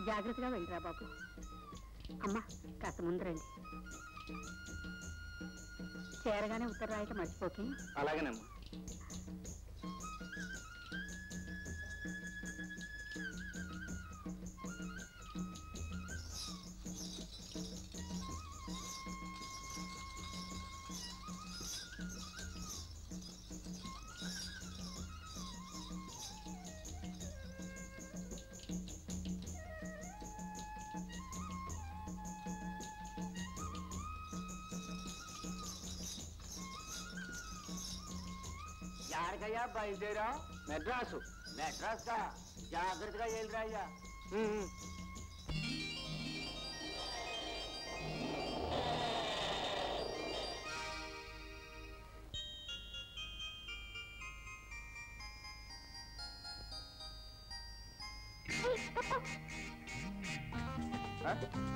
జాగ్రత్తగా వెళ్ళిరా బాబు అమ్మా కాస్త ముందు రండి చేరగానే ఉత్తరం రాయటం మర్చిపోకే అలాగేనమ్మా యారికయ్యా బయలుదేరా మెడ్రాసు మెడ్రాస్ కా జాగ్రత్తగా వెళ్ళిరా అయ్యా ఉమ్. ఆ?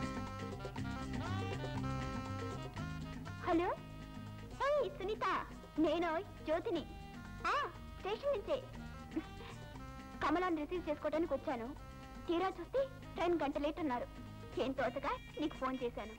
హలో ఏయ్ సునీత నేను జ్యోతిని ఆ స్టేషన్ నుంచే కమలాన్ని రిసీవ్ చేసుకోవడానికి వచ్చాను తీరా చూస్తే ట్రైన్ గంట లేట్ ఉన్నారు ఏం తోచగా నీకు ఫోన్ చేశాను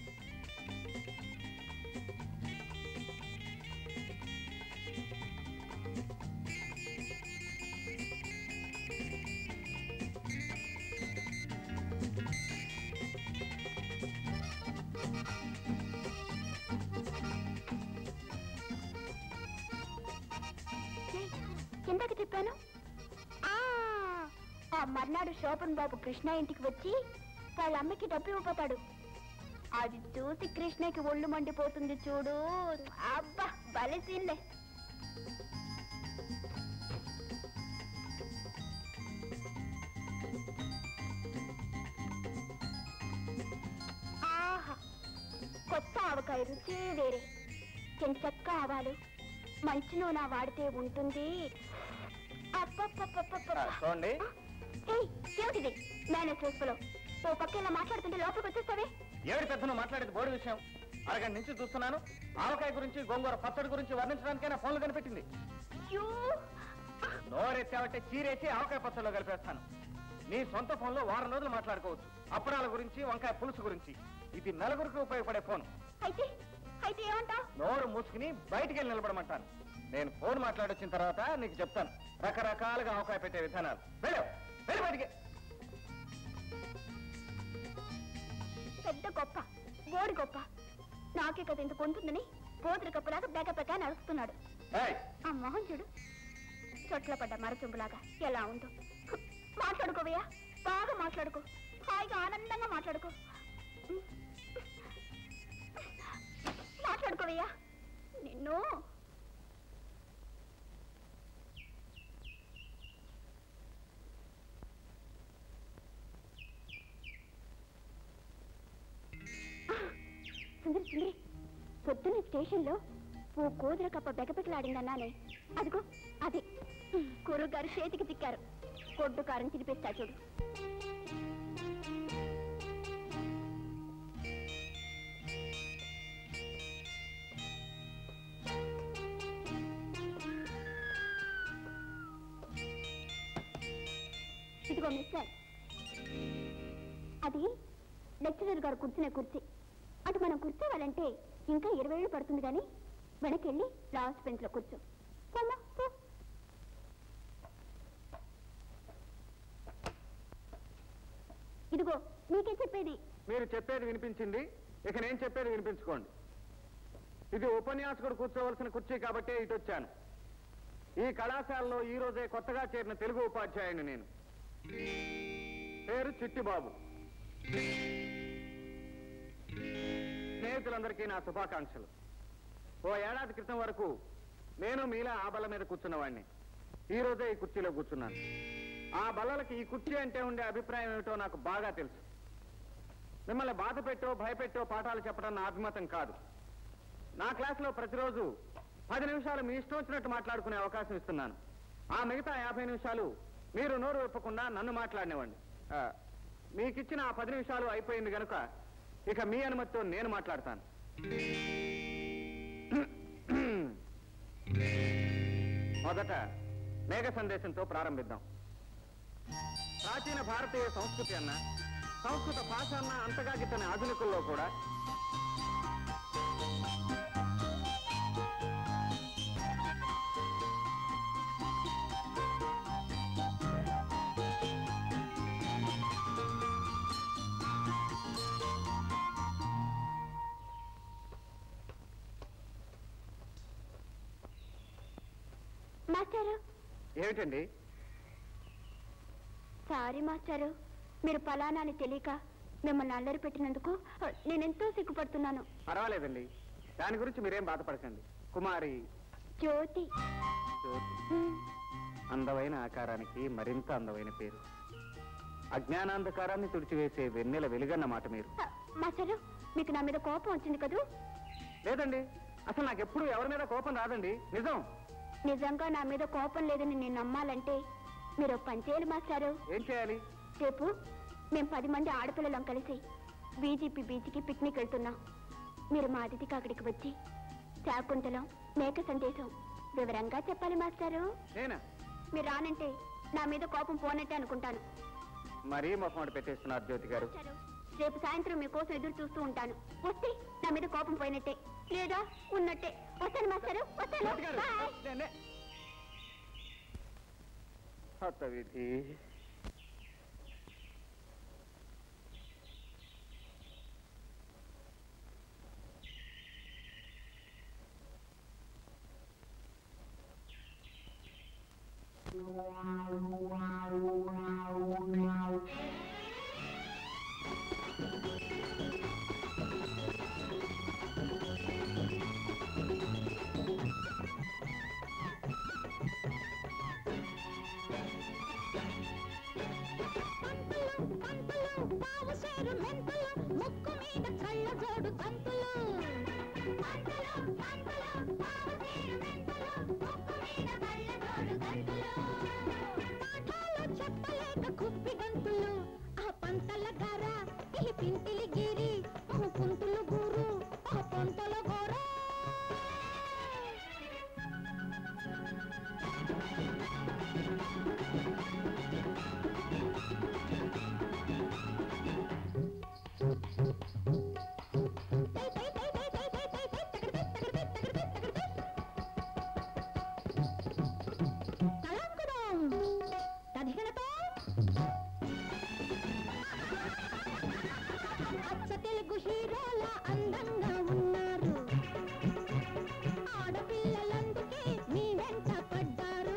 ఏయ్, ఇందాక చెప్పాను ఆ, ఆ మర్నాడు శోభన్ బాబు కృష్ణ ఇంటికి వచ్చి వాళ్ళ అమ్మకి డబ్బు ఇవ్వబోతాడు అది చూసి కృష్ణకి ఒళ్ళు మండిపోతుంది చూడు అబ్బా భలే సీన్లే ఆహా కొత్త ఆవకాయ రుచి వేరే చెంచక్క ఆవాలు మంచి నూనె వాడితే ఉంటుంది అబ్బబ్బబ్బబ్బబ్బ. ఆ, చూడండి ఏయ్, ఏమిటిది మేనేజ్ వేసుకోలో ఓ పక్క ఇలా మాట్లాడుతుంటే లోపలికి వచ్చేస్తావే ఏడు పెద్దను మాట్లాడేది బోర్డు విషయం అరగంట నుంచి చూస్తున్నాను ఆవకాయ గురించి గోంగూర పచ్చడి గురించి వర్ణించడానికైనా ఫోన్లు కనిపెట్టింది అయ్యో నోరెత్తావంటే చీరేసి ఆవకాయ పచ్చడిలో కలిపేస్తాను నీ సొంత ఫోన్లో వారం రోజులు మాట్లాడుకోవచ్చు అప్పడాల గురించి వంకాయ పులుసు గురించి ఇది నలుగురికి ఉపయోగపడే ఫోన్ అయితే అయితే ఏమంటావ్ నోరు మూసుకుని బయటికి వెళ్ళి నిలబడమంటాను నేను ఫోన్ మాట్లాడొచ్చిన తర్వాత నీకు చెప్తాను రకరకాలుగా ఆవకాయ పెట్టే విధానాలు వెళ్ళు వెళ్ళి బయటికి పెద్ద గొప్ప బోడి గొప్ప నాకే కదా ఇంత కొంటుందని పోతురు కప్పులాగా బెక బెక నడుస్తున్నాడు ఏయ్, ఆ మొహం చూడు చొట్ల పడ్డ మరచుంబులాగా ఎలా ఉందో హ్, మాట్లాడుకోవయ్యా బాగా మాట్లాడుకో హాయిగా ఆనందంగా మాట్లాడుకో మాట్లాడుకోవయ్యా నిన్ను సుందరి సుందరి పొద్దున్న స్టేషన్లో ఓ కూతుర కప్ప బెగపెట్టలాడిందన్నానే అదిగో అది గురువు గారు చేతికి చిక్కారు కొడ్డు కారం తినిపిస్తా చూడు ఇదిగో మిస్టర్ అది లెక్చరర్ గారు కూర్చునే కుర్చీ అటు మనం కూర్చోవాలంటే ఇంకా ఇరవై ఏళ్ళు పడుతుంది కానీ వెనకెళ్ళి లాస్ట్ బెంచ్ లో కూర్చో పోమ్మా, పో. ఇదిగో నీకే చెప్పేది మీరు చెప్పేది వినిపించింది ఇక నేను చెప్పేది వినిపించుకోండి ఇది ఉపన్యాసకుడు కూర్చోవలసిన కుర్చీ కాబట్టే ఇటు వచ్చాను ఈ కళాశాలలో ఈ రోజే కొత్తగా చేరిన తెలుగు ఉపాధ్యాయుని నేను పేరు చిట్టిబాబు స్నేహితులందరికీ నా శుభాకాంక్షలు ఓ ఏడాది క్రితం వరకు నేను మీలా ఆ బల్ల మీద కూర్చున్నవాడిని ఈ రోజే ఈ కుర్చీలో కూర్చున్నాను ఆ బల్లలకి ఈ కుర్చీ అంటే ఉండే అభిప్రాయం ఏమిటో నాకు బాగా తెలుసు మిమ్మల్ని బాధ పెట్టో భయపెట్టో పాఠాలు చెప్పడం నా అభిమతం కాదు నా క్లాసులో ప్రతిరోజు పది నిమిషాలు మీ ఇష్టం వచ్చినట్టు మాట్లాడుకునే అవకాశం ఇస్తున్నాను ఆ మిగతా యాభై నిమిషాలు మీరు నోరు విప్పకుండా నన్ను మాట్లాడినవ్వండి ఆ, మీకిచ్చిన ఆ పది నిమిషాలు అయిపోయింది గనుక ఇక మీ అనుమతితో నేను మాట్లాడతాను మొదట మేఘ సందేశంతో ప్రారంభిద్దాం ప్రాచీన భారతీయ సంస్కృతి అన్న సంస్కృత భాష అన్న అంతగా గిట్టని ఆధునికుల్లో కూడా మాస్టారు ఏమిటండి సారీ మాస్టారు మీరు ఫలానా అని తెలియక మిమ్మల్ని అల్లరి పెట్టినందుకు నేనెంతో సిగ్గుపడుతున్నాను పర్వాలేదండి దాని గురించి మీరేం బాధపడకండి కుమారి జ్యోతి జ్యోతి ఉమ్, అందమైన ఆకారానికి మరింత అందమైన పేరు అజ్ఞానాంధకారాన్ని తుడిచివేసే వెన్నెల వెలుగన్నమాట మీరు ఆ, మాస్టారు మీకు నా మీద కోపం వచ్చింది కదూ లేదండి అసలు నాకెప్పుడు ఎవరి మీద కోపం రాదండి నిజం నిజంగా నా మీద కోపం లేదని నేను నమ్మాలంటే మీరు ఒక పని చేయాలి మాస్టారు ఏం చేయాలి రేపు మేము పది మంది ఆడపిల్లలం కలిసి బీజేపీ బీచ్కి పిక్నిక్ వెళ్తున్నాం మీరు మా అతిథికి అక్కడికి వచ్చి శాకుంతలం మేక సందేశం వివరంగా చెప్పాలి మాస్టారు నేనా మీరు రానంటే నా మీద కోపం పోనట్టే అనుకుంటాను మరీ మొహమాట పెట్టేస్తున్నారు జ్యోతి గారు మాస్టారు, రేపు సాయంత్రం మీకోసం ఎదురు చూస్తూ ఉంటాను వస్తే నా మీద కోపం పోయినట్టే లేదా ఉన్నట్టే వస్తాను మాస్టారు వస్తాను జ్యోతి గారు బాయ్. నేనే. హత విధి పింటిలి గిరి కుంటులు గురు పొంతల గోరా తెలుగు హీరోల అందంగా ఉన్నారు ఆడపిల్లలందుకే మీ వెంట పడ్డారు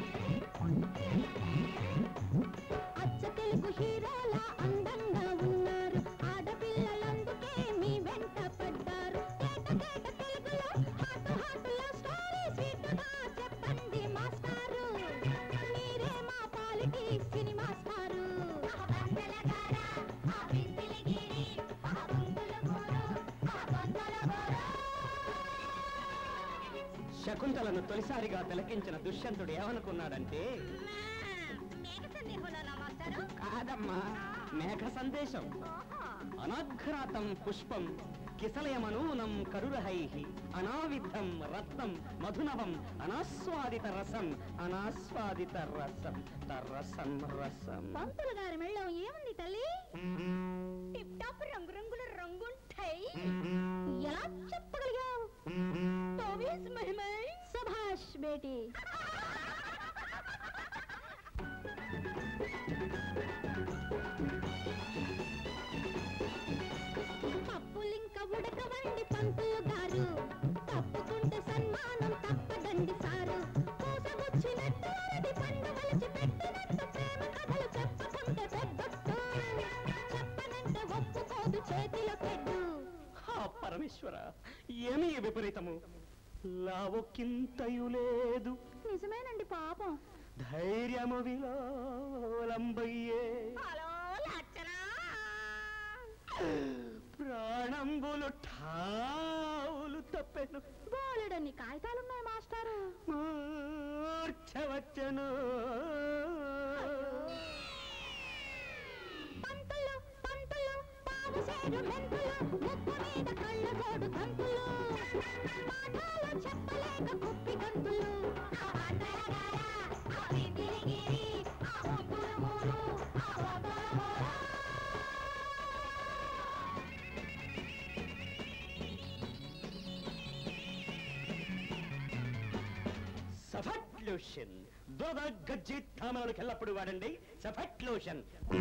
అచ్చ తెలుగు హీరోల అందంగా ఉన్నారు ఆడపిల్లలందుకే మీ వెంట పడ్డారు కేట కేట తెలుగులో హాటు హాటులో స్టోరీ స్వీటుగా చెప్పండి మాస్టారు మీరే మా పాలిటి సినిమా స్టారు శకుంతలను తొలిసారిగా తిలకించిన దుష్యంతుడు ఏమనుకున్నాడంటే కాదమ్మా మేఘ సందేశం అనాఘ్రాతం పుష్పం కిసలయమనూనం కరురహై అనావిద్ధం రత్నం మధునవం అనాస్వాదిత రసం అనాస్వాదిత రసం రసం రసం పంతులు గారి మెళ్ళం ఏముంది తల్లి టిప్ టాప్ రంగు రంగుల రంగుంటాయి ఎలా చెప్పగలిగావు తోవీస్ మహిమై సభాష్ బేటీ పప్పులింక ఉడకవండి పంతులు గారు తప్పుకుంటే సన్మానం తప్పదండి సారు పూసగుచ్చినట్టు అరటి పండు వలచి పెట్టినట్టు ప్రేమ కథలు చెప్పుకుంటే పెద్దట్టు చెప్పనంటే ఒప్పుకోదు చేతిలో పెట్టు హా పరమేశ్వర ఏమీ విపరీతము లావొక్కింతయు లేదు నిజమేనండి పాపం ధైర్యము విలోలంబయ్యే హలో లచ్చనా ప్రాణంబులు ఠావులు తప్పెను బోలెడన్ని కాగితాలున్నాయి మాస్టారు మూర్ఛవచ్చను పంతులు పంతులు పావుసేరు మెంతులు ముక్కు మీద కళ్ళ జోడు తంతులు పాఠాలు చెప్పలేక కుప్పి గంతులు ఆ వంటలగార, ఆ విందిరిగిరి, ఆ ముగ్గురు మూరు, ఆ సఫట్ లోషన్ దురద గజ్జి తామరాలకు ఎల్లప్పుడు వాడండి సఫట్ లోషన్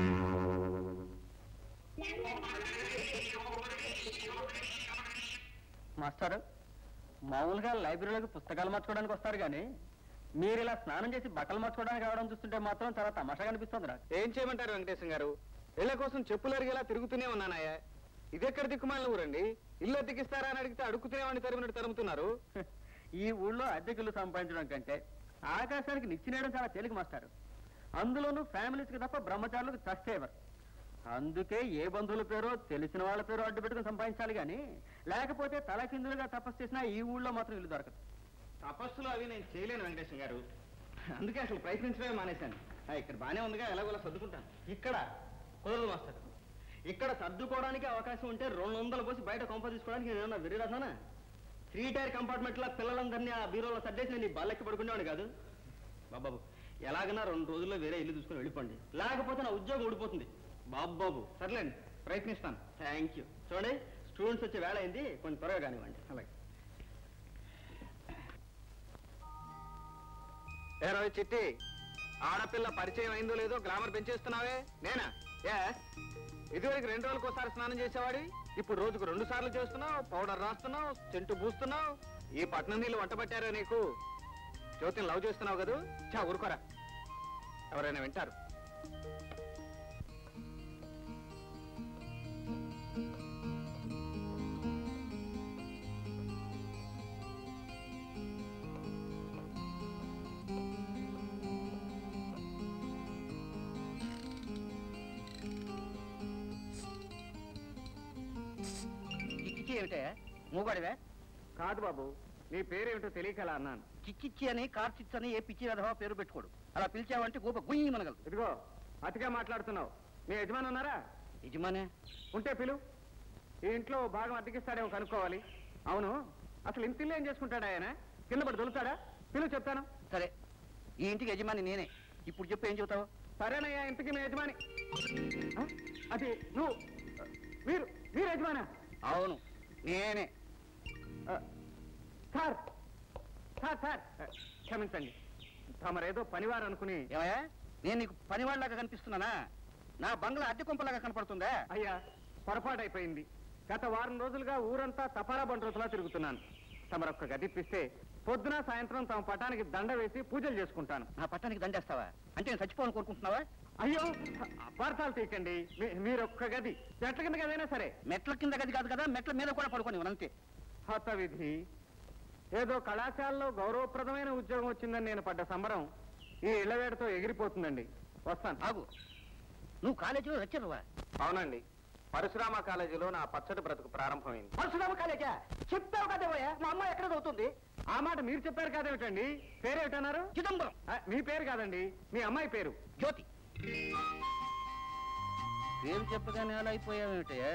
మాస్టర్ మామూలుగా లైబ్రరీలోకి పుస్తకాలు మార్చుకోవడానికి వస్తారు కానీ మీరు ఇలా స్నానం చేసి బట్టలు మార్చుకోవడానికి రావడం చూస్తుంటే మాత్రం చాలా తమాషాగా అనిపిస్తుంది నాకు ఏం చేయమంటారు వెంకటేశం గారు ఇళ్ళ కోసం చెప్పులు అరిగేలా తిరుగుతూనే ఉన్నానాయా ఇదెక్కడ దిక్కుమాలిన ఊరండి ఇల్లు అద్దెకిస్తారా అని అడిగితే అడుగుతూనే వాడిని తరిమినట్టు తరుముతున్నారు ఈ ఊళ్ళో అద్దెకిల్లు సంపాదించడం కంటే ఆకాశానికి నిచ్చినేయడం చాలా తేలిక మాస్టారు అందులోనూ ఫ్యామిలీస్కి తప్ప బ్రహ్మచారులకు చస్తేవర్ అందుకే ఏ బంధువుల పేరో తెలిసిన వాళ్ళ పేరో అడ్డు పెట్టుకుని సంపాదించాలి కానీ లేకపోతే తలకిందులుగా తపస్సు చేసినా ఈ ఊళ్ళో మాత్రం ఇల్లు దొరకదు తపస్సులు అవి నేను చేయలేను వెంకటేశ్వర గారు అందుకే అసలు ప్రయత్నించడమే మానేశాను ఆ, ఇక్కడ బానే ఉందిగా ఎలాగోలా సర్దుకుంటాను ఇక్కడ కుదరదు మాస్టర్ ఇక్కడ సర్దుకోవడానికి అవకాశం ఉంటే రెండు వందలు పోసి బయట కొంప తీసుకోవడానికి నేను ఏమన్నా విరిరాసానా త్రీ టైర్ కంపార్ట్మెంట్ లో పిల్లలందరినీ ఆ బీరోలో సర్దేసి నేను ఈ బాలెక్కి పడుకునేవాడు కాదు బాబాబు ఎలాగైనా రెండు రోజుల్లో వేరే ఇల్లు చూసుకుని వెళ్ళిపోండి లేకపోతే నా ఉద్యోగం ఊడిపోతుంది బాబు బాబు సర్లేండి ప్రయత్నిస్తాను థ్యాంక్ యూ చూడండి స్టూడెంట్స్ వచ్చే వేళ అయింది కొంచెం త్వరగా కానివ్వండి అలాగే ఏ రోజు చిట్టి ఆడపిల్ల పరిచయం అయిందో లేదో గ్లామర్ పెంచేస్తున్నావే నేనా ఏ ఇదివరకు రెండు రోజులకు ఒకసారి స్నానం చేసేవాడి ఇప్పుడు రోజుకు రెండు సార్లు చేస్తున్నావు పౌడర్ రాస్తున్నావు చెంటు పూస్తున్నావు ఈ పట్నం నీళ్ళు వంట పట్టారా నీకు జ్యోతిని లవ్ చేస్తున్నావు కదూ చా ఊరుకోరా ఎవరైనా వింటారు కిక్కిచ్చి ఏమిటే మూగడివే కాదు బాబు నీ పేరేమిటో తెలియకలా అన్నాను కిక్కిచ్చి అని కార్చిచ్చు అని ఏ పిచ్చి రధవా పేరు పెట్టుకోడు అలా పిలిచావంటే గోప గుయ్యి మనగలదు ఇదిగో అతిగా మాట్లాడుతున్నావు మీ యజమాని ఉన్నారా యజమానే ఉంటే పిలు ఈ ఇంట్లో ఓ భాగం అద్దెకిస్తాడేమో కనుక్కోవాలి అవును అసలు ఇంత ఇల్లు ఏం చేసుకుంటాడా ఆయన కింద పడి దొలుతాడా పిలు చెప్తాను సరే ఈ ఇంటికి యజమాని నేనే ఇప్పుడు చెప్పు ఏం చెబుతావు సరేనయ్యా ఇంతకి మీ యజమాని ఆ? అది నువ్వు మీరు మీరు యజమానా అవును నేనే ఆ, సార్ సార్ సార్ ఆ, క్షమించండి తమరేదో పనివారు అనుకుని ఏమయ్యా నేను నీకు పనివాళ్ళలాగా కనిపిస్తున్నానా నా బంగ్లా అద్దె కొంపలాగా కనపడుతుందా అయ్యా పొరపాటు అయిపోయింది గత వారం రోజులుగా ఊరంతా తపాలా బండ్రోతులా తిరుగుతున్నాను తమరొక్క గదిప్పిస్తే పొద్దున సాయంత్రం తమ పటానికి దండ వేసి పూజలు చేసుకుంటాను నా పట్టానికి దండేస్తావా అంటే నేను చచ్చిపోవాలని కోరుకుంటున్నావా అయ్యో అపార్థాలు తీయకండి మీ- మీరొక్క గది చెట్ల కింద గదైనా సరే మెట్ల కింద గది కాదు కదా మెట్ల మీద కూడా పడుకొని అంతే హత విధి ఏదో కళాశాలలో గౌరవప్రదమైన ఉద్యోగం వచ్చిందని నేను పడ్డ సంబరం ఈ ఇళ్లవేడతో ఎగిరిపోతుందండి వస్తాను ఆగు నువ్వు కాలేజీలో రచ్చరువా అవునండి పరశురామ కాలేజీలో నా పచ్చడి బ్రతుకు ప్రారంభమైంది పరశురామ కాలేజా చెప్తావు కదేవయ్యా మా అమ్మ ఎక్కడ చదువుతుంది ఆ మాట మీరు చెప్పారు కాదేమిటండి పేరేమిటన్నారు చిదంబరం ఆ, మీ పేరు కాదండి మీ అమ్మాయి పేరు జ్యోతి పేరు చెప్పగానే అలా అయిపోయావేమిటయ్యా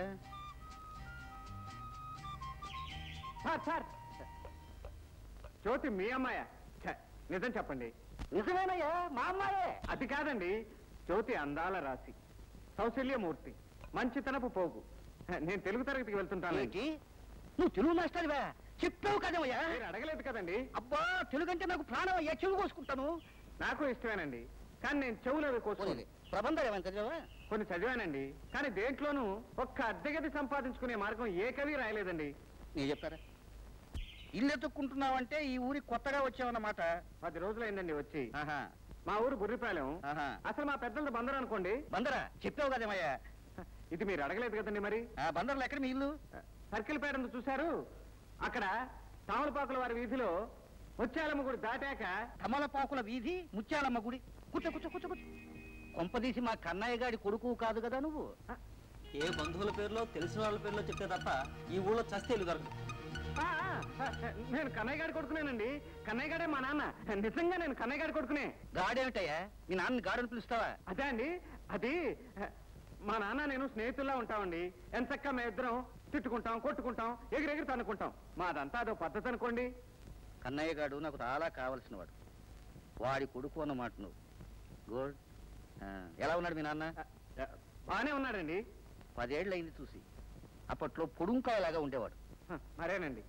సార్ సార్ జ్యోతి మీ అమ్మాయా ఛ, నిజం చెప్పండి నిజమేనయ్యా మా అమ్మాయే అది కాదండి జ్యోతి అందాల రాశి సౌశల్యమూర్తి మంచితనపు పోగు నేను తెలుగు తరగతికి వెళ్తుంటాను ఏంటి నువ్వు తెలుగు మాస్టర్వా చెప్పావు కదవయ్యా మీరు అడగలేదు కదండి అబ్బా తెలుగు అంటే నాకు ప్రాణం అయ్యా చెవు కోసుకుంటాను నాకు ఇష్టమేనండి కానీ నేను చెవులు అవి కోసుకోను ప్రబంధాలు ఏమైనా చదివావా కొన్ని చదివానండి కానీ దేంట్లోనూ ఒక్క అద్దెగది సంపాదించుకునే మార్గం ఏ కవి రాయలేదండి నేను చెప్పారా ఇల్లు ఎత్తుక్కుంటున్నావంటే ఈ ఊరికి కొత్తగా వచ్చావన్నమాట పది రోజులైందండి వచ్చి ఆహా మా ఊరు బుర్రిపాలెం ఆహా అసలు మా పెద్దలది బందరు అనుకోండి బందరా చెప్పావు కదేమయ్యా ఇది మీరు అడగలేదు కదండి మరి ఆ బందర్లో ఎక్కడ మీ ఇల్లు సర్కిల్ పేట ఉంది చూశారు అక్కడ తామలపాకుల వారి వీధిలో ముత్యాలమ్మ గుడి దాటాక తమలపాకుల వీధి ముత్యాలమ్మ గుడి కూర్చో కూర్చో కూర్చో కూర్చో కొంపదీసి మా కన్నయ్య గారి కొడుకు కాదు కదా నువ్వు ఏ బంధువుల పేరులో తెలిసిన వాళ్ళ పేరులో చెప్తే తప్ప ఈ ఊళ్ళో చస్తే ఇల్లు దొరకదు ఆ, ఆ, నేను కన్నయ్య గారి కొడుకునేనండి కన్నయ్య గారే మా నాన్న నిజంగా నేను కన్నయ్య గారి కొడుకునే గాడేమిటయ్యా మీ నాన్న గాడని పిలుస్తావా అదే అండి అది మా నాన్న నేను స్నేహితుల్లా ఉంటామండి ఎంతక్క మేము ఇద్దరం తిట్టుకుంటాం కొట్టుకుంటాం ఎగిరెగిరి తన్నుకుంటాం మాదంతా అదో పద్ధతి అనుకోండి కన్నయ్య గాడు నాకు చాలా కావలసిన వాడు వాడి కొడుకు అన్నమాట నువ్వు గుడ్ ఆ, ఎలా ఉన్నాడు మీ నాన్న ఆ, బానే ఉన్నాడండి పదేళ్ళు అయింది చూసి అప్పట్లో పొడుంకాయలాగా ఉండేవాడు హ, మరేనండి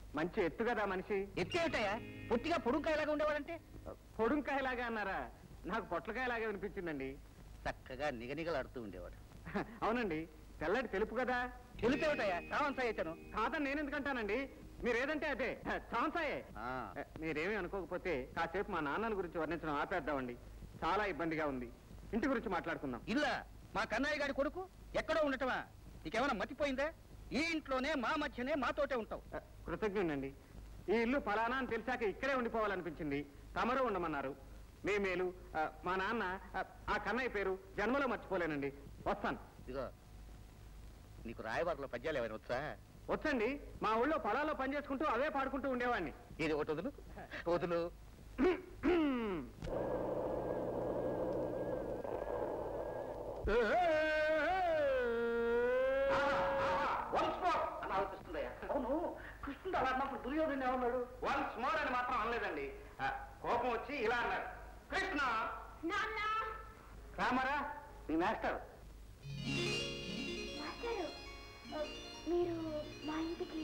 మంచి ఎత్తు కదా మనిషి ఎత్తేమిటయ్యా పొట్టిగా పొడుంకాయలాగా ఉండేవాడంటే పొడుంకాయలాగా అన్నారా నాకు పొట్లకాయలాగా వినిపించిందండి చక్కగా నిగనిగలాడుతూ ఉండేవాడు అవునండి తెల్లటి తెలుపు కదా తెలుపేమిటయ్యా కావంతా అయితేను కాదని నేను ఎందుకంటానండి మీరేదంటే అదే చాన్సాయే ఆ, మీరేమీ అనుకోకపోతే కాసేపు మా నాన్నల గురించి వర్ణించడం ఆపేద్దామండి చాలా ఇబ్బందిగా ఉంది ఇంటి గురించి మాట్లాడుకుందాం ఇల్లా మా కన్నయ్య గారి కొడుకు ఎక్కడో ఉండటమా నీకేమైనా మతిపోయిందా ఈ ఇంట్లోనే మా మధ్యనే మాతోటే ఉంటావు ఆ, కృతజ్ఞునండి ఈ ఇల్లు ఫలానా అని తెలిసాక ఇక్కడే ఉండిపోవాలనిపించింది తమరు ఉండమన్నారు మీ మేలు ఆ, మా నాన్న ఆ, ఆ కన్నయ్య పేరు జన్మలో మర్చిపోలేనండి వస్తాను ఇదిగో నీకు రాయబారులో పద్యాలు ఏమైనా వచ్చా వచ్చండి మా ఊళ్ళో పొలాల్లో పనిచేసుకుంటూ అవే పాడుకుంటూ ఉండేవాడిని ఇది ఒకటి వదులు వదులు అని ఆలోచిస్తుందయ్యా అవును కృష్ణుడు అలా అన్నప్పుడు దుర్యోధను ఏమన్నాడు వన్స్ మోర్ అని మాత్రం అనలేదండి ఆ, కోపం వచ్చి ఇలా అన్నారు కృష్ణ నాన్న రామరా నీ మాస్టర్ మాస్టారు ఆ, మీరు మా ఇంటికి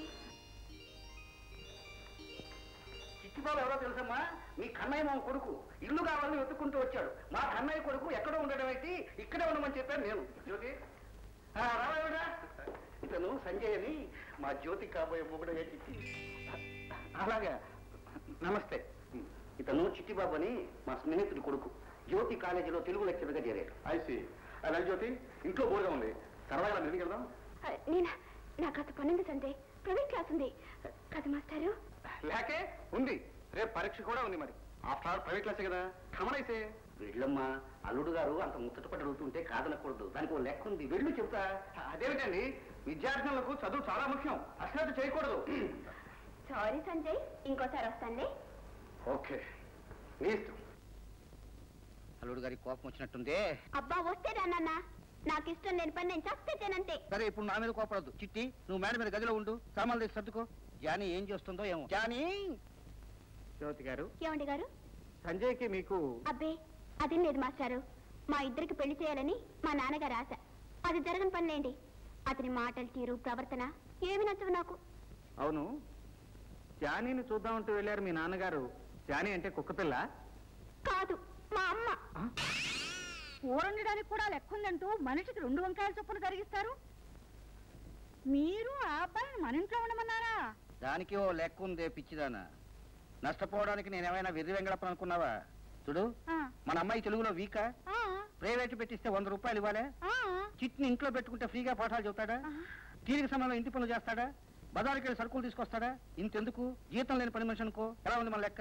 చిట్టిబాబు ఎవరో తెలుసమ్మా మీ కన్నయ్య మా కొడుకు ఇల్లు కావాలని వెతుక్కుంటూ వచ్చాడు మా కన్నయ్య కొడుకు ఎక్కడో ఉండడం ఏంటి ఇక్కడే ఉండమని చెప్పాను నేను జ్యోతి ఆ, రావావిడా? ఇతను సంజయ్ అని మా జ్యోతి కాబోయే మొగుడయ్యే చిట్టి అలాగే నమస్తే ఇతను చిట్టిబాబు అని మా స్నేహితుడి కొడుకు జ్యోతి కాలేజీలో తెలుగు లెక్చర్గా చేరాడు ఐసి అలా జ్యోతి ఇంట్లో బోర్గా ఉంది సరదాగా మీదకి వెళ్దాం ఆ, నేను నాకు అంత పనుంది సంజయ్ ప్రైవేట్ క్లాస్ ఉంది కదా మాస్టారు లేకే ఉంది రేపు పరీక్ష కూడా ఉంది మరి ఆఫ్టర్ ఆల్ ప్రైవేట్ క్లాసే కదా కమనైసే వెళ్ళమ్మా అల్లుడు గారు అంత ముచ్చటపడి అడుగుతుంటే కాదనకూడదు దానికి ఓ లెక్క ఉంది వెళ్ళు చెప్తా అదేమిటండి విద్యార్థులకు చదువు చాలా ముఖ్యం అశ్రద్ధ చేయకూడదు సారీ సంజయ్ ఇంకోసారి వస్తానులే ఓకే నీ ఇష్టం అల్లుడు గారికి కోపం వచ్చినట్టుందే అబ్బా వస్తే రానన్న నాకు ఇష్టం లేని పని నేను చస్తేనంతే సరే ఇప్పుడు నా మీద కోపడద్దు చిట్టి నువ్వు మేడ మీద గదిలో ఉండు సామాన్లు తీసి సర్దుకో జానీ ఏం చేస్తుందో ఏమో జానీ జ్యోతి గారు ఏమండి గారు సంజయ్కి మీకు అబ్బే అదేం లేదు మాస్టారు మా ఇద్దరికి పెళ్లి చేయాలని మా నాన్నగారు ఆశ అది జరగని పనిలేండి అతని మాటలు తీరు ప్రవర్తన ఏమి నచ్చవు నాకు అవును జానీని చూద్దామంటూ వెళ్ళారు మీ నాన్నగారు జానీ అంటే కుక్కపిల్ల కాదు మా అమ్మ కూరండడానికి కూడా లెక్కుందంటూ మనిషికి రెండు వంకాయల చొప్పున కరిగిస్తారు మీరు ఆ అబ్బాయిని మన ఇంట్లో ఉండమన్నారా దానికి ఓ లెక్క ఉందే పిచ్చిదానా నష్టపోవడానికి నేనేమైనా వెర్రి వెంగళప్పని అనుకున్నావా చూడు ఆ, మన అమ్మాయి తెలుగులో వీకా ఆ, ప్రైవేట్ పెట్టిస్తే వంద రూపాయలు ఇవ్వాలే ఆ, చిట్ని ఇంట్లో పెట్టుకుంటే ఫ్రీగా పాఠాలు చెబుతాడా తీరిక సమయంలో ఇంటి పనులు చేస్తాడా బజారుకి వెళ్ళి సరుకులు తీసుకొస్తాడా ఇంతెందుకు జీతం లేని పని మనిషి అనుకో ఎలా ఉంది మన లెక్క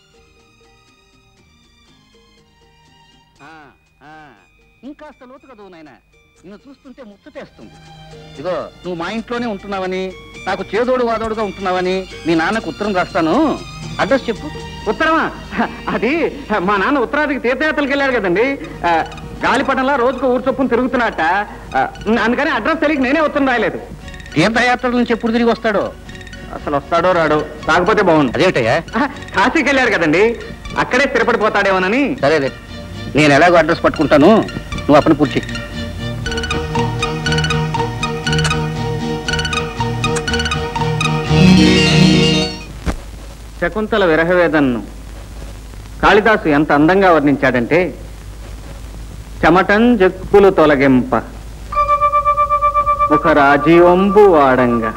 ఆ, ఆ, ఇంకాస్త లోతుగా దూ నాయన నిన్ను చూస్తుంటే ముచ్చటేస్తుంది ఇదిగో నువ్వు మా ఇంట్లోనే ఉంటున్నావని నాకు చేదోడు వాదోడుగా ఉంటున్నావని మీ నాన్నకు ఉత్తరం రాస్తాను అడ్రస్ చెప్పు ఉత్తరమా అది మా నాన్న ఉత్తరాదికి తీర్థయాత్రలకు వెళ్ళారు కదండి ఆ, గాలిపటంలో రోజుకు ఊరు చొప్పున తిరుగుతున్నట్ట ఆ, అందుకని అడ్రస్ తెలియక నేనే ఉత్తరం రాయలేదు తీర్థయాత్రల నుంచి ఎప్పుడు తిరిగి వస్తాడో అసలు వస్తాడో రాడో రాకపోతే బాగుంది అదేమిటయ్యా ఆ, కాశీకి వెళ్ళారు కదండి అక్కడే స్థిరపడిపోతాడేమోనని సరేలే నేను ఎలాగో అడ్రస్ పట్టుకుంటాను నువ్వు అప్పని పూర్తి చెయ్యి. శకుంతల విరహవేదన్ను కాళిదాసు ఎంత అందంగా వర్ణించాడంటే చెమటం జక్కులు తొలగింప ఒక రాజీవంబు వాడంగా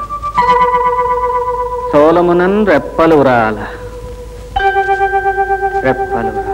సోలమునన్ రెప్పలు రాల రెప్పలు రాల.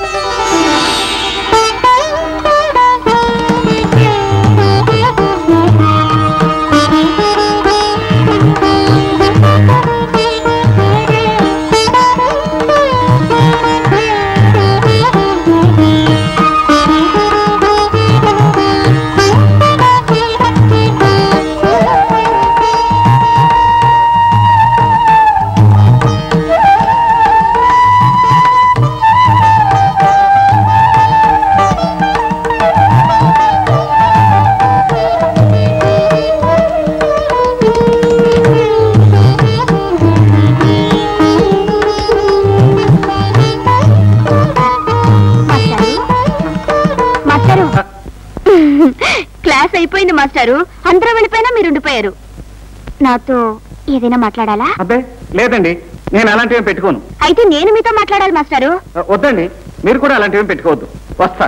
మాస్టారు క్లాస్ అయిపోయింది మాస్టారు అందరూ వెళ్ళిపోయినా మీరు ఉండిపోయారు నాతో ఏదైనా మాట్లాడాలా అబ్బే లేదండి నేను అలాంటివి పెట్టుకోను అయితే నేను మీతో మాట్లాడాలి మాస్టారు ఆ, వద్దండి మీరు కూడా అలాంటివి పెట్టుకోవద్దు వస్తా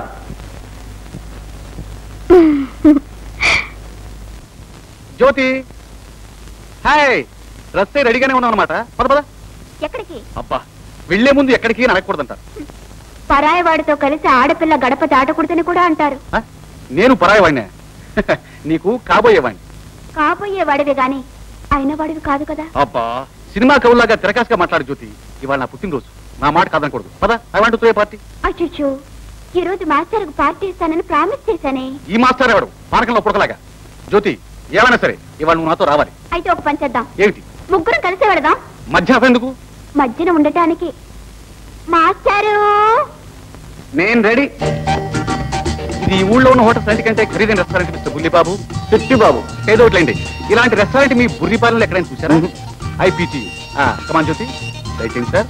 జ్యోతి హాయ్ రస్తే రెడీగానే ఉన్నాం అనమాట పద పద ఎక్కడికి అబ్బా వెళ్లే ముందు ఎక్కడికి అని అనకూడదంట పరాయి వాడితో కలిసి ఆడపిల్ల గడప దాటకూడదని కూడా అంటారు ఆ? నేను పరాయవాడినే నీకు కాబోయేవాడిని కాబోయే వాడివి గాని అయిన వాడివి కాదు కదా అబ్బా సినిమా కవుల్లాగా తిరకాసుగా మాట్లాడు జ్యోతి ఇవాళ నా పుట్టినరోజు నా మాట కాదనకూడదు పద ఐ వాంట్ టు పార్టీ అచ్చో ఈ రోజు మాస్టర్కు పార్టీ ఇస్తానని ప్రామిస్ చేశానే ఈ మాస్టర్ ఎవడు పానకంలో పుడకలాగా జ్యోతి ఏమైనా సరే ఇవాళ నువ్వు నాతో రావాలి అయితే ఒక పని చేద్దాం ఏమిటి ముగ్గురం కలిసి వెళదాం మధ్యాహ్నం ఎందుకు మధ్యన ఉండటానికి మాస్టారు నేను రెడీ ఇది ఈ ఊళ్ళో ఉన్న హోటల్స్ అన్నిటికంటే ఖరీదైన రెస్టారెంట్ మిస్టర్ బుల్లిబాబు చిట్టి బాబు ఏదో ఒకట్లేండి ఇలాంటి రెస్టారెంట్ మీ బుర్రిపాలెంలో ఎక్కడైనా చూసారా ఐపీటీ కమాన్ జ్యోతి దయచేయండి సార్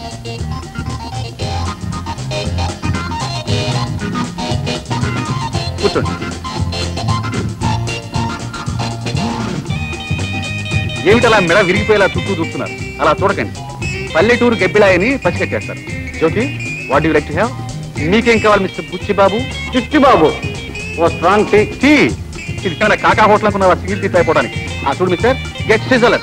కూర్చోండి ఏమిటి అలా మెడ విరిగిపోయేలా చుట్టూ చూస్తున్నారు అలా చూడకండి పల్లెటూరు గబ్బిలాయని పసిగట్టేస్తారు Jyothi what you like to have మీకేం కావాలి మిస్టర్ బుచ్చిబాబు చిట్టిబాబు ఓ స్ట్రాంగ్ టీ టీ ఇది ఇక్కడ కాకా హోటల్ అనుకున్నావా సింగిల్ టీ అయిపోవడానికి ఆ చూడు మిస్టర్ గెట్ సిజలర్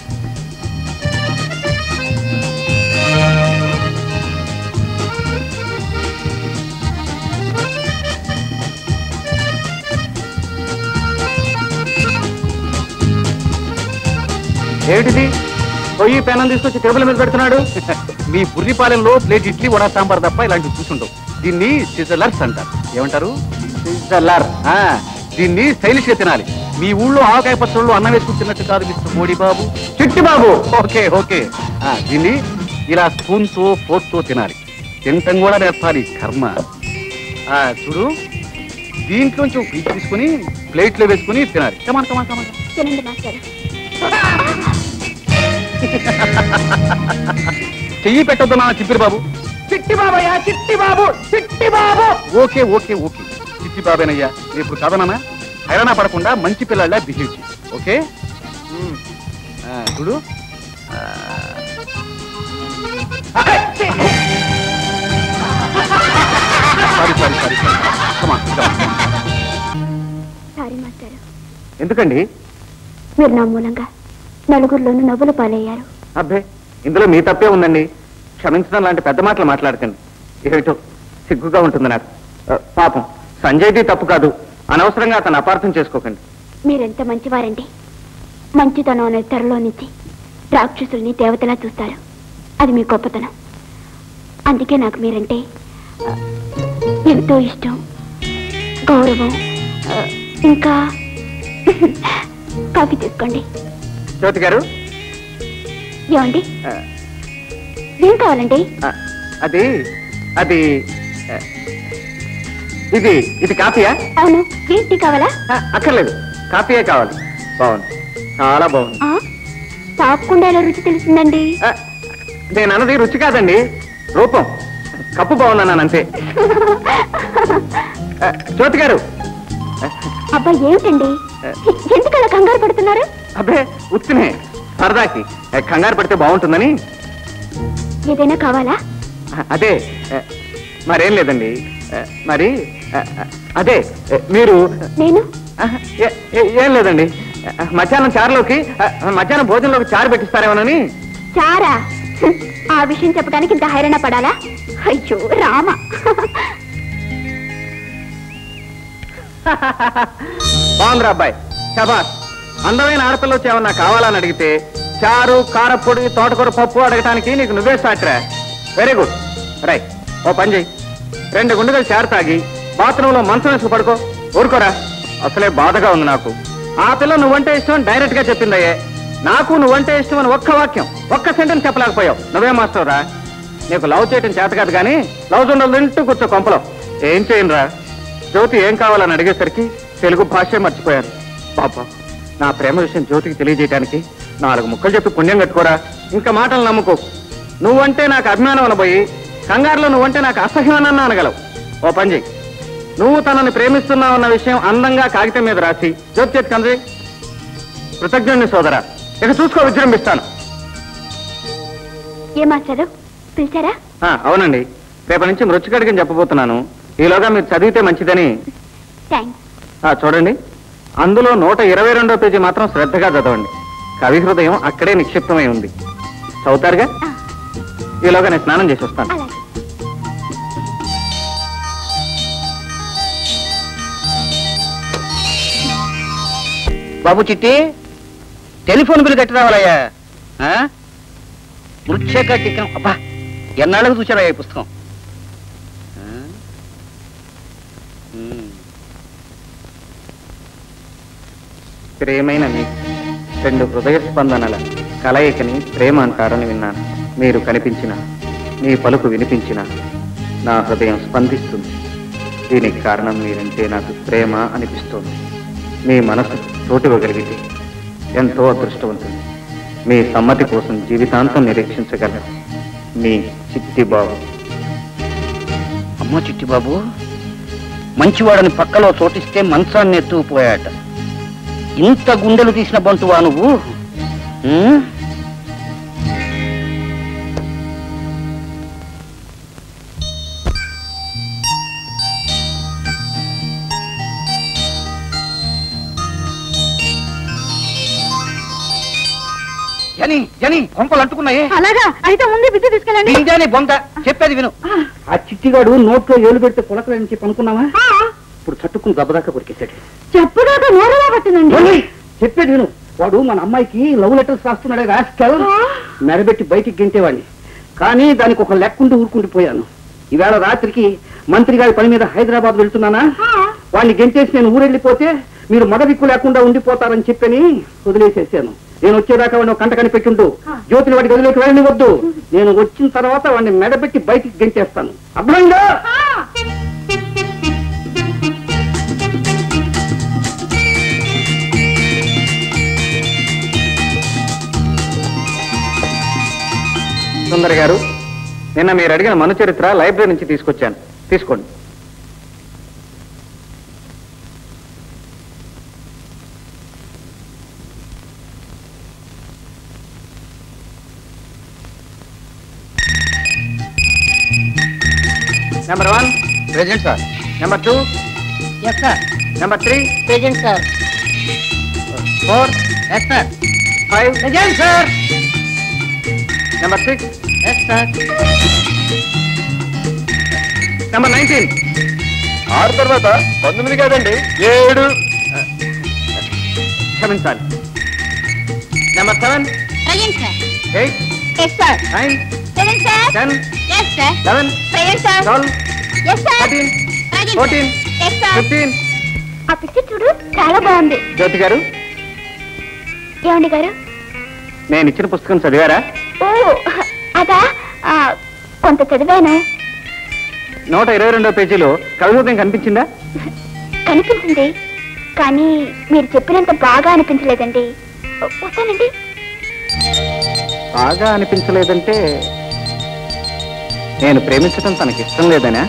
ఏమిటిది పొయ్యి పెనం తీసుకొచ్చి టేబుల్ మీద పెడుతున్నాడు మీ బుర్రిపాలెంలో ప్లేట్ ఇడ్లీ వడ సాంబార్ తప్ప ఇలాంటివి చూసుండవు దీన్ని సిజలర్స్ అంటారు ఏమంటారు సిజలర్ దీన్ని స్టైలిష్ గా తినాలి మీ ఊళ్ళో ఆవకాయ పచ్చళ్ళు అన్నం వేసుకుని తిన్నట్టు కాదు మిస్టర్ మోడీ బాబు చిట్టి బాబు ఓకే ఓకే ఆ, దీన్ని ఇలా స్పూన్ తో ఫోర్క్ తో తినాలి తింటం కూడా నేర్పాలి కర్మ ఆ, చూడు దీంట్లోంచి ఒక పీస్ తీసుకుని ప్లేట్ లో వేసుకుని తినాలి కమాన్ కమాన్ కమాన్ తినండి మాస్టారు చెయ్యి పెట్టొద్దు నా చిప్పిరి బాబు చిట్టి బాబయ్య చిట్టి బాబు చిట్టి బాబు ఓకే ఓకే ఓకే చిట్టి బాబేనయ్యా నేను ఇప్పుడు కథనా హైరాణ పడకుండా మంచి పిల్లల్లా బిహేవ్ చేయి ఓకే మ్మ్. ఆ, చూడు ఆ. Sorry sorry sorry come on sorry మాస్టారు ఎందుకండి మీరు నా మూలంగా నలుగురిలోనూ నవ్వులు పాలయ్యారు అబ్బే ఇందులో మీ తప్పే ఉందండి క్షమించడం లాంటి పెద్ద మాటలు మాట్లాడకండి ఏమిటో సిగ్గుగా ఉంటుంది నాకు ఆ, పాపం సంజయ్ది తప్పు కాదు అనవసరంగా అతను అపార్థం చేసుకోకండి మీరెంత మంచివారండి మంచితనం అనే తెరలో నుంచి రాక్షసుల్ని దేవతలా చూస్తారు అది మీ గొప్పతనం అందుకే నాకు మీరంటే ఆ, ఎంతో ఇష్టం గౌరవం ఆ, ఇంకా కాఫీ తీసుకోండి జ్యోతి గారు ఏమండి ఆ, ఏం కావాలండి ఆ, అది అది ఆ, ఇది ఇది కాఫీయా అవును ఏంటి కావాలా ఆ, అక్కర్లేదు కాఫీయే కావాలి బాగుంది చాలా బాగుంది ఆ, తాగకుండా ఎలా రుచి తెలిసిందండి ఆ, నేను అన్నది రుచి కాదండి రూపం కప్పు బాగున్నాను అంతే ఆ, జ్యోతి గారు అబ్బా ఏమిటండి ఎందుకు అలా కంగారు పడుతున్నారు అబ్బే ఉత్తినే సరదాకి ఆ, కంగారు పడితే బాగుంటుందని ఏదైనా కావాలా ఆ, అదే ఆ, మరేం లేదండి ఆ, మరి ఆ, ఆ, అదే ఆ, మీరు నేను ఆహా, ఏ- ఏ- ఏం లేదండి ఆ, మధ్యాహ్నం చారులోకి ఆ, మధ్యాహ్నం భోజనంలోకి చారు పెట్టిస్తారేమోనని చారా హ్మ్, ఆ విషయం చెప్పడానికి ఇంత హైరాణ పడాలా అయ్యో రామ బాగుందిరా అబ్బాయి శబాస్ అందమైన ఆడపిల్ల వచ్చి ఏమన్నా కావాలని అడిగితే చారు కారపొడి తోటకూర పప్పు అడగటానికి నీకు నువ్వే సాట్రా వెరీ గుడ్ రైట్ ఓ పని చెయ్యి రెండు గుండెలు చారు తాగి బాత్రూంలో మంచం వేసుకు పడుకో ఊరుకోరా అసలే బాధగా ఉంది నాకు ఆ పిల్ల నువ్వంటే ఇష్టం అని డైరెక్ట్ గా చెప్పిందయ్యే నాకు నువ్వంటే ఇష్టం అని ఒక్క వాక్యం ఒక్క సెంటెన్స్ చెప్పలేకపోయావు నువ్వే మాస్టర్ రా నీకు లవ్ చేయటం చేత కాదు కానీ లవ్ జొండలు తింటూ కూర్చో కొంపలో ఏం చేయనురా జ్యోతి ఏం కావాలని అడిగేసరికి తెలుగు భాషే మర్చిపోయాను పాప నా ప్రేమ విషయం జ్యోతికి తెలియజేయడానికి నాలుగు ముక్కలు చెప్పి పుణ్యం కట్టుకోరా ఇంకా మాటలు నమ్ముకో నువ్వంటే నాకు అభిమానం అనబోయి కంగారులో నువ్వంటే నాకు అసహ్యం అన్న అనగలవు ఓ పని చెయ్యి నువ్వు తనని ప్రేమిస్తున్నావు అన్న విషయం అందంగా కాగితం మీద రాసి జ్యోతి చేతి కంది కృతజ్ఞుని సోదరా ఇక చూసుకో విజృంభిస్తాను ఏ మాస్టారు పిలిచారా ఆ, అవునండి రేపటి నుంచి మృచ్చుకడికని చెప్పబోతున్నాను ఈలోగా మీరు చదివితే మంచిదని థ్యాంక్స్ ఆ, చూడండి అందులో నూట ఇరవై రెండో పేజీ మాత్రం శ్రద్ధగా చదవండి కవి హృదయం అక్కడే నిక్షిప్తమై ఉంది చదువుతారుగా ఆ, ఈలోగా నేను స్నానం చేసి వస్తాను అలాగే బాబు చిట్టి టెలిఫోన్ బిల్ కట్టి రావాలయ్యా ఆ? మృచ్ఛక టిక్కం అబ్బా ఎన్నాళ్ళకు చూసారా ఈ పుస్తకం ఆ? ఉమ్. ప్రేమైన మీ రెండు హృదయ స్పందనల కలయికని ప్రేమ అంటారని విన్నాను మీరు కనిపించిన మీ పలుకు వినిపించిన నా హృదయం స్పందిస్తుంది దీనికి కారణం మీరంటే నాకు ప్రేమ అనిపిస్తోంది మీ మనసు చోటివ్వగలిగితే ఎంతో అదృష్టవంతుంది మీ సమ్మతి కోసం జీవితాంతం నిరీక్షించగలను మీ చిట్టి బాబు అమ్మ చిట్టి బాబు మంచివాడని పక్కలో చోటిస్తే మంచాన్ని ఎత్తుకుపోయాట ఇంత గుండెలు తీసిన బంటువా నువ్వు ఉమ్? జని జని కొంపలు అంటుకున్నాయే అలాగా అయితే ముందే విద్య తీసుకెళ్ళండి నిజాని బొంద చెప్పేది విను ఆ చిట్టిగాడు నోట్లో ఏలు పెడితే పులకలని చెప్పి అనుకున్నావా ఇప్పుడు చట్టుకుని దెబ్బదాకా కొరికేశాడు చెప్పుదాకా నోరలా పట్టిందండి ఓయ్! చెప్పేది విను వాడు మన అమ్మాయికి లవ్ లెటర్స్ రాస్తున్నాడే రాస్కల్ మెరబెట్టి బయటికి గెంటేవాడిని కానీ దానికి ఒక లెక్కుండి ఊరుకుంటూ పోయాను ఈవేళ రాత్రికి మంత్రి గారి పని మీద హైదరాబాద్ వెళ్తున్నానా వాడిని గెంటేసి నేను ఊరెళ్ళిపోతే మీరు మగ దిక్కు లేకుండా ఉండిపోతారని చెప్పని వదిలేసేసాను నేను వచ్చేదాకా వాడిని ఒక కంట కనిపెట్టుండు జ్యోతిని వాడికి వదిలేకి వెళ్ళనివద్దు నేను వచ్చిన తర్వాత వాడిని మెడబెట్టి బయటికి గెంటేస్తాను అర్థమైందా సుందర్ గారు నిన్న మీరు అడిగిన మను చరిత్ర లైబ్రరీ నుంచి తీసుకొచ్చాను తీసుకోండి number one president sir number two yes sir number three president sir four yes sir five president sir number six yes sir number nineteen ఆరు తర్వాత పంతొమ్మిది కాదండి ఏడు క్షమించాలి number seven present sir eight yes sir nine present sir ten yes sir eleven present sir twelve yes sir thirteen present fourteen yes sir fifteen ఆ picture చూడు చాలా బాగుంది జ్యోతి గారు ఏమండి గారు నేను ఇచ్చిన పుస్తకం చదివారా ఓ అదా ఆ, కొంత చదివాను నూట ఇరవై రెండో పేజీలో కవిహృదయం కనిపించిందా కనిపించింది కానీ మీరు చెప్పినంత బాగా అనిపించలేదండి వస్తానండి బాగా అనిపించలేదంటే నేను ప్రేమించడం తనకి ఇష్టం లేదనా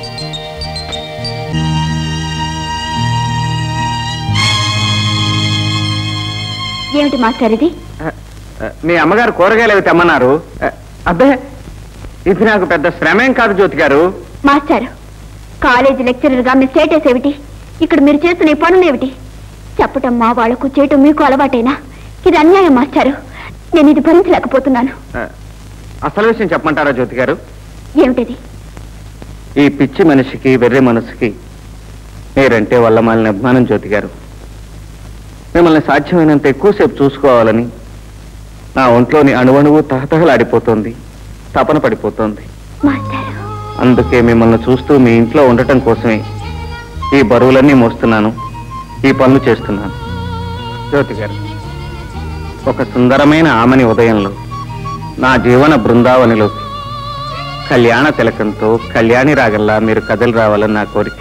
ఏమిటి మాస్టర్ ఇది ఆ, ఆ, మీ అమ్మగారు కూరగాయలు అవి తెమ్మన్నారు ఆ, అబ్బే ఇది నాకు పెద్ద శ్రమేం కాదు జ్యోతి గారు మాస్టర్ కాలేజీ లెక్చరర్ గా మీ స్టేటస్ ఏమిటి ఇక్కడ మీరు చేస్తున్న ఈ పనులు ఏమిటి చెప్పటం మా వాళ్లకు చేయటం మీకు అలవాటేనా ఇది అన్యాయం మాస్టారు నేను ఇది భరించలేకపోతున్నాను ఆ, అసలు విషయం చెప్పమంటారా జ్యోతి గారు ఏమిటిది ఈ పిచ్చి మనిషికి వెర్రి మనసుకి మీరంటే వల్ల మాలిన అభిమానం జ్యోతి గారు మిమ్మల్ని సాధ్యమైనంత ఎక్కువసేపు చూసుకోవాలని నా ఒంట్లోని అణువణువు తహతహలాడిపోతోంది తపన పడిపోతోంది మాస్టారు అందుకే మిమ్మల్ని చూస్తూ మీ ఇంట్లో ఉండటం కోసమే ఈ బరువులన్నీ మోస్తున్నాను ఈ పనులు చేస్తున్నాను జ్యోతి గారు ఒక సుందరమైన ఆమని ఉదయంలో నా జీవన బృందావనిలోకి కళ్యాణ తిలకంతో కళ్యాణి రాగల్లా మీరు కథలు రావాలని నా కోరిక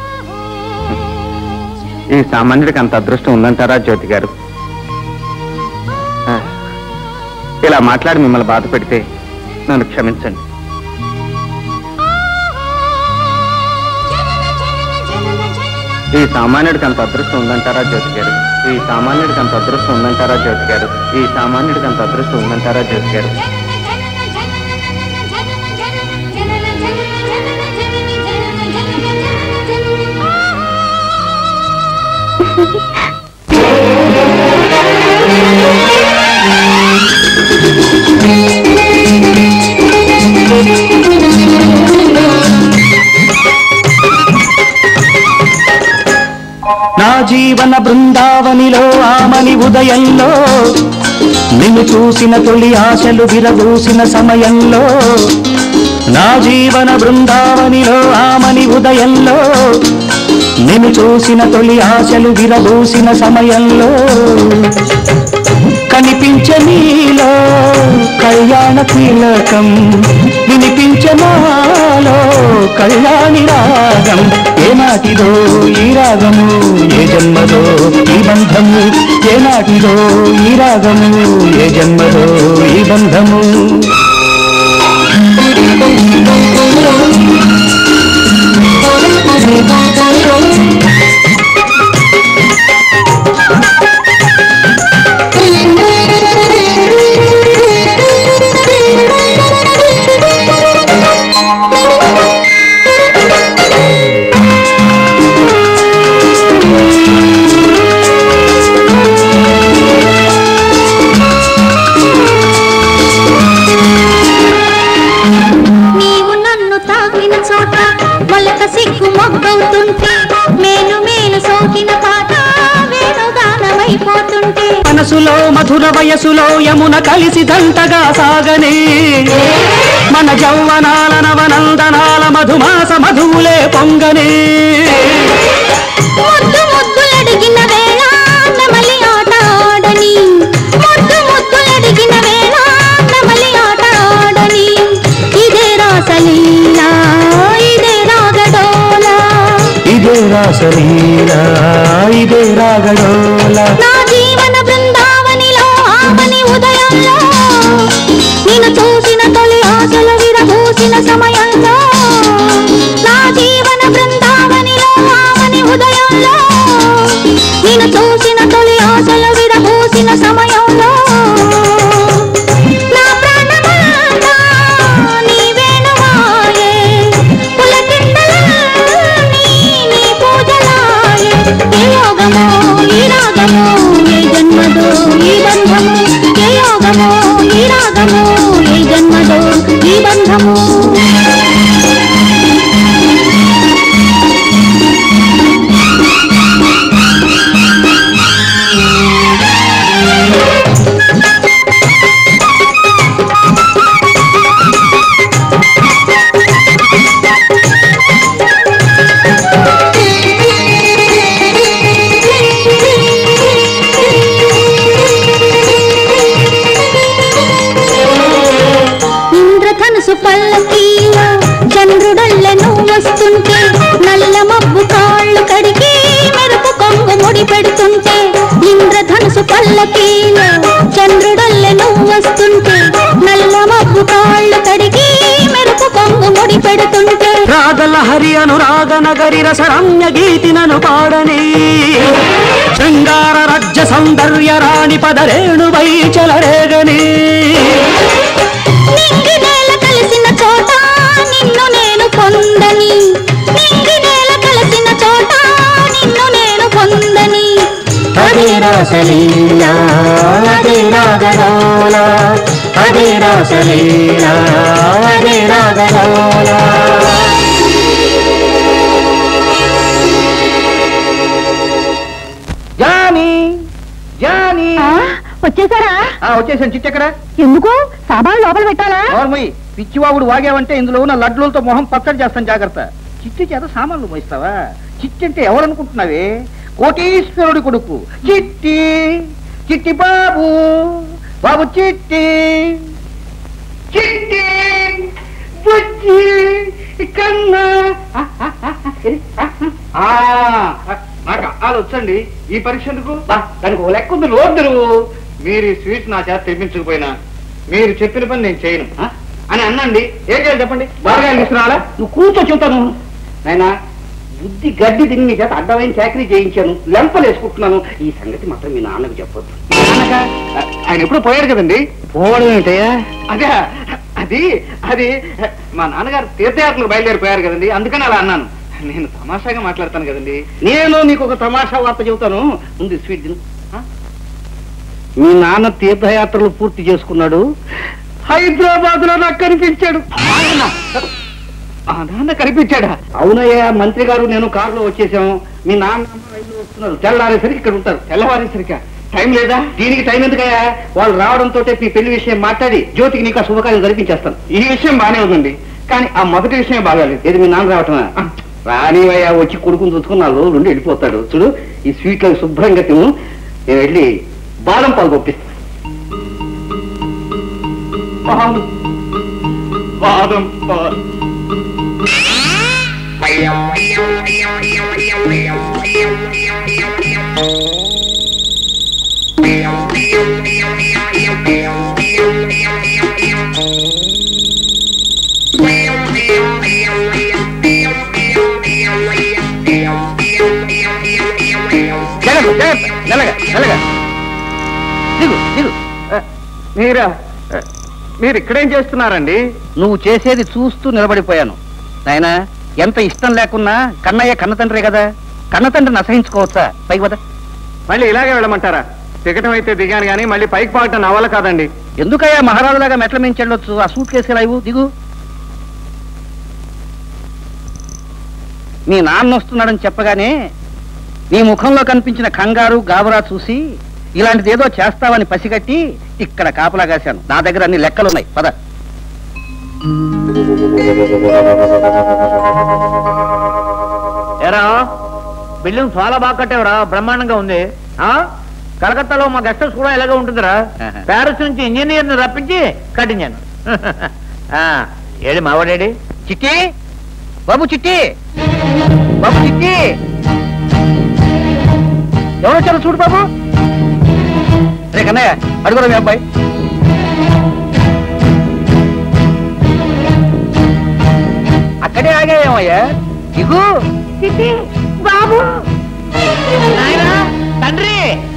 ఈ సామాన్యుడికి అంత అదృష్టం ఉందంటారా జ్యోతి గారు ఆ, ఇలా మాట్లాడి మిమ్మల్ని బాధ పెడితే నన్ను క్షమించండి ఈ సామాన్యుడికి అంత అదృష్టం ఉందంటారా జ్యోతి గారు ఈ సామాన్యుడికి అంత అదృష్టం ఉందంటారా జ్యోతి గారు ఈ సామాన్యుడికి అంత అదృష్టం ఉందంటారా జ్యోతి గారు జీవన బృందావనిలో ఆమని ఉదయంలో నిన్ను చూసిన తొలి ఆశలు విరబూసిన సమయంలో నా జీవన బృందావనిలో ఆమని ఉదయంలో నిన్ను చూసిన తొలి ఆశలు విరబూసిన సమయంలో కనిపించే నీలో కళ్యాణ తిలకం వినిపించే నాలో కళ్యాణి రాగం ఏనాటిదో ఈ రాగము ఏ జన్మదో ఈ బంధము ఏనాటిదో ఈ రాగము ఏ జన్మదో ఈ బంధము నీవు నన్ను తాకిన చోట మొలక సిగ్గు మొగ్గవుతుంటే మేలు మేలు సోకిన పాట వేణుగానమైపోతుంటే మనసులో మధుర వయసులో యమున కలిసి దంతగా సాగనే మన జౌవనాల నవనందనాల మధుమాస మధువులే పొంగనే ముద్దు ముద్దులడిగిన వేళ నెమలి ఆట ఆడని ముద్దు ముద్దులడిగిన వేళ నెమలి ఆట ఆడని ఇదే రాసలీలా ఇదే రాగడోలా ఇదే రాసలీల ఇదే రాగడోల నా జీవన బృందావనిలో ఆమని ఉదయంలో నేను చూసిన తొలి ఆశలు విరబూసిన సమయంలో నా జీవన బృందావనిలో ఆమని ఉదయంలో నేను చూసిన తొలి ఆశలు విరబూసిన సమయంలో నా ప్రాణమంతా నీ వేణువాయే పులకింతలన్నీ నీ పూజలాయే ఏ యోగమో ఈ రాగమో ఏ జన్మదో ఈ బంధము ఏ యోగమో ఈ రాగమో ఏ జన్మదో ఈ బంధము ఇంద్రధనుసు పల్లకీలో చంద్రుడల్లెను వస్తుంటే నల్ల మబ్బు కాళ్ళు కడిగి మెరుపు కొంగు ముడి పెడుతుంటే ఇంద్రధనుసు పల్లకీలో చంద్రుడల్లెను వస్తుంటే నల్ల మబ్బు కాళ్ళు కడిగి మెరుపు కొంగు ముడి పెడుతుంటే రాగలహరి అనురాగ నగరి రసరమ్య గీతినను పాడని శృంగార రజ్య సౌందర్య రాణి పదరేణువై చలరేగని నింగి నేల కలిసిన చోట నిన్ను నేను పొందని నింగి నేల కలిసిన చోట నిన్ను నేను పొందని అదే రాసలీల అదే రాగరోల అదే రాసలీల అదే రాగరోల జానీ జానీ వచ్చేసారా ఆ, వచ్చేసాను చిట్టెక్కడ ఎందుకు సామాన్లు లోపల పెట్టాలా నోర్మయ్యి పిచ్చివాగుడు వాగావంటే ఇందులో ఉన్న లడ్లూలతో మొహం పచ్చడి చేస్తాను జాగ్రత్త చిట్టి చేత సామాన్లు మోయిస్తావా చిట్టి అంటే ఎవరనుకుంటున్నావే కోటీశ్వరుడి కొడుకు చిట్టి చిట్టి బాబు బాబు చిట్టి చిట్టి బుజ్జి కన్నా ఆ, నాకు ఆలోచండి ఈ పరీక్ష ఎందుకు బా, దానికి ఒక లెక్క ఉంది లోద్దరు మీరు ఈ స్వీట్ నా చేత తెప్పించకపోయినా మీరు చెప్పిన పని నేను చేయను ఆ? అని అన్నండి ఏం చేయాలి చెప్పండి బాగా తీసుకురావాలా నువ్వు కూర్చో చెబుతాను నాయనా బుద్ధి గడ్డి తిని నీ చేత అడ్డమైన చాకరీ చేయించాను లెంపలు వేసుకుంటున్నాను ఈ సంగతి మాత్రం మీ నాన్నకు చెప్పొద్దు ఆయన ఎప్పుడు పోయారు కదండి పోవడం ఏంటయ్యా అదే అది అది మా నాన్నగారు తీర్థయాత్రలకు బయలుదేరిపోయారు కదండి అందుకని అలా అన్నాను నేను తమాషాగా మాట్లాడతాను కదండి నేను నీకు ఒక తమాషా వార్త చెబుతాను ముందు ఈ స్వీట్ తిను ఆ? మీ నాన్న తీర్థయాత్రలు పూర్తి చేసుకున్నాడు హైదరాబాద్ లో నాకు కనిపించాడు ఆ, నాన్న కనిపించాడా అవునయ్యా మంత్రి గారు నేను కారులో వచ్చేసాము మీ నాన్న అమ్మ రైల్లో వస్తున్నారు తెల్లారేసరికి ఇక్కడ ఉంటారు తెల్లవారేసరికా టైం లేదా దీనికి టైం ఎందుకయ్యా వాళ్ళు రావడంతో మీ పెళ్లి విషయం మాట్లాడి జ్యోతికి నీకు ఆ శుభకార్యం జరిపించేస్తాను ఈ విషయం బానే ఉందండి కానీ ఆ మొదటి విషయం బాగాలేదు ఏది మీ నాన్న రావటమా రానివయ్యా వచ్చి కొడుకుని చూసుకుని నాలుగు రోజులు ఉండి వెళ్ళిపోతాడు చూడు ఈ స్వీట్లో శుభ్రంగా తిను నేను వెళ్ళి బాదం పాలు పంపిస్తాను పాలు బాదం పాలు జరగదు, జరగదు. మెల్లగా, మెల్లగా. దిగు దిగు మీరా మీరు ఇక్కడేం చేస్తున్నారండి నువ్వు చేసేది చూస్తూ నిలబడిపోయాను నాయనా ఎంత ఇష్టం లేకున్నా కన్నయ్య కన్నతండ్రే కదా కన్నతండ్రిని అసహించుకోవచ్చా పైకి వద మళ్ళీ ఇలాగే వెళ్ళమంటారా దిగటం అయితే దిగాను కానీ మళ్ళీ పైకి పాడటం నా వల్ల కాదండి ఎందుకయ్యా మహారాజులాగా మెట్ల మించి వెళ్ళొచ్చు ఆ సూట్ కేసు ఇవ్వు దిగు మీ నాన్న వస్తున్నాడని చెప్పగానే నీ ముఖంలో కనిపించిన కంగారు గాబరా చూసి ఇలాంటిది ఏదో చేస్తావని పసిగట్టి ఇక్కడ కాపలా కాశాను నా దగ్గర అన్ని లెక్కలున్నాయి పద ఏరా బిల్డింగ్ చాలా బాగా కట్టావురా బ్రహ్మాండంగా ఉంది ఆ కలకత్తాలో మా గెస్ట్ హౌస్ కూడా ఇలాగే ఉంటుందిరా ఆహా. ప్యారిస్ నుంచి ఇంజనీర్ ని రప్పించి కట్టించాను ఆ, ఏడి మావాడేడి చిట్టి బాబు చిట్టి బాబు చిట్టి ఎవరు వచ్చారో చూడు బాబు రే కన్నయ్య అడుగురా మీ అబ్బాయి అక్కడే ఆగాయేమయ్యా దిగు బాబు నాయనా, తండ్రి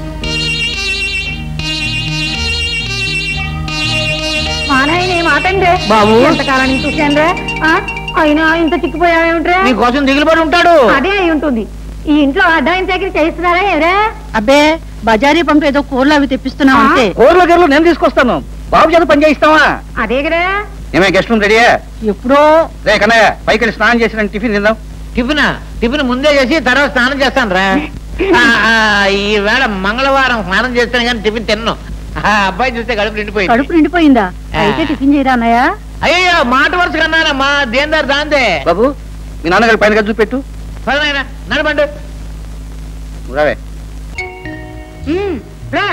మా నాయన ఏం ఆటండి బాబు. ఎంతకాలం నుంచి చూశానురా ఆ, అయినా ఇంత చిక్కిపోయావేమిట్రా నీకోసం దిగులు పడి ఉంటాడు అదే అయి ఉంటుంది ఈ ఇంట్లో అడ్డాయిన చాకరీ చేస్తున్నారా ఎవరా అబ్బే బజారీ పంపు ఏదో కూరలు అవి తెప్పిస్తున్నాం ఆ? అంతే కూరలో గెర్లు నేను తీసుకొస్తాను బాబు చేత పని చేయిస్తావా అదే కదా ఏమే గెస్ట్ రూమ్ రెడీయా ఎప్పుడో రే కన్నయ్య పైకి వెళ్ళి స్నానం చేసిన టిఫిన్ తిందాం టిఫిన్ టిఫిన్ ముందే చేసి తర్వాత స్నానం చేస్తాను రా ఈ వేళ మంగళవారం స్నానం చేస్తాను కానీ టిఫిన్ తిన్ను ఆ అబ్బాయి చూస్తే కడుపు నిండిపోయింది కడుపు నిండిపోయిందా అయితే టిఫిన్ చేయరా అన్నయ్య అయ్యో మాట వరుస కన్నానమ్మా దేందారు దాందే బాబు మీ నాన్నగారి పైన గది చూపెట్టు పదనైనా నడబండు నువ్వు రావే ఉమ్, రా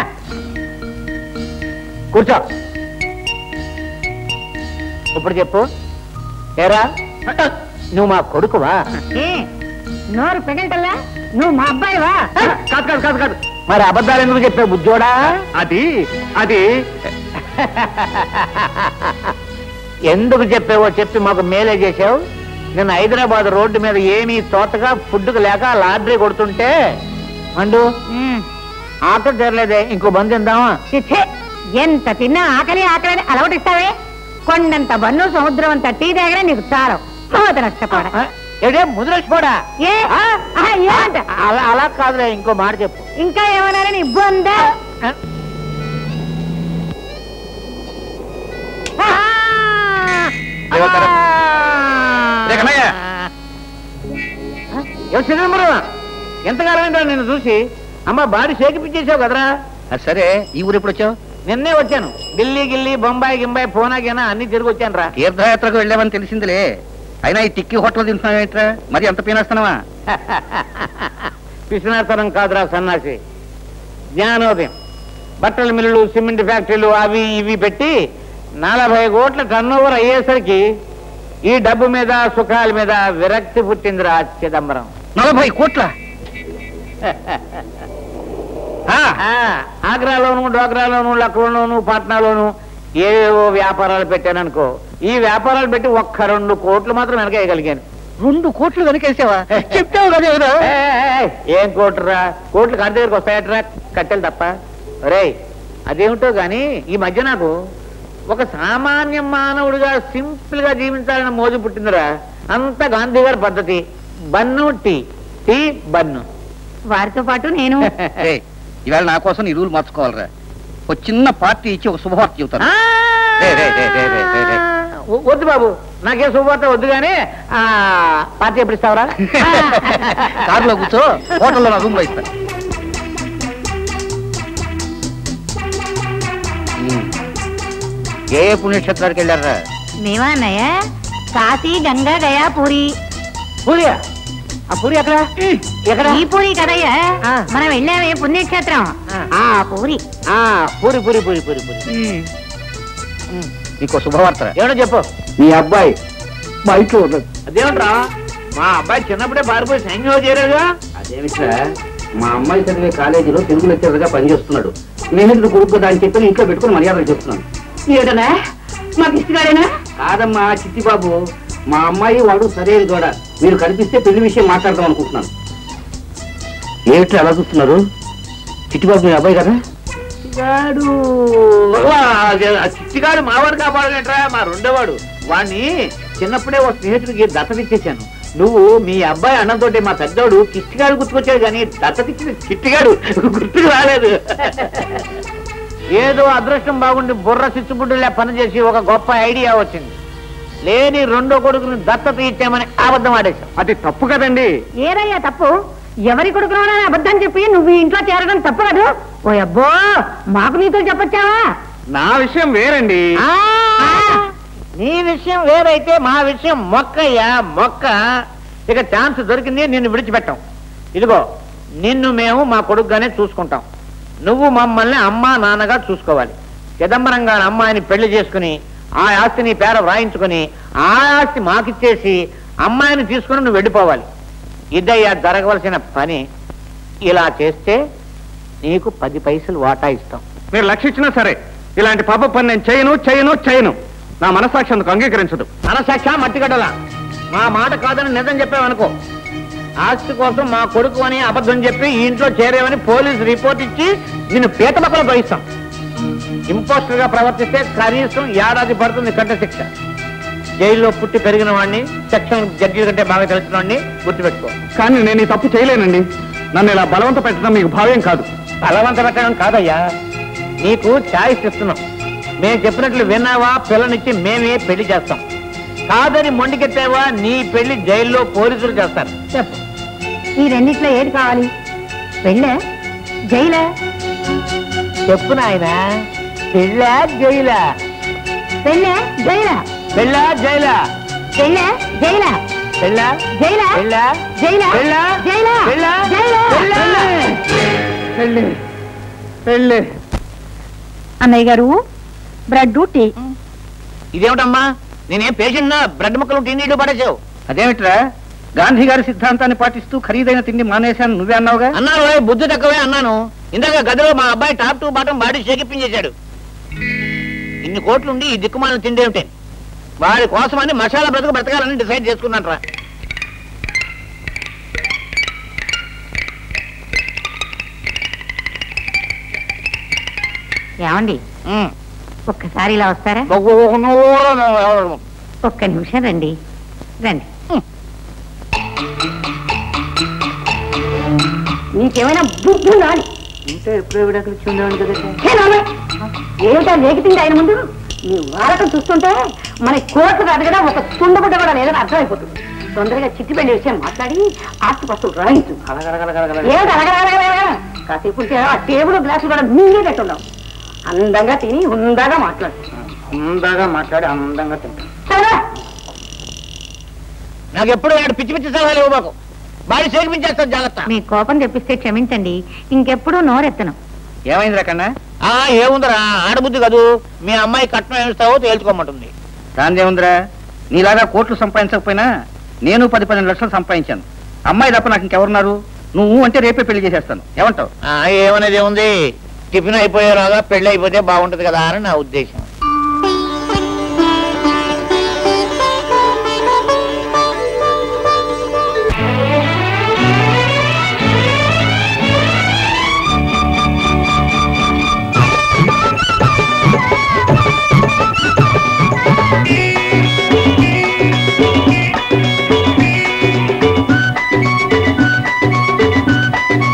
కూర్చో ఇప్పుడు చెప్పు ఏరా నువ్వు మా కొడుకువా ఏ నోరు పెగంటల్లా నువ్వు మా అబ్బాయివా కాదు కాదు కాదు కాదు మరి అబద్ధాలు ఎందుకు చెప్పావు బుజ్జోడా అది అది ఎందుకు చెప్పావో చెప్పి మాకు మేలే చేసావు నేను హైదరాబాద్ రోడ్డు మీద ఏమీ తోటగా ఫుడ్కు లేక లాటరీ కొడుతుంటే అండు ఆటో తెరలేదే ఇంకో బంద్ తిందామా చిచ్చే, ఎంత తిన్నా ఆకలి ఆకలి అని అలవటిస్తావే కొండంత బన్ను సముద్రం అంత టీ దగ్గర నీకు చాలు మోత నష్టపోడ ఆ, ఏడే ముద్రచ్చిపోడా ఏ ఆ, ఏమంట అలా అలా కాదులే ఇంకో మాట చెప్పు ఇంకా ఏమన్నారని ఇబ్బందా ఆ, దేవతర- రే కన్నయ్య ఏ చిదంబరం ఎంతకాలం అయిందా నిన్ను చూసి అమ్మ బాడీ షేకిపించేసావు కదరా అది సరే ఈ ఊరు ఎప్పుడు వచ్చావు నిన్నే వచ్చాను ఢిల్లీ గిల్లీ బొంబాయి గింబాయి పూనా గినా అన్ని తిరిగి వచ్చాను రా తీర్థయాత్రకు వెళ్ళామని తెలిసిందిలే అయినా ఈ టిక్కీ హోటల్ తింటున్నావేంట్రా మరి అంత పీనేస్తున్నావా పిసినాతనం కాదురా సన్నాసి జ్ఞానోదయం బట్టల మిల్లులు సిమెంట్ ఫ్యాక్టరీలు అవి ఇవి పెట్టి నలభై కోట్ల టర్నోవర్ అయ్యేసరికి ఈ డబ్బు మీద సుఖాల మీద విరక్తి పుట్టిందిరా చిదంబరం నలభై కోట్ల ఆ, ఆగ్రాలోను డోగ్రాలోను లక్నోలోను పాట్నాలోను ఏవేవో వ్యాపారాలు పెట్టాననుకో ఈ వ్యాపారాలు పెట్టి ఒక్క రెండు కోట్లు మాత్రం వెనకేయగలిగాను రెండు కోట్లు వెనకేసావా చెప్తావు కదా ఏదో. ఏయ్, ఏయ్, ఏం కోట్లురా కోట్లు కాడి దగ్గరికి వస్తాయట్రా కట్టెలు తప్ప రే అదేమిటో గాని ఈ మధ్య నాకు ఒక సామాన్య మానవుడిగా సింపుల్ గా జీవించాలని మోజు పుట్టిందిరా అంత గాంధీ గారి పద్ధతి బన్ను టీ టీ బన్ను వారితో పాటు నేను ఏయ్, ఇవాళ నా కోసం నీ రూల్ మార్చుకోవాలరా ఒక చిన్న పార్టీ ఇచ్చి ఒక శుభవార్త చెబుతాను రే, రే, రే, రే, రే, రే, రే. వ- వద్దు బాబు నాకే శుభవార్త వద్దు కానీ ఆ, పార్టీ ఎప్పుడు ఇస్తావరా కారులో కూర్చో హోటల్లో నా రూమ్ లో ఇస్తాను ఏ ఏ పుణ్యక్షేత్రానికి వెళ్ళారా మేమా అన్నయ్య కాశీ గంగా గయా పూరి పూరియా ఆ పూరి ఎక్కడ ఎక్కడ ఈ పూరి కదయ్యా ఆ. మనం వెళ్ళామే పుణ్యక్షేత్రం ఆ. ఆ పూరి ఆ, పూరి పూరి పూరి పూరి పూరి నీకు శుభవార్త ఏమో చెప్పు మీ అబ్బాయి మా ఇంట్లో ఉన్నది అదేమంట్రా మా అబ్బాయి చిన్నప్పుడే పారిపోయి సైన్యంలో చేరాడుగా అదేమిట్రా మా అమ్మాయి చదివే కాలేజీలో తెలుగు లెక్చరర్ గా పనిచేస్తున్నాడు స్నేహితుడు కొడుకు కదా అని చెప్పి ఇంట్లో పెట్టుకుని మర్యాదలు చెప్తున్నాను ఏడనా మాకు ఇష్టగాడేనా కాదమ్మా చిట్టిబాబు మా అమ్మాయి వాడు సరైన జోడ మీరు కనిపిస్తే పెళ్లి విషయం మాట్లాడదాం అనుకుంటున్నాను ఏమిట్రా అలా చూస్తున్నారు చిట్టిబాబు మీ అబ్బాయి కదా చిట్టిగాడు ఆ చిట్టిగాడు మావాడు కాపాడలేట్రా మా రెండోవాడు వాడిని చిన్నప్పుడే ఓ స్నేహితుడికి దత్తతిచ్చేశాను నువ్వు మీ అబ్బాయి అన్నంతోటి మా పెద్దోడు కిట్టిగాడు గుర్తుకొచ్చాడు కానీ దత్తతిచ్చిన చిట్టిగాడు గుర్తుకు రాలేదు ఏదో అదృష్టం బాగుండి బుర్ర చిచ్చుబుడ్డులా పనిచేసి ఒక గొప్ప ఐడియా వచ్చింది లేని రెండో కొడుకుని దత్తత ఇచ్చామని అబద్ధం ఆడేశాం అది తప్పు కదండి ఏదయ్యా తప్పు ఎవరి కొడుకున్నానని అబద్ధం చెప్పి నువ్వు ఈ ఇంట్లో చేరడం తప్పు కదూ ఓ అబ్బో మాకు నీతో చెప్పొచ్చావా నా విషయం వేరండి ఆ, నీ విషయం వేరైతే మా విషయం మొక్కయ్యా మొక్క ఇక ఛాన్స్ దొరికింది నిన్ను విడిచిపెట్టాం ఇదిగో నిన్ను మేము మా కొడుకుగానే చూసుకుంటాం నువ్వు మమ్మల్ని అమ్మా నాన్నగా చూసుకోవాలి చిదంబరం గారి అమ్మాయిని పెళ్లి చేసుకుని ఆ ఆస్తిని పేర వ్రాయించుకుని ఆ ఆస్తి మాకిచ్చేసి అమ్మాయిని తీసుకుని నువ్వు వెళ్ళిపోవాలి ఇదయ్యా జరగవలసిన పని ఇలా చేస్తే నీకు పది పైసలు వాటా ఇస్తాం మీరు లక్షించినా సరే ఇలాంటి పాప పని నేను చేయను చేయను చేయను నా మనసాక్షి అందుకు అంగీకరించదు మనసాక్ష మట్టిగడ్డల మా మాట కాదని నిజం చెప్పావనుకో ఆస్తి కోసం మా కొడుకు అని అబద్ధం చెప్పి ఈ ఇంట్లో చేరేవని పోలీసు రిపోర్ట్ ఇచ్చి నిన్ను పీత పక్కన పోయిస్తాం ఇంపోస్టర్ గా ప్రవర్తిస్తే కనీసం ఏడాది పడుతుంది కట్ట శిక్ష జైల్లో పుట్టి పెరిగిన వాడిని సెక్షన్ జడ్జి కంటే బాగా తెలిసిన వాడిని గుర్తుపెట్టుకో కానీ నేను ఈ తప్పు చేయలేనండి నన్ను ఇలా బలవంత పెట్టడం మీకు భావ్యం కాదు బలవంత పెట్టడం కాదయ్యా నీకు ఛాయిస్ ఇస్తున్నాం మేము చెప్పినట్లు విన్నావా పిల్లనిచ్చి మేమే పెళ్లి చేస్తాం కాదని మొండికెత్తావా నీ పెళ్లి జైల్లో పోలీసులు చేస్తారు చెప్పు ఈ రెండిట్లో ఏది కావాలి పెళ్ళే జైలే చెప్పు నాయన పెళ్ళా జైలా పెళ్ళే జైలా పెళ్ళా జైలా పెళ్ళే జైలా పెళ్ళా జైలా పెళ్ళా జైలా పెళ్ళా జైలా పెళ్ళా జైలా పెళ్ళా పెళ్ళి పెళ్ళి అన్నయ్య గారు బ్రెడ్ టీ ఇదేమిటమ్మా నేనేం పేషెంట్ బ్రెడ్ ముక్కలు టీ నీళ్లు పడేసావు అదేమిట్రా గాంధీ గారి సిద్ధాంతాన్ని పాటిస్తూ ఖరీదైన తిండి మానేశాను నువ్వే అన్నావుగా అన్నాను ఓయ్, బుద్ధి తక్కువే అన్నాను ఇందాక గదిలో మా అబ్బాయి టాప్ టు బాటం బాడీ షేకిప్పించేశాడు ఇన్ని కోట్లుండి ఈ దిక్కుమాలను తిండేమిటే వాడి కోసమని మసాలా బ్రతుకు బ్రతకాలని డిసైడ్ చేసుకున్నాను ఏమండి ఒక్కసారి ఇలా వస్తారా ఒక్క నిమిషం రండి రండి నీకేమైనా బుద్ధి ఉండాలి ఏమిటా లేకితింది ఆయన ముందు నీ వాడకం చూస్తుంటే మన కోర్టు కాదు కదా ఒక తుండబుడ్డ కూడా లేదని అర్థమైపోతుంది తొందరగా చిట్టి పెళ్లి విషయం మాట్లాడి ఆస్తి పస్తులు రాయించు ఏమిటి అలగలగలగలగల? కాసేపు ఉంటే ఆ టేబుల్ గ్లాసులు కూడా మింగేటట్టున్నావు అందంగా తిని ఉందాగా మాట్లాడు అందంగా మాట్లాడి అందంగా తింటాను సరేనా? నాకు ఎప్పుడు వాడు పిచ్చి పిచ్చి సలహాలు ఇవ్వబాకు బాడీ షేకిపించేస్తాను జాగ్రత్త మీ కోపం తెప్పిస్తే క్షమించండి ఇంకెప్పుడు నోరెత్తను ఏమైందిరా కన్నా ఆ ఏముందిరా ఆడబుద్ధి కదూ మీ అమ్మాయి కట్నం ఏమిస్తావో తేల్చుకోమంటుంది దాందేముందిరా నీలాగా కోట్లు సంపాదించకపోయినా నేను పది పన్నెండు లక్షలు సంపాదించాను అమ్మాయి తప్ప నాకు ఇంకెవరున్నారు నువ్వు అంటే రేపే పెళ్లి చేసేస్తాను ఏమంటావు ఆ, ఏమనేది ఏముంది టిఫిన్ అయిపోయేలాగా పెళ్లి అయిపోతే బాగుంటది కదా అని నా ఉద్దేశం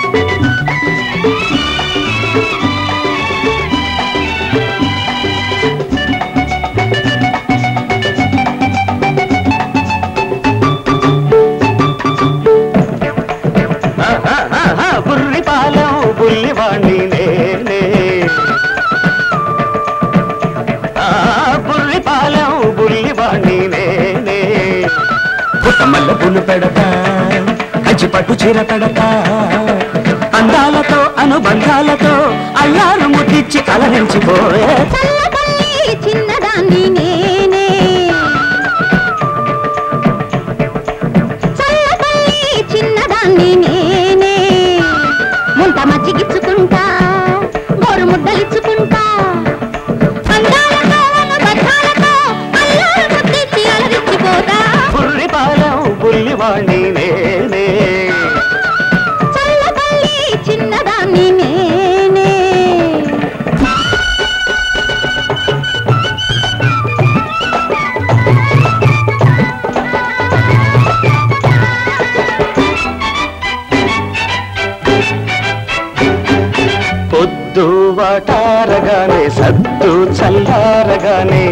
ఆ మల్లె పూలు పెడతా కంచి పట్టు చీర పెడతా అందాలతో అనుబంధాలతో అల్లారు ముట్టించి అలరించిపోయే చల్లబల్లి చిన్నదాన్ని నేనే చల్లబల్లి చిన్నదాన్ని నేనే ముంత మజ్జిగిచ్చుకుంటా గోరు ముద్దలిచ్చుకుంటా అందాలతో అనుబంధాలతో అల్లారు ముట్టించి అలరించిపోతా బుర్రి పాలెం బుల్లివాణ్ణి నేనే చల్లబల్లి చిన్నదాన్ని నేనే పొద్దు వాటారగానే సద్దు చల్లారగానే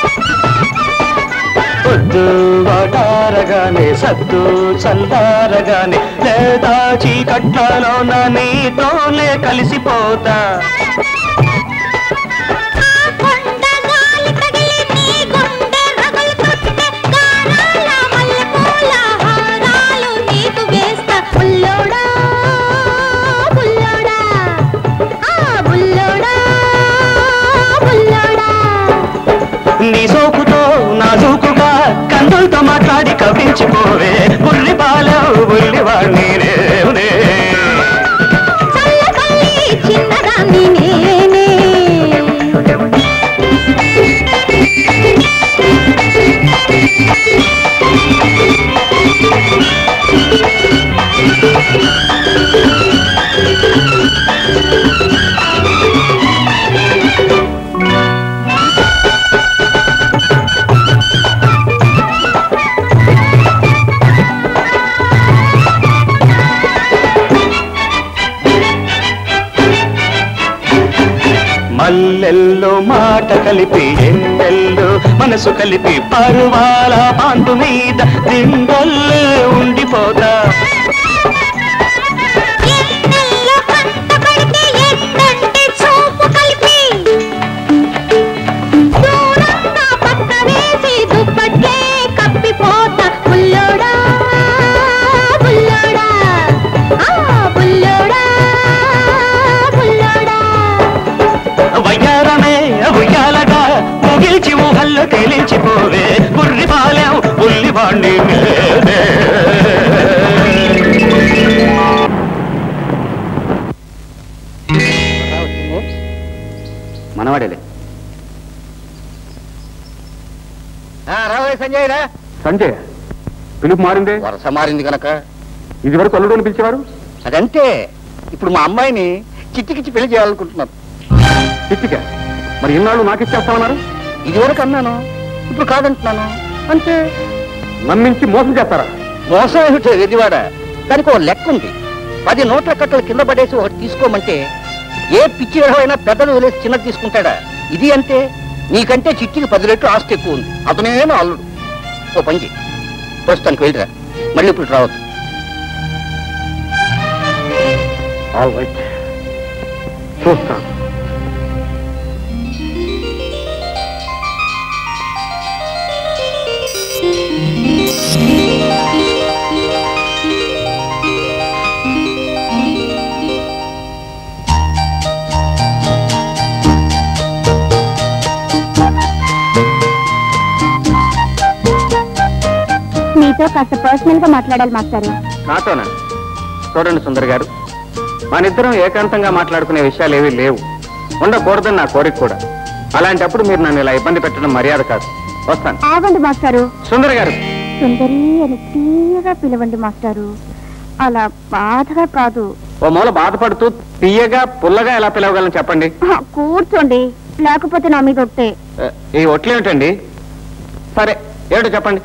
పొద్దు వాటారగానే సద్దు చల్లారగానే లేదా చీకట్లలోన నీతోనే కలిసిపోతా కొండ గాలి తగిలి నీ గుండె రగులుతుంటే గారాల మల్లెపూల హారాలు నీకు వేస్తా బుల్లోడా బుల్లోడా ఆ బుల్లోడా బుల్లోడా నీ సోకుతో నాజూకుగా కందులతో మాట్లాడి కవించిపోవే బుర్రి పాలెం బుల్లివాణ్ణి నేనే చల్లబల్లి చిన్నదాన్ని నేనే మల్లెల్లో మాట కలిపి ఎన్నెల్లో మనసు కలిపి పరువాల పాండు మీద దిండల్లే ఉండిపోతా ఎన్నెల్లో కంటపడితే ఎన్నంటి చూపు కలిపి దూరంగా పక్క వేసి దుప్పట్లే కప్పిపోతా బుల్లోడా బుల్లోడా ఆ బుల్లోడా బుల్లోడా వయ్యారమే ఉయ్యాలగా ముగిల్చి ఊహల్లో తేలించిపోవే బుర్రి పాలెం బుల్లివాణ్ణి నేనే. మనవాడేలే రావే సంజయ్ రా సంజయ్ పిలుపు మారిందే వరస మారింది గనక ఇది వరకు అల్లుడు అని పిలిచేవారు అదంతే ఇప్పుడు మా అమ్మాయిని చిట్టికిచ్చి పెళ్లి చేయాలనుకుంటున్నాను చిట్టిక మరి ఇన్నాళ్ళు నాకు ఇచ్చేస్తామన్నారు ఇది వరకు అన్నాను ఇప్పుడు కాదంటున్నాను అంతే నమ్మించి మోసం చేస్తారా మోసం ఏమిటో ఎదివాడ దానికి ఒక లెక్క ఉంది పది నోట్ల కట్టలు కింద పడేసి ఒకటి తీసుకోమంటే ఏ పిచ్చి విధమైనా పెద్దలు వదిలేసి చిన్నది తీసుకుంటాడా ఇది అంతే నీకంటే చిట్టికి పది రెట్లు ఆస్తి ఎక్కువ ఉంది అతనేమో అల్లుడు ఓ పని చెయ్యి ప్రస్తుతానికి వెళ్ళిరా మళ్ళీ ఇప్పుడు రావద్దు ఆల్ రైట్ చూస్తాను మీతో కాస్త పర్సనల్ గా మాట్లాడాలి మాస్టారు నాతోనా చూడండి సుందర్ గారు మనిద్దరం ఏకాంతంగా మాట్లాడుకునే విషయాలు ఏవీ లేవు ఉండకూడదని నా కోరిక కూడా అలాంటప్పుడు మీరు నన్ను ఇలా ఇబ్బంది పెట్టడం మర్యాద కాదు వస్తాను ఆగండి మాస్టారు సుందర్ గారు సుందరి అని తీయగా పిలవండి మాస్టారు అలా బాధగా కాదు ఓ మూల బాధపడుతూ తీయగా పుల్లగా ఎలా పిలవగలను చెప్పండి ఆ, కూర్చోండి లేకపోతే నా మీద ఒట్టే ఏ, ఈ ఒట్లేమిటండి సరే ఏమిటో చెప్పండి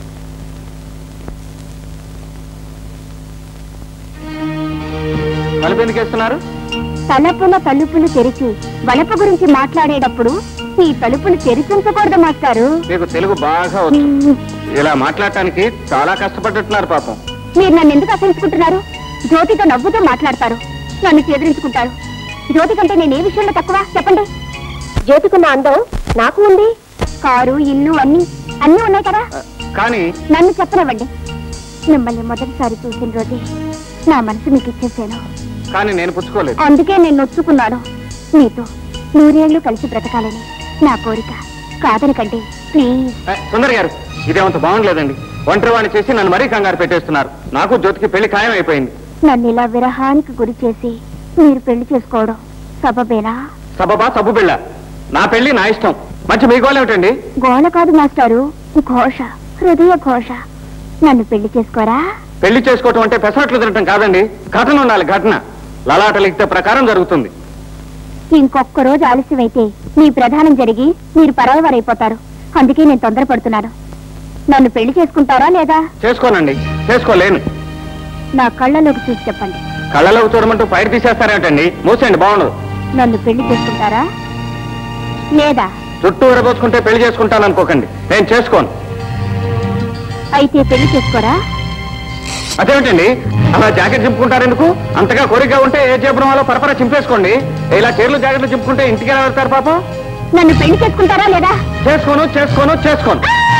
తలుపు ఎందుకు వేస్తున్నారు తలపుల తలుపులు తెరిచి వలపు గురించి మాట్లాడేటప్పుడు ఈ తలుపులు తెరిచి ఉంచకూడదు మాస్టారు మీకు తెలుగు బాగా వచ్చు ఇలా మాట్లాడటానికి చాలా కష్టపడుతున్నారు పాపం మీరు నన్ను ఎందుకు అసహించుకుంటున్నారు జ్యోతితో నవ్వుతూ మాట్లాడతారు నన్ను చేదరించుకుంటారు జ్యోతి కంటే నేను ఏ విషయంలో తక్కువ చెప్పండి జ్యోతికున్న అందం నాకు ఉంది కారు ఇల్లు అన్ని అన్ని ఉన్నాయి కదా కానీ నన్ను చెప్పనివ్వండి మిమ్మల్ని మొదటిసారి చూసిన రోజే నా మనసు మీకు ఇచ్చేసాను కానీ నేను పుచ్చుకోలేదు అందుకే నేను నొచ్చుకున్నాను మీతో నూరేళ్లు కలిసి బ్రతకాలని నా కోరిక కాదనకండి ప్లీజ్ ఏ, సుందర్ గారు ఇదేమంత బాగుండలేదండి ఒంటరి వాడిని చేసి నన్ను మరీ కంగారు పెట్టేస్తున్నారు నాకు జ్యోతికి పెళ్లి ఖాయం అయిపోయింది నన్ను ఇలా విరహానికి గురి చేసి మీరు పెళ్లి చేసుకోవడం సబబేనా సబబా సబ్బు బిళ్ళ నా పెళ్లి నా ఇష్టం మంచి మీ గోల్ ఏమిటండి గోళ కాదు మాస్టారు ఘోష హృదయ ఘోష నన్ను పెళ్లి చేసుకోరా పెళ్లి చేసుకోవటం అంటే పెసరట్లు తినటం కాదండి ఘటన ఉండాలి ఘటన లలాట లిఖిత ప్రకారం జరుగుతుంది ఇంకొక్క రోజు ఆలస్యమైతే మీ ప్రధానం జరిగి మీరు పరాయవారైపోతారు అందుకే నేను తొందరపడుతున్నాను నన్ను పెళ్లి చేసుకుంటారా లేదా చేసుకోనండి చేసుకోలేను నా కళ్ళలోకి చూసి చెప్పండి కళ్ళలోకి చూడమంటూ పైరు తీసేస్తారేమిటండి మూసేయండి బాగుండదు నన్ను పెళ్లి చేసుకుంటారా లేదా చుట్టూ విరబోసుకుంటే పెళ్లి చేసుకుంటాను అనుకోకండి నేను చేసుకోను అయితే పెళ్లి చేసుకోరా అదేమిటండి అలా జాకెట్ చింపుకుంటారు ఎందుకు అంతగా కోరికగా ఉంటే ఏ చేపడం వల్ల పరపర చింపేసుకోండి ఇలా చీరలు జాకెట్లు చింపుకుంటే ఇంటికి ఎలా వెళ్తారు పాపం నన్ను పెళ్లి చేసుకుంటారా లేదా చేసుకోను చేసుకోను చేసుకోను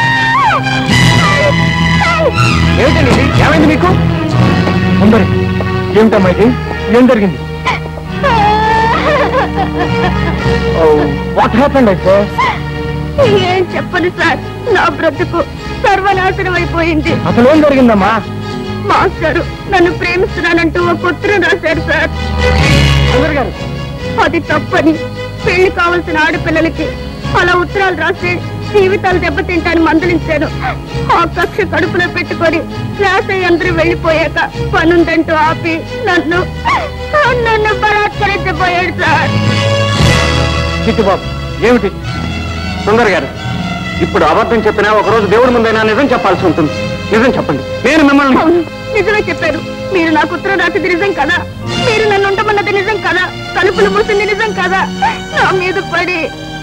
ఏమిటండి ఇది? ఏమైంది మీకు సుందరి ఏమిటమ్మా ఇది ఏం జరిగింది వాట్ హ్యాపెండ్ అయితే ఏం చెప్పను సార్ నా బ్రతుకు సర్వనాశనం అయిపోయింది అసలు ఏం జరిగిందమ్మా మాస్టారు నన్ను ప్రేమిస్తున్నానంటూ ఒక ఉత్తరం రాశారు సార్ సుందరి గారు అది తప్పని పెళ్లి కావాల్సిన ఆడపిల్లలకి అలా ఉత్తరాలు రాసి జీవితాలు దెబ్బతింటాను మందలించాను ఆ కక్ష కడుపులో పెట్టుకొని క్లాస్ అయ్యి అందరూ వెళ్ళిపోయాక పనుందంటూ ఆపి నన్ను నన్ను బలాత్కరించబోయాడు సార్ చిట్టుబాబు ఏమిటి సుందర్ గారు ఇప్పుడు అబద్ధం చెప్పినా ఒక రోజు దేవుడి ముందైనా నిజం చెప్పాల్సి ఉంటుంది నిజం చెప్పండి నేను మిమ్మల్ని అవును నిజమే చెప్పారు మీరు నాకు ఉత్తరం రాసింది నిజం కదా మీరు నన్ను ఉండమన్నది నిజం కదా తలుపులు మూసింది నిజం కదా నా మీద పడి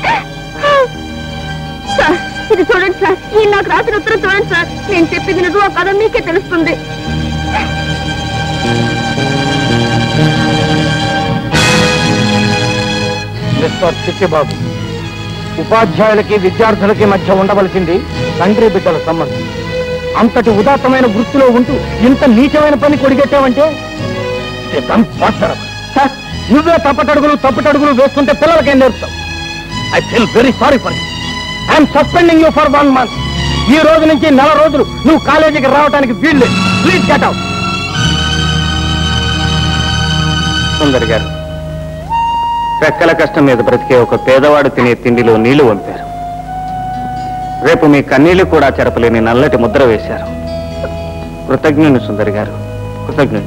సార్ ఇది చూడండి సార్ ఈ నాకు రాసిన ఉత్తరం చూడండి సార్ నేను చెప్పింది నిజమో కదా మీకే తెలుస్తుంది మిస్టర్ చిట్టిబాబు ఉపాధ్యాయులకి విద్యార్థులకి మధ్య ఉండవలసింది తండ్రి బిడ్డల సంబంధం అంతటి ఉదాత్తమైన వృత్తిలో ఉంటూ ఇంత నీచమైన పని కొడిగెట్టావంటే సార్, నువ్వే తప్పటడుగులు తప్పటడుగులు వేస్తుంటే పిల్లలకేం నేర్పుతావు I feel very sorry for I'm suspending you for one month ఈ రోజు నుంచి నెల రోజులు నువ్వు కాలేజీకి రావడానికి వీల్లేదు ప్లీజ్ గెట్ అవుట్ సుందరి గారు రెక్కల కష్టం మీద బ్రతికే ఒక పేదవాడు తినే తిండిలో నీళ్లు వంపారు రేపు మీ కన్నీళ్లు కూడా చెరపలేని నల్లటి ముద్ర వేశారు కృతజ్ఞుని సుందరి గారు కృతజ్ఞుని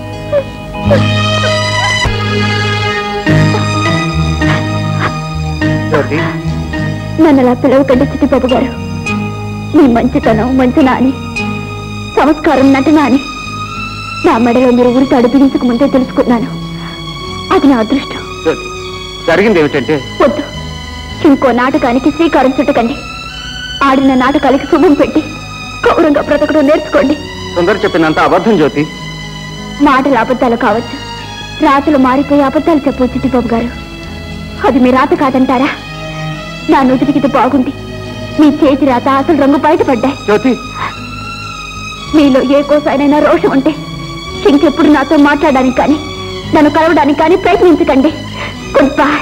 జ్యోతి నన్ను అలా పిలవకండి చిట్టిబాబు గారు మీ మంచితనం మంచి నాని సంస్కారం నటన అని నా మెడలో మీరు ఊరికి అడుగుడించక ముందే తెలుసుకున్నాను అది నా అదృష్టం జ్యోతి జరిగింది ఏమిటంటే వద్దు ఇంకో నాటకానికి శ్రీకారం చుట్టకండి ఆడిన నాటకాలకి శుభం పెట్టి గౌరవంగా బ్రతకడం నేర్చుకోండి సుందరి చెప్పినంత అబద్ధం జ్యోతి మాటలు అబద్ధాలు కావచ్చు రాతలు మారిపోయి అబద్ధాలు చెప్పు చిట్టిబాబు గారు అది మీ రాత కాదంటారా నా నుదుటికి ఇది బాగుంది మీ చేతి రాత అసలు రంగు బయటపడ్డాయి జ్యోతి మీలో ఏ కోసానైనా రోషం ఉంటే ఇంకెప్పుడు నాతో మాట్లాడడానికి కానీ నన్ను కలవడానికి కానీ ప్రయత్నించకండి గుడ్ బాయ్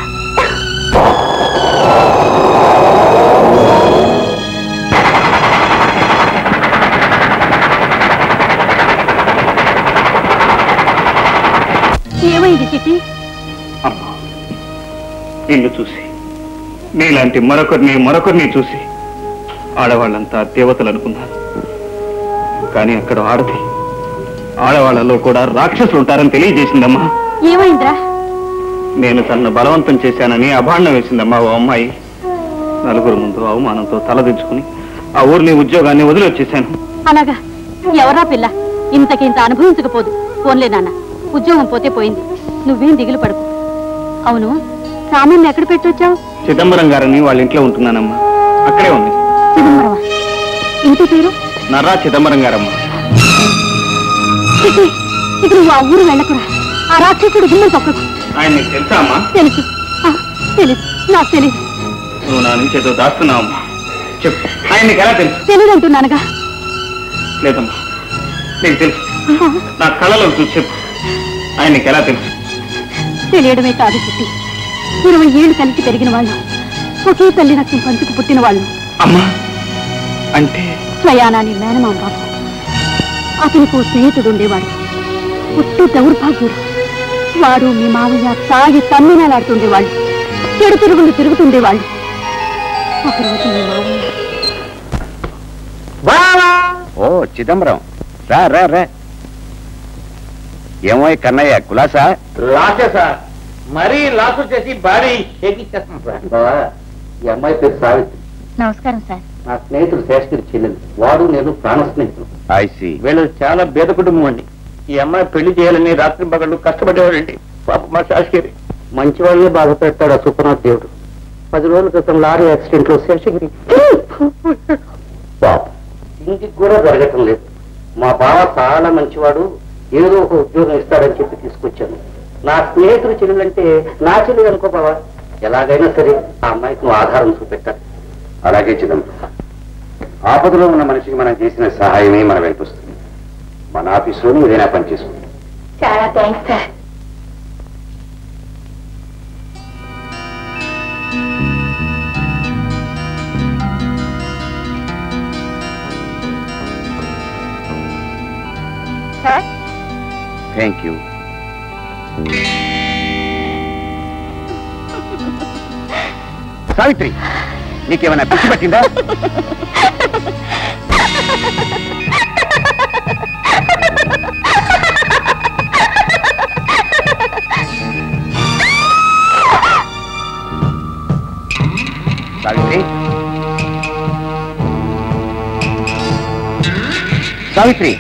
ఏమైంది చిట్టి అమ్మా నిన్ను చూసి నీలాంటి మరొకరిని మరొకరిని చూసి ఆడవాళ్ళంతా దేవతలు అనుకున్నారు కానీ అక్కడ ఆడది ఆడవాళ్ళలో కూడా రాక్షసులు ఉంటారని తెలియజేసిందమ్మా ఏమైందిరా నేను తనను బలవంతం చేశానని అభాండం వేసిందమ్మా ఓ అమ్మాయి నలుగురు ముందు అవమానంతో తలదించుకుని ఆ ఊరిని ఉద్యోగాన్ని వదిలి వచ్చేసాను అలాగా ఎవరా పిల్ల ఇంతకింత అనుభవించకపోదు పోన్లే నాన్న ఉద్యోగం పోతే పోయింది నువ్వేం దిగులు పడకు అవును సామాన్లు ఎక్కడ పెట్టొచ్చావు చిదంబరం గారని వాళ్ళ ఇంట్లో ఉంటున్నానమ్మా అక్కడే ఉంది చిదంబరమా ఇంటి పేరు నర్రా చిదంబరం గారమ్మా చిట్టి ఇక నువ్వు ఆ ఊరు వెళ్ళకురా ఆ రాక్షసుడు గుమ్మం తొక్కకు ఆయన నీకు తెలుసా అమ్మా తెలుసు ఆ, తెలీదు నాకు తెలీదు నువ్వు నా నుంచి ఏదో దాస్తున్నావమ్మా చెప్పు ఆయన నీకు ఎలా తెలుసు తెలీదు అంటున్నానుగా లేదమ్మా నీకు తెలుసు నా కళలో చూసి చెప్పు ఆయనకి ఎలా తెలుసు తెలియడమే కాదు చిట్టి ఇరవై ఏళ్ళు కలిసి పెరిగిన వాళ్ళు ఒకే తల్లి రక్తం పంచుకు పుట్టిన వాళ్ళు అమ్మా అంటే స్వయానాన్ని మేనమామ బాబు అతనికి ఓ స్నేహితుడు ఉండేవాడు పుట్టు దౌర్భాగ్యుడు వాడు మీ మావయ్య తాగి తమ్మినాలాడుతుండేవాళ్ళు చెడు తిరుగులు తిరుగుతుండేవాళ్ళు ఒకరోజు మీ మావయ్య ఓ చిదంబరం రా రా రా ఏమో ఈ కన్నయ్య కులాసా లాసే సార్ మరీ లాస్ వచ్చేసి బాడీ షేక్ ఇచ్చేస్తాం సార్ ఈ అమ్మాయి పేరు సావిత్రి నమస్కారం సార్ నా స్నేహితుడు శేషగిరి చెల్లెలు వాడు నేను ప్రాణ స్నేహితుడు ఐసి వీళ్ళది చాలా పేద కుటుంబం అండి ఈ అమ్మాయి పెళ్లి చేయాలని రాత్రి పగళ్ళు కష్టపడేవాడండి పాప మా శాస్త్రి మంచి వాళ్ళని బాధ పెడతాడు ఆ సుప్రనాథ్ దేవుడు పది రోజుల క్రితం లారీ యాక్సిడెంట్ లో శేషగిరి పాపం ఇంటికి కూడా జరగటం లేదు మా బావ చాలా మంచివాడు ఏదో ఒక ఉద్యోగం ఇస్తాడని చెప్పి తీసుకొచ్చాను నా స్నేహితుడు చెల్లెలంటే నా చెల్లెలు అనుకో బావా ఎలాగైనా సరే ఆ అమ్మాయికి నువ్వు ఆధారం చూపెట్టాలి అలాగే చిదంబరం ఆపదలో ఉన్న మనిషికి మనం చేసిన సహాయమే మన వెంట వస్తుంది మన ఆఫీసులో ఏదైనా పని చేసుకుంటాం చాలా thanks sir sir thank you Savitri నీకేమైనా పిచ్చి పట్టిందా సావిత్రి సావిత్రి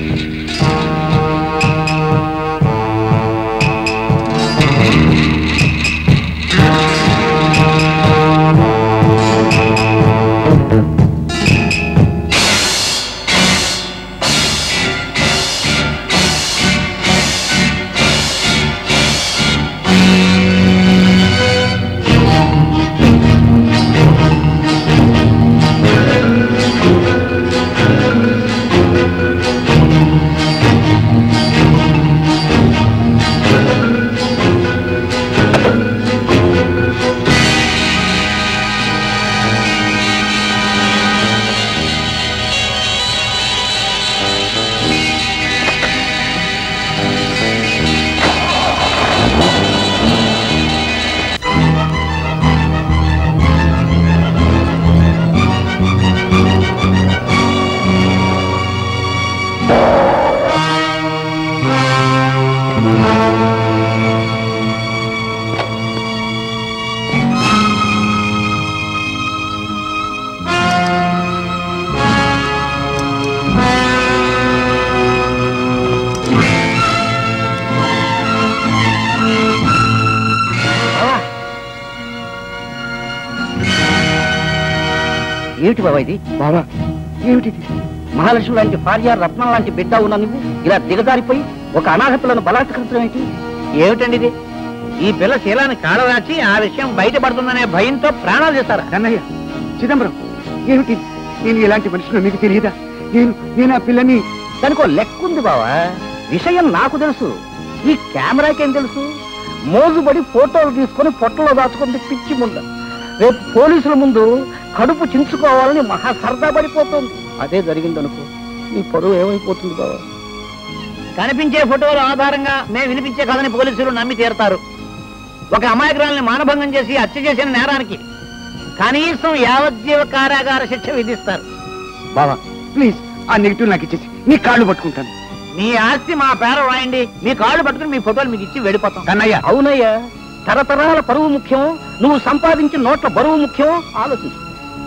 ఏమిటి బాబా ఇది బాబా ఏమిటి మహాలక్ష్మి లాంటి భార్య రత్నం లాంటి బిడ్డ ఉన్న నువ్వు ఇలా దిగజారిపోయి ఒక అనాథ పిల్లను బలాత్కరించడం ఏంటి ఏమిటండి ఇది ఈ పిల్ల శీలాన్ని కాడరాచి ఆ విషయం బయటపడుతుందనే భయంతో ప్రాణాలు చేస్తారా కన్నయ్య చిదంబరం ఏమిటి నేను ఎలాంటి మనిషినో మీకు తెలియదా నేను నేను ఆ పిల్లని దానికో లెక్కుంది బావా విషయం నాకు తెలుసు ఈ కెమెరాకేం తెలుసు మోజుబడి ఫోటోలు తీసుకొని పొట్టలో దాచుకుంది పిచ్చి ముందు రేపు పోలీసుల ముందు కడుపు చించుకోవాలని మహా సరదా పడిపోతుంది అదే జరిగిందనుకో నీ పరువు ఏమైపోతుంది బావా కనిపించే ఫోటోల ఆధారంగా మేము వినిపించే కథని పోలీసులు నమ్మి తీరతారు ఒక అమాయకురాల్ని మానభంగం చేసి హత్య చేసిన నేరానికి కనీసం యావజ్జీవ కారాగార శిక్ష విధిస్తారు బావా ప్లీజ్ ఆ నెగిటివ్ నాకు ఇచ్చేసి నీ కాళ్ళు పట్టుకుంటాను మీ ఆస్తి మా పేర రాయండి మీ కాళ్ళు పట్టుకుని మీ ఫోటోలు మీకు ఇచ్చి వెళ్ళిపోతాం కన్నయ్య అవునయ్యా తరతరాల పరువు ముఖ్యం నువ్వు సంపాదించిన నోట్ల బరువు ముఖ్యం ఆలోచించు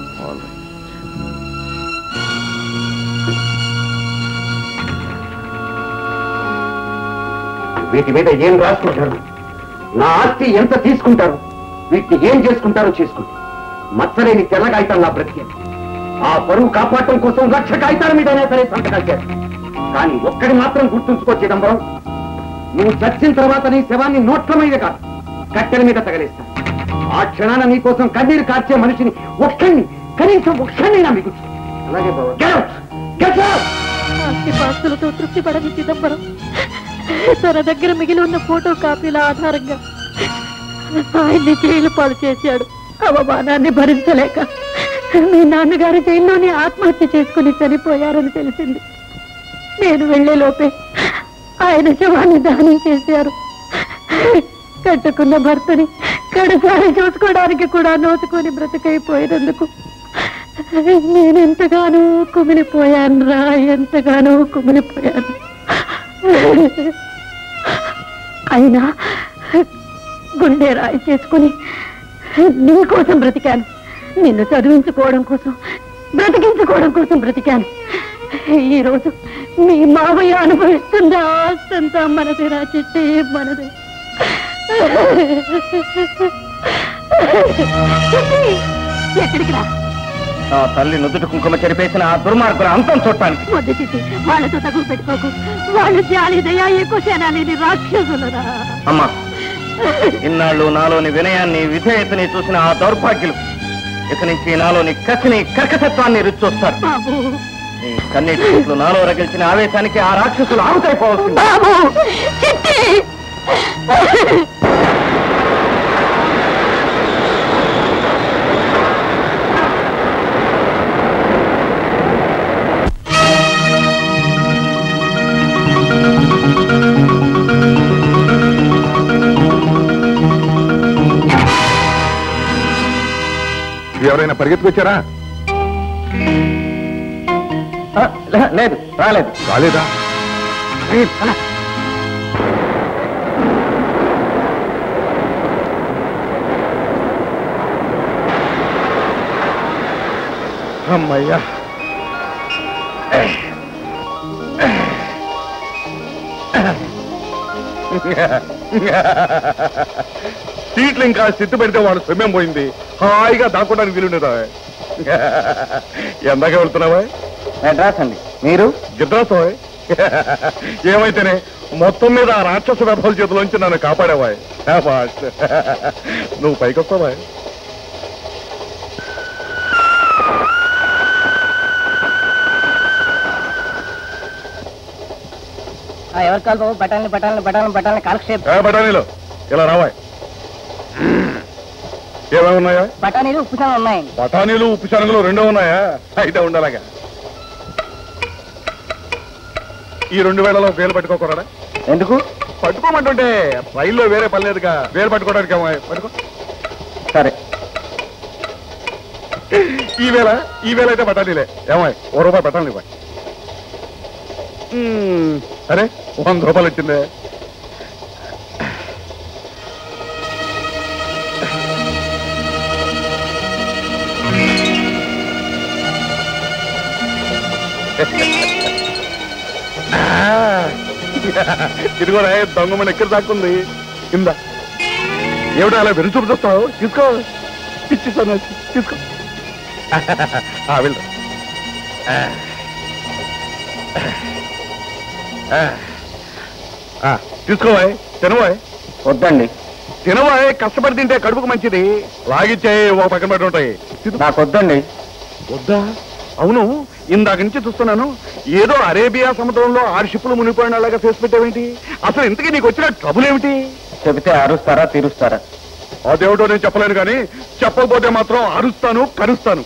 వీటి మీద ఏం రాసుకుంటారు నా ఆస్తి ఎంత తీసుకుంటారు వీటిని ఏం చేసుకుంటారో చేసుకోండి మచ్చలేని తెల్ల కాగితాలు నా బ్రతికేది ఆ పరువు కాపాడటం కోసం లక్ష కాగితాల మీదనే సరే సంతకాలు చేస్తాను కానీ ఒక్కడి మాత్రం గుర్తుంచుకో చిదంబరం నువ్వు చచ్చిన తర్వాత నీ శవాన్ని నోట్ల మీద కాదు కట్టెల మీద తగలేస్తా ఆ క్షణాన నీ కోసం కన్నీరు కార్చే మనిషిని ఒక్కడిని కనీసం ఒక్కడిని నా మీకు అలాగే బాబు Get out! Get out! ఆస్తిపాస్తులతో తృప్తి పడని చిదంబరం తన దగ్గర మిగిలి ఉన్న ఫోటో కాపీల ఆధారంగా ఆయన్ని జైలు పాలు చేశాడు అవమానాన్ని భరించలేక మీ నాన్నగారు జైల్లోనే ఆత్మహత్య చేసుకుని చనిపోయారని తెలిసింది నేను వెళ్లే లోపే ఆయన శవాన్ని దహనం చేశారు కట్టుకున్న భర్తని కడసారి చూసుకోవడానికి కూడా నోచుకొని బ్రతికైపోయినందుకు నేను ఎంతగానో కుమిలిపోయాను రా ఎంతగానో కుమిలిపోయాను అయినా గుండె రాయి చేసుకుని నీ కోసం బ్రతికాను నిన్ను చదివించుకోవడం కోసం బ్రతికించుకోవడం కోసం బ్రతికాను ఈ రోజు మీ మావయ్య అనుభవిస్తుంది ఆస్తంతా మనది రా చిట్టి మనది చిట్టి, ఎక్కడికి రా నా తల్లి నుదుటి కుంకుమ చెరిపేసిన ఆ దుర్మార్గుల అంతం చూడటానికి వద్దు చిట్టి వాళ్ళతో తగులు పెట్టుకోకు వాళ్ళు జాలి దయా ఎక్కువ లేని రాక్షసులరా అమ్మా ఇన్నాళ్ళు నాలోని వినయాన్ని విధేయతని చూసిన ఆ దౌర్భాగ్యులు ఇక నుంచి నాలోని కసిని కర్కశత్వాన్ని రుచి చూస్తారు బాబు నీ కన్నీటి చుట్లు నాలో రగిల్చిన ఆవేశానికి ఆ రాక్షసులు ఆవుతైపోవస్తుంది బాబు చిట్టి ఎవరైనా పరిగెత్తుకొచ్చారా ఆ, లే- లేదు రాలేదు రాలేదా అమ్మయ్యా సీట్లు ఇంకా సిట్టు పెడితే వాడు సమయం పోయింది హాయిగా దాక్కోవడానికి వీలుండేదా ఎందాక వెళ్తున్నావా మెడ్రాస్ అండి మీరు గిద్రాసో ఏమైతేనే మొత్తం మీద ఆ రాక్షస వ్యభల చేతిలోంచి నన్ను కాపాడావా శాబాష్. నువ్వు పైకొస్తావా ఎవరు కాదు బాబు బఠానీ బఠానీ బఠానీ బఠానీ కాలక్షేప్ ఏ బఠానీలో ఇలా రావా ఏమేమి ఉన్నాయా బఠానీలు ఉప్పు చాలా ఉన్నాయండి బఠానీలు ఉప్పు శనగలు రెండో ఉన్నాయా అయితే ఉండాలగా ఈ రెండు వేలలో వేలు పట్టుకోకూడదా ఎందుకు పట్టుకోమంటుంటే రైల్లో వేరే పని లేదుగా వేలు పట్టుకోవడానికి ఏమో పట్టుకో సరే ఈ వేళ ఈ వేళ అయితే బఠానీలే ఏమాయ్ ఓ రూపాయి బఠానీలు ఇవ్వాలి మ్మ్, సరే వంద రూపాయలు వచ్చిందే ఇది కూడా దొంగ మన ఎక్కడ దాక్కుంది కింద ఏమిటో అలా వెరు చూపు చూస్తావు తీసుకో పిచ్చి సన్నాసి తీసుకో ఆ, వెళ్ళు ఆ. ఆ. ఆ, తీసుకోవాయ్ తినవాయ్ వద్దండి తినవాయ్ కష్టపడి తింటే కడుపుకు మంచిది లాగిచ్చే ఒక పక్కన పెట్టి ఉంటాయి నాకు వద్దండి వద్దా అవును ఇందాక నుంచి చూస్తున్నాను ఏదో అరేబియా సముద్రంలో ఆరు షిప్పులు మునిగిపోయిన అలాగా ఫేస్ పెట్టావేంటి అసలు ఇంతకీ నీకు వచ్చిన ట్రబుల్ ఏమిటి చెబితే అరుస్తారా తీరుస్తారా అదేమిటో నేను చెప్పలేను కానీ చెప్పకపోతే మాత్రం అరుస్తాను కరుస్తాను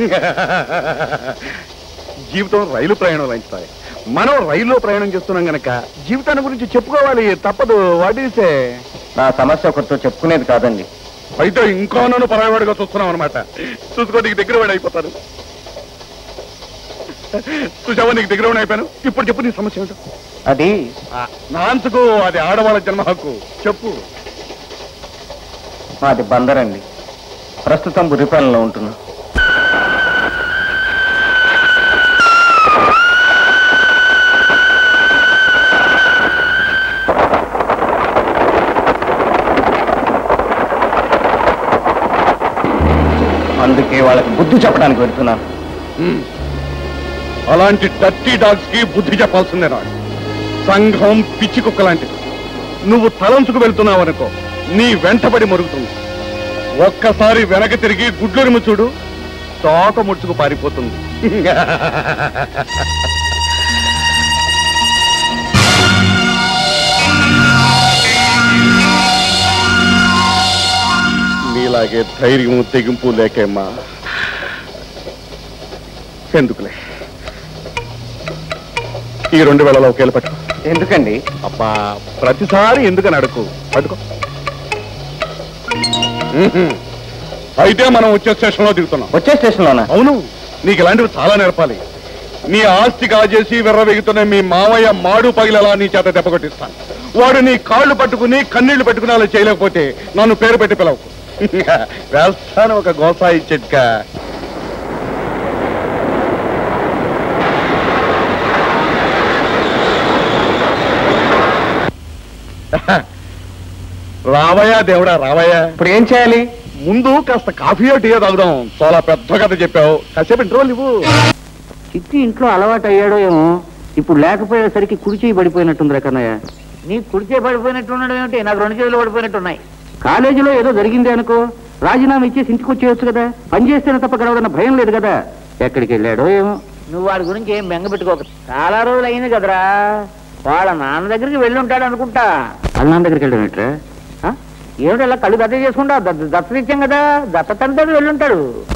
జీవితం రైలు ప్రయాణం లాంటిది మనం రైల్లో ప్రయాణం చేస్తున్నాం గనక జీవితాన్ని గురించి చెప్పుకోవాలి తప్పదు వాటిసే నా సమస్య ఒకరితో చెప్పుకునేది కాదండి అయితే ఇంకా నన్ను పరాయవాడిగా చూస్తున్నాం అనమాట చూసుకో నీకు దగ్గర వాడు అయిపోతాను చూసావా నీకు దగ్గర వాడు అయిపోయాను ఇప్పుడు చెప్పు నీ సమస్య ఏంటో అది నాన్సుకు అది ఆడవాళ్ళ జన్మ హక్కు చెప్పు మాది బందరండి ప్రస్తుతం బుర్రిపాలెంలో ఉంటున్నా అందుకే వాళ్ళకి బుద్ధి చెప్పడానికి వెళ్తున్నాను అలాంటి డర్టీ డాగ్స్ కి బుద్ధి చెప్పాల్సిందే నా సంఘం పిచ్చి కుక్క లాంటిది నువ్వు తలంచుకు వెళ్తున్నావు అనుకో నీ వెంటబడి మరుగుతుంది ఒక్కసారి వెనక తిరిగి గుడ్లరిమి చూడు తోక ముడుచుకు పారిపోతుంది నీలాగే ధైర్యం తెగింపు లేకేమ్మా ఎందుకులే ఈ రెండు వేలలో ఒకేలా పట్టుకో ఎందుకండి అబ్బా ప్రతిసారి ఎందుకని అడుగు పట్టుకో మ్మ్హ్మ్. అయితే మనం వచ్చే స్టేషన్ లో దిగుతున్నాం వచ్చే స్టేషన్ లోనా అవును నీకు ఇలాంటివి చాలా నేర్పాలి నీ ఆస్తి కాజేసి వెర్రవేగుతున్న మీ మావయ్య మాడు పగిలేలా నీ చేత దెబ్బ కొట్టిస్తాను వాడు నీ కాళ్ళు పట్టుకుని కన్నీళ్లు పెట్టుకుని అలా చేయలేకపోతే నన్ను పేరు పెట్టి పిలవకు వేస్తాను ఒక గోసాయి చెట్క రావయ్యా దేవుడా రావయ్యా ఇప్పుడు ఏం చేయాలి ముందు కాస్త కాఫీయో టీయో తాగుదాం చాలా పెద్ద కథ చెప్పావు కాసేపు ఇంటర్వల్ ఇవ్వు చిట్టి ఇంట్లో అలవాటు అయ్యాడో ఏమో ఇప్పుడు లేకపోయేసరికి కుడి చేయి పడిపోయినట్టుంది కన్నయ్య నీ కుడి చేయి పడిపోయినట్టు ఉండడం ఏమిటి నాకు రెండు చేతులు పడిపోయినట్టున్నాయి కాలేజీలో ఏదో జరిగింది అనుకో రాజీనామా ఇచ్చేసి ఇంటికి వచ్చేయచ్చు కదా పని చేస్తేనే తప్ప గడవదన్న భయం లేదు కదా ఎక్కడికి వెళ్ళాడో ఏమో నువ్వు వాడి గురించి ఏం బెంగ పెట్టుకోక చాలా రోజులు అయింది కదరా వాళ్ళ నాన్న దగ్గరికి వెళ్ళి ఉంటాడు అనుకుంటా వాళ్ళ నాన్న దగ్గరికి వెళ్ళానట్రా ఏమిటి అలా కళ్ళు దత్త చేసుకుంటా దత్తత ఇచ్చాం కదా దత్త తండ్రి వెళ్ళి ఉంటాడు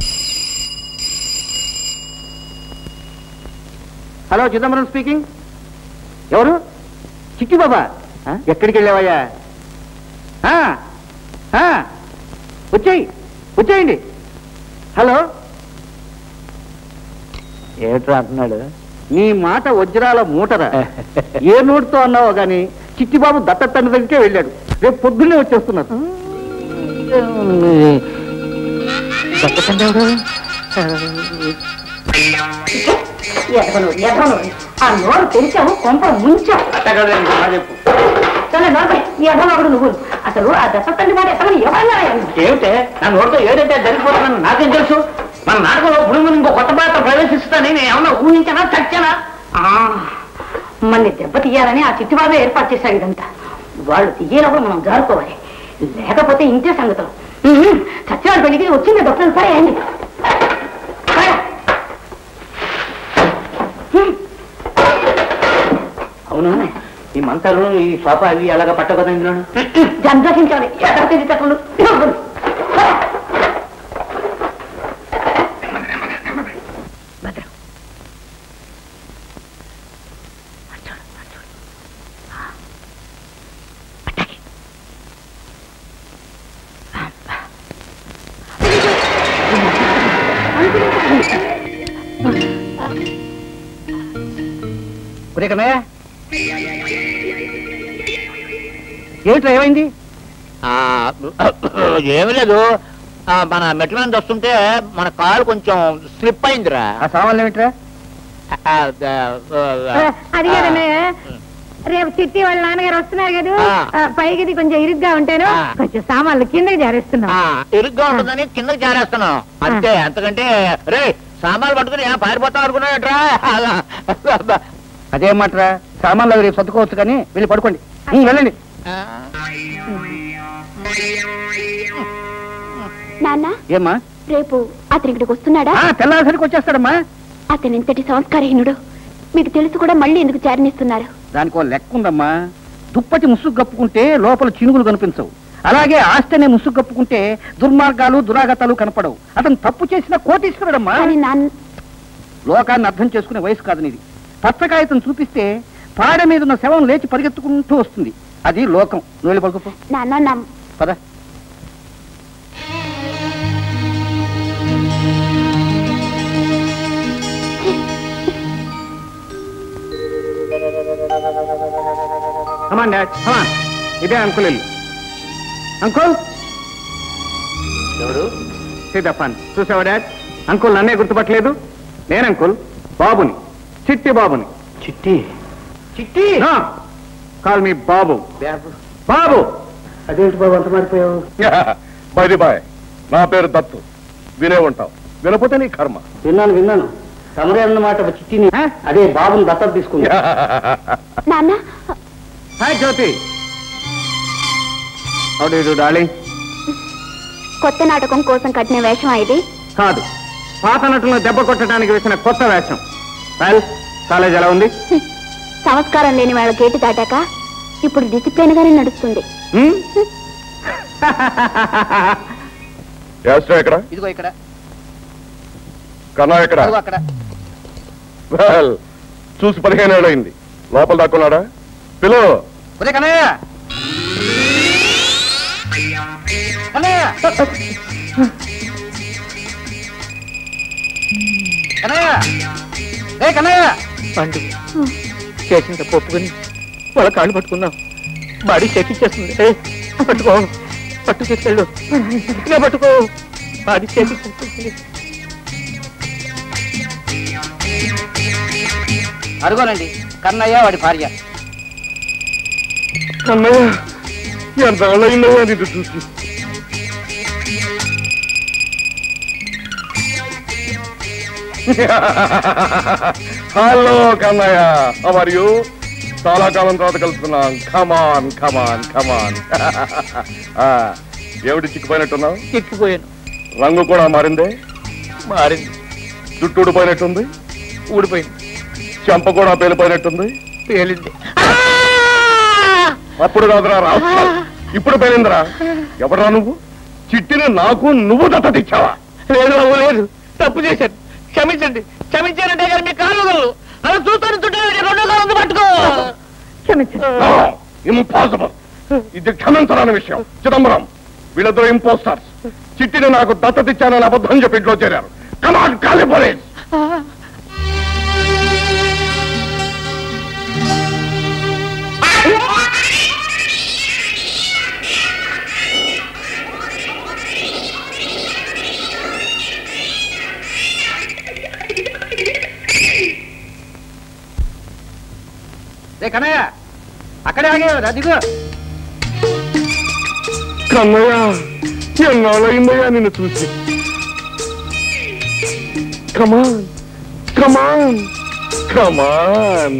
హలో చిదంబరం స్పీకింగ్ ఎవరు చిట్టి బాబా ఆ? ఎక్కడికి వెళ్ళావయ్యా ఆ? ఆ? వచ్చేయి వచ్చేయండి హలో ఏట్రా అంటున్నాడు నీ మాట వజ్రాల మూటరా ఏ నోటితో అన్నావో గాని చిట్టిబాబు దత్త తండ్రి దగ్గరికే వెళ్ళాడు రేపు పొద్దున్నే వచ్చేస్తున్నారు దత్త తండ్రి ఎవరు? ఎదగను ఎదగను ఆ నోరు తెరిచావు కొంప ముంచావు చెప్పు సరే నోరు ఎదగడు నువ్వు అసలు ఆ దశ తండ్రి మాట ఎత్తమని ఎవరన్నా ఏమిటే నా నోటితో ఏదైతే జరిగిపోతున్నాను నాకేం తెలుసు మన నాటకంలో ఇప్పుడు ఇంకో కొత్త పాత్ర ప్రవేశిస్తానని నేను ఏమన్నా ఊహించానా చచ్చానా మన్ని దెబ్బ తీయాలని ఆ చిట్టుబాబు ఏర్పాటు చేశాడు ఇదంతా వాళ్ళు తీయనప్పుడు మనం జారుకోవాలి లేకపోతే ఇంతే సంగతులు ఉహుం, సత్యవాడు పెళ్లికి వచ్చింది డాక్టర్ సార్ అయింది అవును ఈ మంతాలు ఈ సోఫ అవి అలాగా పట్టకదా ఇందులో జంధ్రసించాలి ఎక్కడ తెలిసేటప్పుడు ఒరే కన్నయ్య ఏమిట్రా ఏమైంది ఏమి లేదు ఆ, మన మెట్ల మీద వస్తుంటే మన కాలు కొంచెం స్లిప్ అయిందిరా ఆ సామాన్లు ఏమిట్రా ఆ, ఆ, ఆ, అది కదన్నయ్య రేపు చిట్టి వాళ్ళ నాన్నగారు వస్తున్నారు కదా ఆ. ఆ, పైకి ఇది కొంచెం ఇరుగ్గా ఉంటాను ఆ. కొంచెం సామాన్లు కిందకి జారేస్తున్నాం ఆ, ఇరుగ్గా ఉంటుందని కిందకి జారేస్తున్నాం అంతే అంతకంటే రే సామాన్లు పట్టుకుని ఏం పారిపోతాం అనుకున్నాడట్రా అదేం మాటరా సామాన్లు రేపు సర్దుకోవచ్చు కానీ వెళ్ళి పడుకోండి ఉం, వెళ్ళండి నాన్న ఏమ్మా రేపు అతను ఇక్కడికి వస్తున్నాడా ఆ, తెల్లారిసరికి వచ్చేస్తాడమ్మా అతను ఇంతటి సంస్కారహీనుడు మీకు తెలుసు కూడా మళ్ళీ ఎందుకు చేరనిస్తున్నారు దానికి ఓ లెక్క ఉందమ్మా దుప్పటి ముసుగు కప్పుకుంటే లోపల చినుగులు కనిపించవు అలాగే ఆస్తి అనే ముసుగు కప్పుకుంటే దుర్మార్గాలు దురాగతాలు కనపడవు అతను తప్పు చేసిన కోటీశ్వరుడమ్మా కానీ నాన్న లోకాన్ని అర్థం చేసుకునే వయసు కాదు నీది పచ్చకాయతం చూపిస్తే పాడ మీద ఉన్న శవం లేచి పరిగెత్తుకుంటూ వస్తుంది అది లోకం నువ్వు వెళ్ళి పడుకోపో నాన్న నా పద కమాన్ డాడ్ కమాన్ ఇదే అంకుల్ ఇల్లు అంకుల్ ఎవరు సీతప్పన్ చూసావా డాడ్ అంకుల్ నన్నే గుర్తుపట్టలేదు నేను అంకుల్ బాబుని చిట్టి బాబుని చిట్టి చిట్టి కాల్ మీ బాబు బాబు అదేంటి బాబు అంత మారిపోయావు బైది బాయ్ నా పేరు దత్తు వినే ఉంటావు వినపోతే నీ కర్మ విన్నాను విన్నాను తమరే అన్నమాట చిట్టిని అదే బాబుని దత్తత తీసుకుంది నాన్న hi Jyothi how do darling కొత్త నాటకం కోసం కట్టిన వేషం ఇది కాదు పాత నటులను దెబ్బ కొట్టడానికి వేసిన కొత్త వేషం వెల్ కాలేజ్ ఎలా ఉంది సంస్కారం లేని వాళ్ళ గేటు దాటాక ఇప్పుడు డిసిప్లిన్ గానే నడుస్తుంది హ్మ్? యాస్ట్రా ఎక్కడ ఇదిగో ఇక్కడ కన్నా ఎక్కడ అదిగో అక్కడ వెల్ చూసి పదిహేను ఏళ్ళు అయింది లోపల దాక్కున్నాడా పిలు ఒరే కన్నయ్య కన్నయ్య కన్నయ్య ఏ కన్నయ్య పండు చేసిన తప్పు ఒప్పుకొని వాళ్ళ కాళ్ళు పట్టుకున్నాం బాడీ చేకిచ్చేస్తుంది ఏ, పట్టుకో పట్టు తీసుకెళ్ళు ఇలా పట్టుకో బాడీ చేకిచ్చేస్తుంది అడుగోనండి కన్నయ్య వాడి భార్య కన్నయ్య ఎంత అయిందయ్యా నీకు చూసి హలో కన్నయ్య మరియు చాలా కాలం తర్వాత కలుస్తున్నాం కమాన్ కమాన్ కమాన్ ఏమిటి చిక్కిపోయినట్టున్నావు చిక్కిపోయాను రంగు కూడా మారిందే మారింది జుట్టు ఊడిపోయినట్టుంది ఊడిపోయింది చెంప కూడా పేలిపోయినట్టుంది పేలింది అప్పుడు కాదురా రా ఇప్పుడు పేలిందిరా ఎవరా నువ్వు చిట్టిని నాకు నువ్వు దత్తతిచ్చావా లేదు బాబు లేదు తప్పు చేశాను క్షమించండి క్షమించారంటే కానీ మీ కాళ్ళు వదలరు. అలా చూస్తాను చుట్టాను రెండో కాలం పట్టుకో క్షమించండి ఇంపాసిబుల్ ఇది క్షమించరాని విషయం చిదంబరం వీళ్ళిద్దరు ఇంపోస్టర్స్ చిట్టిని నాకు దత్తతిచ్చానని అబద్ధం చెప్పి ఇంట్లో చేరారు కమాన్ కాలి పోలీస్ రే కన్నయ్య అక్కడే ఆగేవారు దిగు కన్నయ్య ఎన్నాళ్ళయిందయ్యా నిన్ను చూసి come on come on come on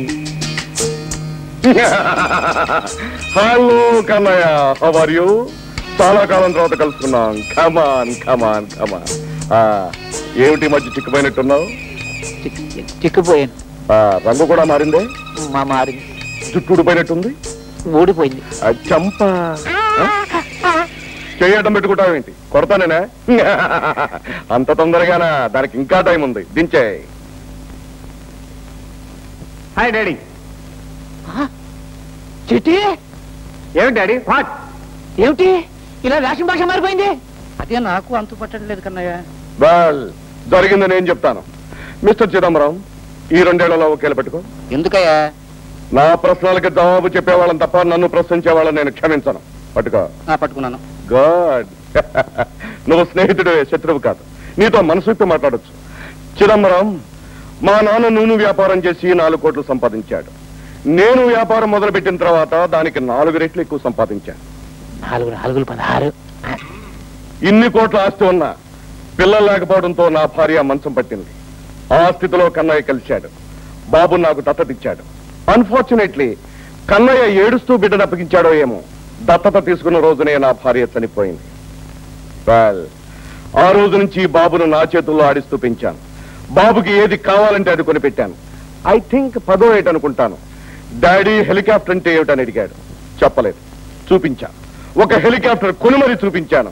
hello Kannayya how are you చాలా కాలం తర్వాత కలుసుకున్నాం కమాన్ కమాన్ కమాన్ ఏమిటి ఈ మధ్య చిక్కుపోయినట్టున్నావు చిక్కిపోయాను ఆ, రంగు కూడా మారిందే మా మారింది జుట్టు ఊడిపోయినట్టుంది ఊడిపోయింది ఆ, చంప చేయటం పెట్టుకుంటావేంటి కొడతానేనా అంత తొందరగానా దానికి ఇంకా టైం ఉంది దించే హాయ్ డాడీ చిట్టి ఏమిటి డాడీ వాట్ ఏమిటి ఇలా వేషం భాష మారిపోయింది అదే నాకు అంతు పట్టడం లేదు కన్నయ్య వెల్ జరిగిందని నేను చెప్తాను మిస్టర్ చిదంబరం ఈ రెండేళ్లలో ఒకేలా పెట్టుకో ఎందుకయ్యా నా ప్రశ్నలకి జవాబు చెప్పేవాళ్ళని తప్ప నన్ను ప్రశ్నించేవాళ్ళని నేను క్షమించను పట్టుకో ఆ, పట్టుకున్నాను గుడ్ నువ్వు స్నేహితుడు శత్రువు కాదు నీతో మనసు విప్పి మాట్లాడొచ్చు చిదంబరం మా నాన్న నూనె వ్యాపారం చేసి నాలుగు కోట్లు సంపాదించాడు నేను వ్యాపారం మొదలుపెట్టిన తర్వాత దానికి నాలుగు రెట్లు ఎక్కువ సంపాదించాను నాలుగు నాలుగులు పదహారు ఇన్ని కోట్ల ఆస్తి ఉన్నా పిల్లలు లేకపోవడంతో నా భార్య మంచం పట్టింది ఆ స్థితిలో కన్నయ్య కలిశాడు బాబు నాకు దత్తతిచ్చాడు అన్ఫార్చునేట్లీ కన్నయ్య ఏడుస్తూ బిడ్డను అప్పగించాడో ఏమో దత్తత తీసుకున్న రోజునే నా భార్య చనిపోయింది Well, ఆ రోజు నుంచి బాబును నా చేతుల్లో ఆడిస్తూ పెంచాను బాబుకి ఏది కావాలంటే అది కొనిపెట్టాను ఐ థింక్ పదో ఏట అనుకుంటాను డాడీ హెలికాప్టర్ అంటే ఏమిటని అడిగాడు చెప్పలేదు చూపించాను ఒక హెలికాప్టర్ కొని మరీ చూపించాను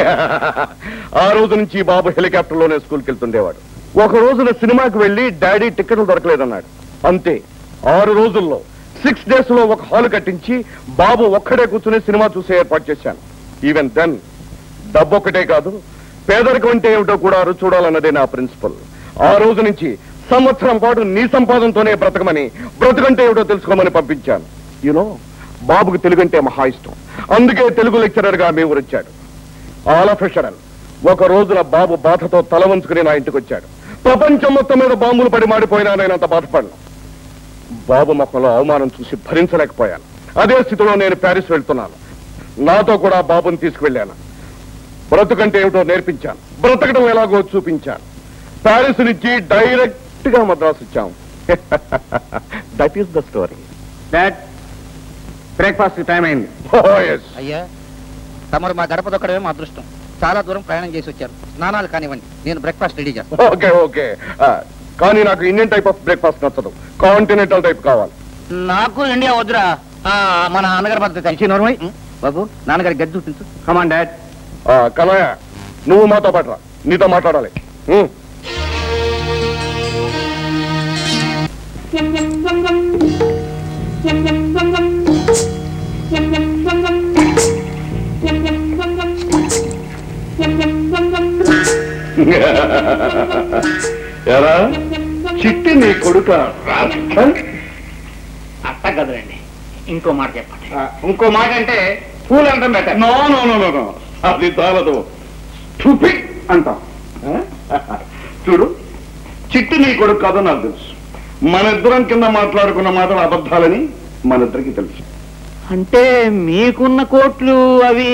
ఆ రోజు నుంచి బాబు హెలికాప్టర్ లోనే స్కూల్కి వెళ్తుండేవాడు ఒక రోజున సినిమాకి వెళ్ళి డాడీ టికెట్లు దొరకలేదన్నాడు అంతే ఆరు రోజుల్లో సిక్స్ డేస్ లో ఒక హాల్ కట్టించి బాబు ఒక్కడే కూర్చుని సినిమా చూసే ఏర్పాటు చేశాను ఈవెన్ దెన్ డబ్బు ఒక్కటే కాదు పేదరికం అంటే ఏమిటో కూడా రుచి చూడాలన్నదే నా ప్రిన్సిపల్ ఆ రోజు నుంచి సంవత్సరం పాటు నీ సంపాదనతోనే బ్రతకమని బ్రతకంటే ఏమిటో తెలుసుకోమని పంపించాను యూనో బాబుకు తెలుగు అంటే మహా ఇష్టం అందుకే తెలుగు లెక్చరర్ గా మేము వచ్చాడు ఆల్ అఫిషరల్ ఒక రోజున బాబు బాధతో తల వంచుకుని నా ఇంటికి వచ్చాడు ప్రపంచం మొత్తం మీద బాంబులు పడి మాడిపోయినా నేను అంత బాధపడను బాబు మొక్కలో అవమానం చూసి భరించలేకపోయాను అదే స్థితిలో నేను ప్యారిస్ వెళ్తున్నాను నాతో కూడా బాబుని తీసుకువెళ్ళాను బ్రతుకంటే ఏమిటో నేర్పించాను బ్రతకడం ఎలాగో చూపించాను ప్యారిస్ నుంచి డైరెక్ట్ గా మద్రాసు వచ్చాం that is the story dad breakfast time అయింది అయ్యా తమరు మా గడప దొక్కడమే మా అదృష్టం చాలా దూరం ప్రయాణం చేసి వచ్చారు స్నానాలు కానివ్వండి నేను బ్రేక్ఫాస్ట్ రెడీ చేస్తాను ఓకే ఓకే కానీ నాకు ఇండియన్ టైప్ ఆఫ్ బ్రేక్ఫాస్ట్ నచ్చదు కాంటినెంటల్ టైప్ కావాలి నాకు ఇండియా వద్దురా ఆ, మా నాన్నగారి పద్ధతి తెలిసి నోర్మై బాబు నాన్నగారి గది చూపించు కమాన్ డాడ్ ఆ, కనయ్య నువ్వు మాతో పాటు రా నీతో మాట్లాడాలి ఉం. ఎరా చిట్టి నీ కొడుక అట్ట కదండి ఇంకో మాట చెప్పండి ఇంకో మాట అంటే పూలు అనడం better no no no no no అది చాలదు స్టూపిడ్ అంటాం ఆ? చూడు చిట్టి నీ కొడుకు కాదో నాకు తెలుసు మన ఇద్దరం కింద మాట్లాడుకున్న మాటలు అబద్ధాలని మన ఇద్దరికి తెలుసు అంటే మీకున్న కోట్లు అవి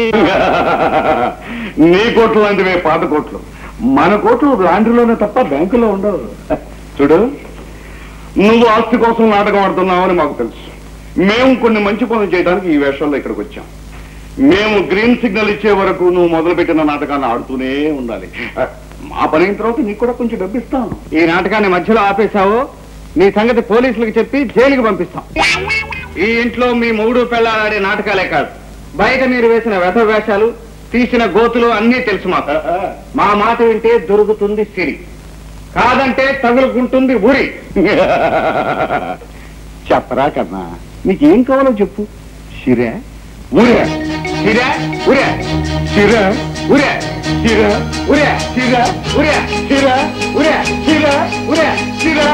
నీ కోట్లు లాంటివే పాత కోట్లు మన కోట్లు లాండ్రీలోనే తప్ప బ్యాంకులో ఉండవు చూడు నువ్వు ఆస్తి కోసం నాటకం ఆడుతున్నావని మాకు తెలుసు మేము కొన్ని మంచి పనులు చేయడానికి ఈ వేషాల్లో ఇక్కడికి వచ్చాం మేము గ్రీన్ సిగ్నల్ ఇచ్చే వరకు నువ్వు మొదలుపెట్టిన నాటకాన్ని ఆడుతూనే ఉండాలి ఆ, మా పని అయిన తర్వాత నీకు కూడా కొంచెం డబ్బు ఇస్తాను ఈ నాటకాన్ని మధ్యలో ఆపేశావు నీ సంగతి పోలీసులకు చెప్పి జైలుకి పంపిస్తాం ఈ ఇంట్లో మీ మూడు పెళ్ళాడే నాటకాలే కాదు బయట మీరు వేసిన వ్యథ వేషాలు తీసిన గోతులు అన్నీ తెలుసు మాకు మా మాట వింటే దొరుకుతుంది సిరి కాదంటే తగులుకుంటుంది ఊరి చెప్పరా కన్నా నీకేం కావాలో చెప్పు సిరే ఊరే సిరా ఉరే సిరే ఉరే సిరే ఉరే సిరే ఉరే సిరే ఉరే సిరే ఉరే సిరే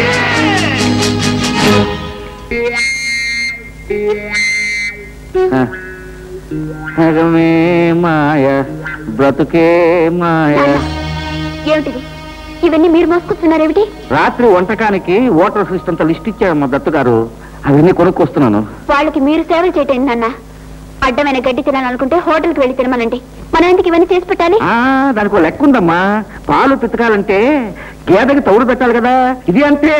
సగమే మాయ బ్రతుకే మాయ ఏమిటిది ఇవన్నీ మీరు మోసుకొస్తున్నారేమిటి రాత్రి వంటకానికి ఓటర్ సిస్టంతో లిస్ట్ ఇచ్చారమ్మా దత్తు గారు అవన్నీ కొనుక్కొస్తున్నాను వాళ్ళకి మీరు సేవలు చేయటం నాన్న అడ్డమైన గడ్డి తినాలనుకుంటే హోటల్కి వెళ్ళి తినమనండి మనం ఎందుకు ఇవన్నీ చేసి పెట్టాలి ఆ దానికి ఒక లెక్క ఉందమ్మా పాలు పితకాలంటే గేదెకి తౌడు పెట్టాలి కదా ఇది అంతే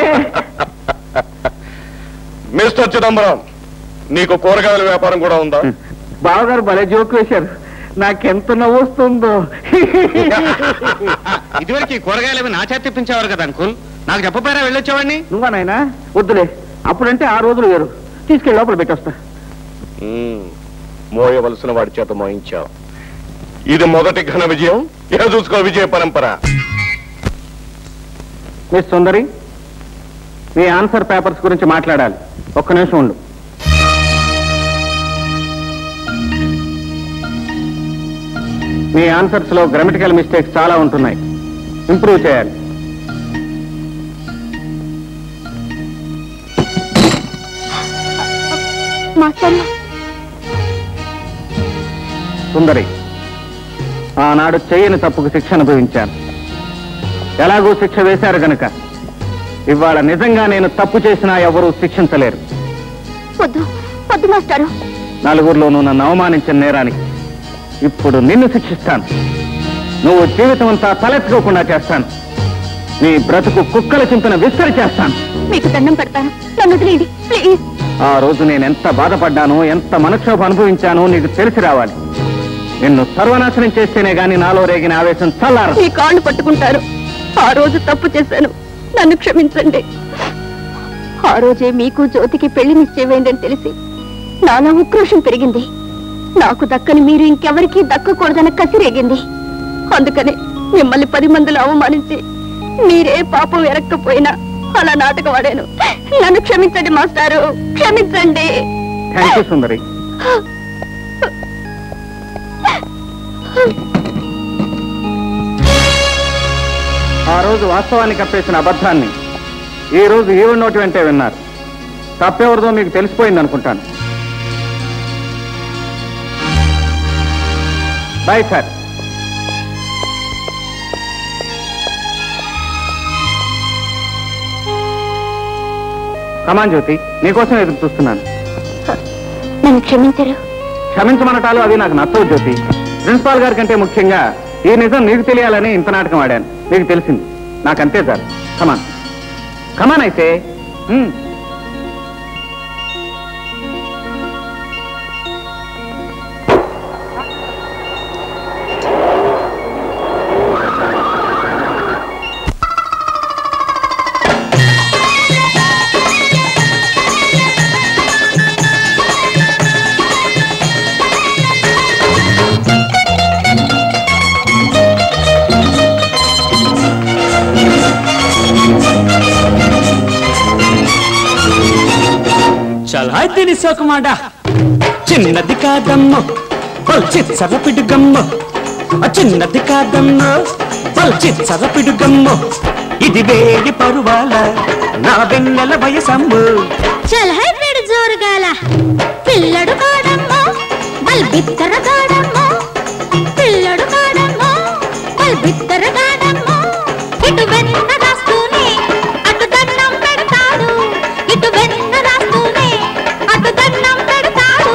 మిస్టర్ చిదంబరం నీకు కూరగాయల వ్యాపారం కూడా ఉందా బావగారు భలే జోక్ వేశారు నాకెంత నవ్వు వస్తుందో ఇదివరకు ఈ కూరగాయలు అవి నా చేత తెప్పించేవారు కదా అంకుల్ నాకు చెప్పపోయారా వెళ్ళొచ్చేవాడిని నువ్వా నాయనా వద్దులే అప్పుడంటే ఆ రోజులు వేరు తీసుకెళ్ళి లోపల పెట్టొస్తా మోయవలసిన వాడి చేత మోయించావు ఇది మొదటి ఘన విజయం ఇక చూసుకో విజయ పరంపర మిస్ సుందరి మీ ఆన్సర్ పేపర్స్ గురించి మాట్లాడాలి ఒక్క నిమిషం ఉండు మీ ఆన్సర్స్ లో గ్రామటికల్ మిస్టేక్స్ చాలా ఉంటున్నాయి ఇంప్రూవ్ చేయాలి మాస్టర్ సుందరి ఆనాడు చేయని తప్పుకు శిక్ష అనుభవించాను ఎలాగూ శిక్ష వేశారు గనుక ఇవాళ నిజంగా నేను తప్పు చేసినా ఎవరూ శిక్షించలేరు వద్దు వద్దు మాస్టారు నలుగురిలోనూ నన్ను అవమానించిన నేరానికి ఇప్పుడు నిన్ను శిక్షిస్తాను నువ్వు జీవితం అంతా తలెత్తుకోకుండా చేస్తాను నీ బ్రతుకు కుక్కల చింపిన విస్తరి చేస్తాను మీకు దండం పెడతాను నన్ను వదిలేయండి ప్లీజ్ ఆ రోజు నేను ఎంత బాధపడ్డానో ఎంత మనక్షోభ అనుభవించానో నీకు తెలిసి రావాలి నిన్ను సర్వనాశనం చేస్తేనే గాని నాలో రేగిన ఆవేశం చల్లారు మీ కాళ్ళు పట్టుకుంటారు ఆ రోజు తప్పు చేశాను నన్ను క్షమించండి ఆ రోజే మీకు జ్యోతికి పెళ్లి నిశ్చయమైందని తెలిసి నాలో ఉక్రోషం పెరిగింది నాకు దక్కని మీరు ఇంకెవరికీ దక్కకూడదన్న కసి రేగింది అందుకనే మిమ్మల్ని పది మందిలో అవమానించి మీరే పాపం ఎరక్కపోయినా అలా నాటకం ఆడాను నన్ను క్షమించండి మాస్టారు క్షమించండి థ్యాంక్ యూ సుందరి ఆ రోజు వాస్తవాన్ని కప్పేసిన అబద్ధాన్ని ఈ రోజు ఈవిడ నోటి వెంటే విన్నారు తప్పెవరిదో మీకు తెలిసిపోయింది అనుకుంటాను బాయ్ సార్ కమాన్ జ్యోతి నీకోసం ఎదురు చూస్తున్నాను నన్ను క్షమించరు క్షమించమనటాలు అవి నాకు నచ్చవు జ్యోతి ప్రిన్సిపాల్ గారి కంటే ముఖ్యంగా ఈ నిజం నీకు తెలియాలని ఇంత నాటకం ఆడాను నీకు తెలిసింది నాకంతే సార్ కమాన్ కమాన్ అయితే ఉమ్. అయితే నీ సోకుమాడ చిన్నది కాదమ్మో చిచ్చర పిడుగమ్మో ఆ చిన్నది కాదమ్మో చిచ్చర పిడుగమ్మో ఇది వేడి పరువాల నా వెన్నెల వయసమ్ము చల్ హై పిడు జోరుగాల పిల్లడు కాడమ్మో బల్ బిత్తర కాడమ్మో పిల్లడు కాడమ్మో బల్ బిత్తర కాడమ్మో ఇటు వెన్న రాస్తూనే అటు దండం పెడతాడు ఇటు వెన్న రాస్తూనే అటు దండం పెడతాడు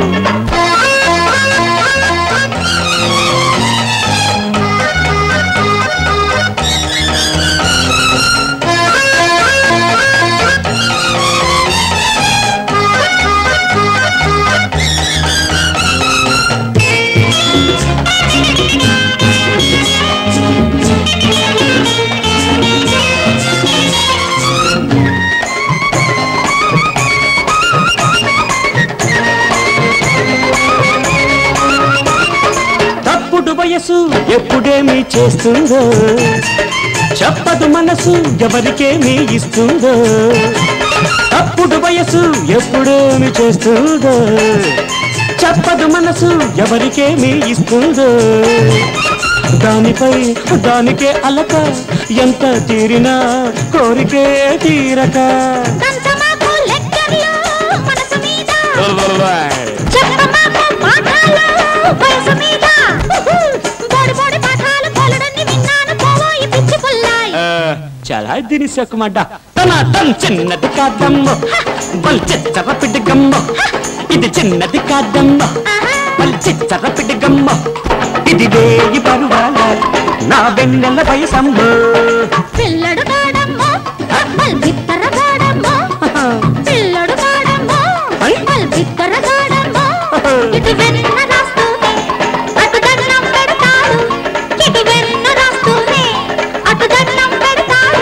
తప్పుడు వయసు ఎప్పుడేమి చేస్తుందో చెప్పదు మనసు ఎవరికేమి ఇస్తుందో తప్పుడు వయసు ఎప్పుడేమి చేస్తుందో చెప్పదు మనసు ఎవరికేమి ఇస్తుందో దానిపై దానికే అలక ఎంత తీరినా కోరికే తీరక కంచమాకు లెక్కర్లు మనసు మీద చెప్పమాకు పాఠాలు వయసు మీద బోడి బోడి పాఠాలు కొలడని విన్నాను పోవోయి పిచ్చి పుల్లాయి చాలా దీని సొక్కుమాట తన తన చిన్నది కాదమ్మ బల్ చిచ్చర పిడిగమ్మ ఇది చిన్నది కాదమ్మ బల్ చిచ్చర పిడిగమ్మ ఇది వేయి పరువాల నా వెన్నెల వయసమ్మ పిల్లడు కాడమ్మో బల్ బిత్తర కాడమ్మో పిల్లడు కాడమ్మో బల్ బిత్తర కాడమ్మో ఇటు వెన్న రాస్తూనే అటు దండం పెడతాడు ఇటు వెన్న రాస్తూనే అటు దండం పెడతాడు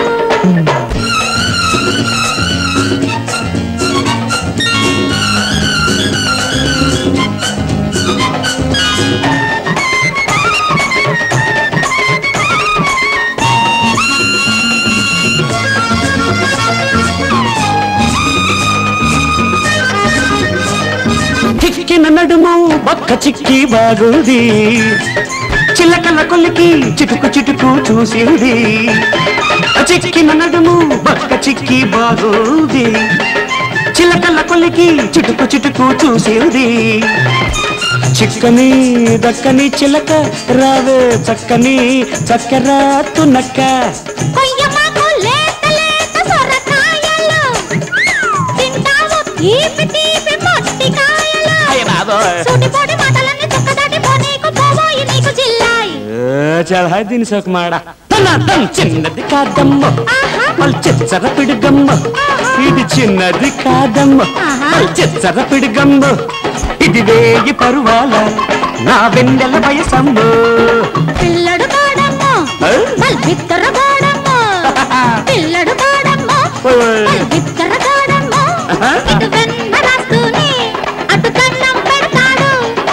చిక్కిన నడుము బక్క చిక్కి బాగుంది చిల్లకల కొలికి చిటుకు చిటుకు చూసింది చిక్కిన నడుము బక్క చిక్కి బాగుంది చిల్లకల కొలికి చిటుకు చిటుకు చూసింది చిక్కని దక్కని చిలక రావే చక్కని చక్కెర తునక్క కొయ్యమాకు లేత లేత సొరకాయలు తింటావు తీపి తీపి మొట్టికాయలు సూటిపోటి మాటలన్నీ చుక్కదాటి పోనీకు పోవోయి నీకు జిల్లాయి చాలా దీని సోకుమాడ తన తన చిన్నది కాదమ్మ వాళ్ళు చిచ్చర పిడుగమ్మ ఇది చిన్నది కాదమ్మ వాళ్ళు చిచ్చర పిడుగమ్మ ఇది వేయి పరువాల నా వెన్నెల వయసమ్మ పిల్లడు కాడమ్మో బల్ బిత్తర కాడమ్మో పిల్లడు కాడమ్మో బల్ బిత్తర కాడమ్మో ఇటు వెన్న రాస్తూనే అటు కన్నం పెడతాడు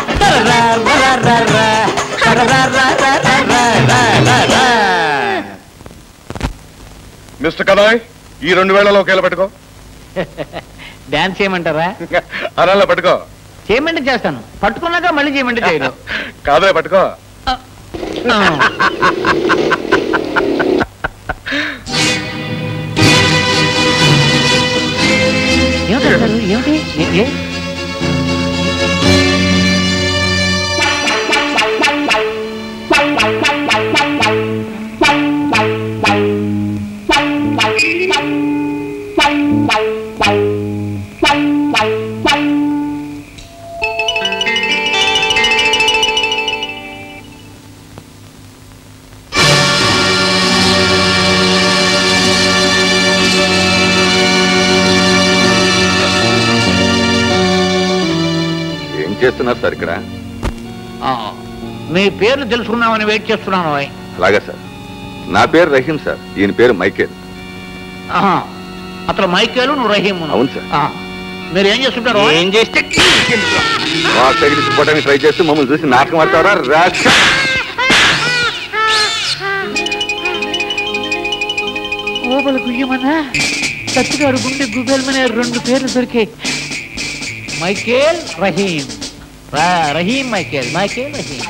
మిస్టర్ కదాయ్ ఈ రెండు వేలలో ఒకేలా పెట్టుకో డాన్స్ చేయమంటారా అలా పట్టుకో చేయమంటే చేస్తాను పట్టుకున్నాక మళ్ళీ చేయమంటే చేయను కాదే పట్టుకో ఏమిటి ఏమిటి ఏ- ఏ? ఏం చేస్తున్నారు సార్ ఇక్కడ ఆ, మీ పేర్లు తెలుసుకుందామని వెయిట్ చేస్తున్నాను ఓయ్. అలాగే సార్ నా పేరు రహీం సార్ ఈయన పేరు మైకేల్ ఆహా. అతను మైకేలు నువ్వు రహీము అవును సార్ మీరు ఏం చేస్తుంటారు ఏం చేస్తే మా సైడ్ తిప్పుకోవడానికి ట్రై చేస్తూ మమ్మల్ని చూసి నాటకం ఆడతారా రాష్ట్ర ఓబలు గుయ్యమన్నా సత్తుగారు గుండె గుబేలమనే రెండు పేర్లు దొరికాయి మైకేల్ రహీం రా- రహీం మైకేల్ మైకేల్ రహీం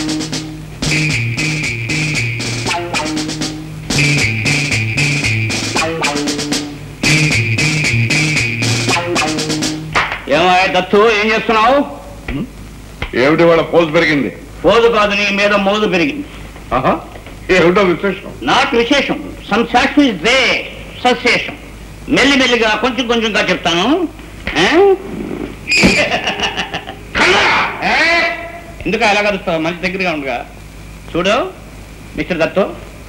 ఏమో దత్తు ఏం చేస్తున్నావు ఏమిటి వాళ్ళ పోజు పెరిగింది పోదు కాదు నీ మీద మోదు పెరిగింది ఆహా ఏమిటో విశేషం నాట్ విశేషం సమ్ సాక్షి ఇస్ దే సశేషం మెల్లి మెల్లిగా కొంచెం కొంచెంగా చెప్తాను ఆ? ఏ? ఎందుకు ఎలా కలుస్తావు మంచి దగ్గరగా ఉండగా చూడు మిస్టర్ దత్తు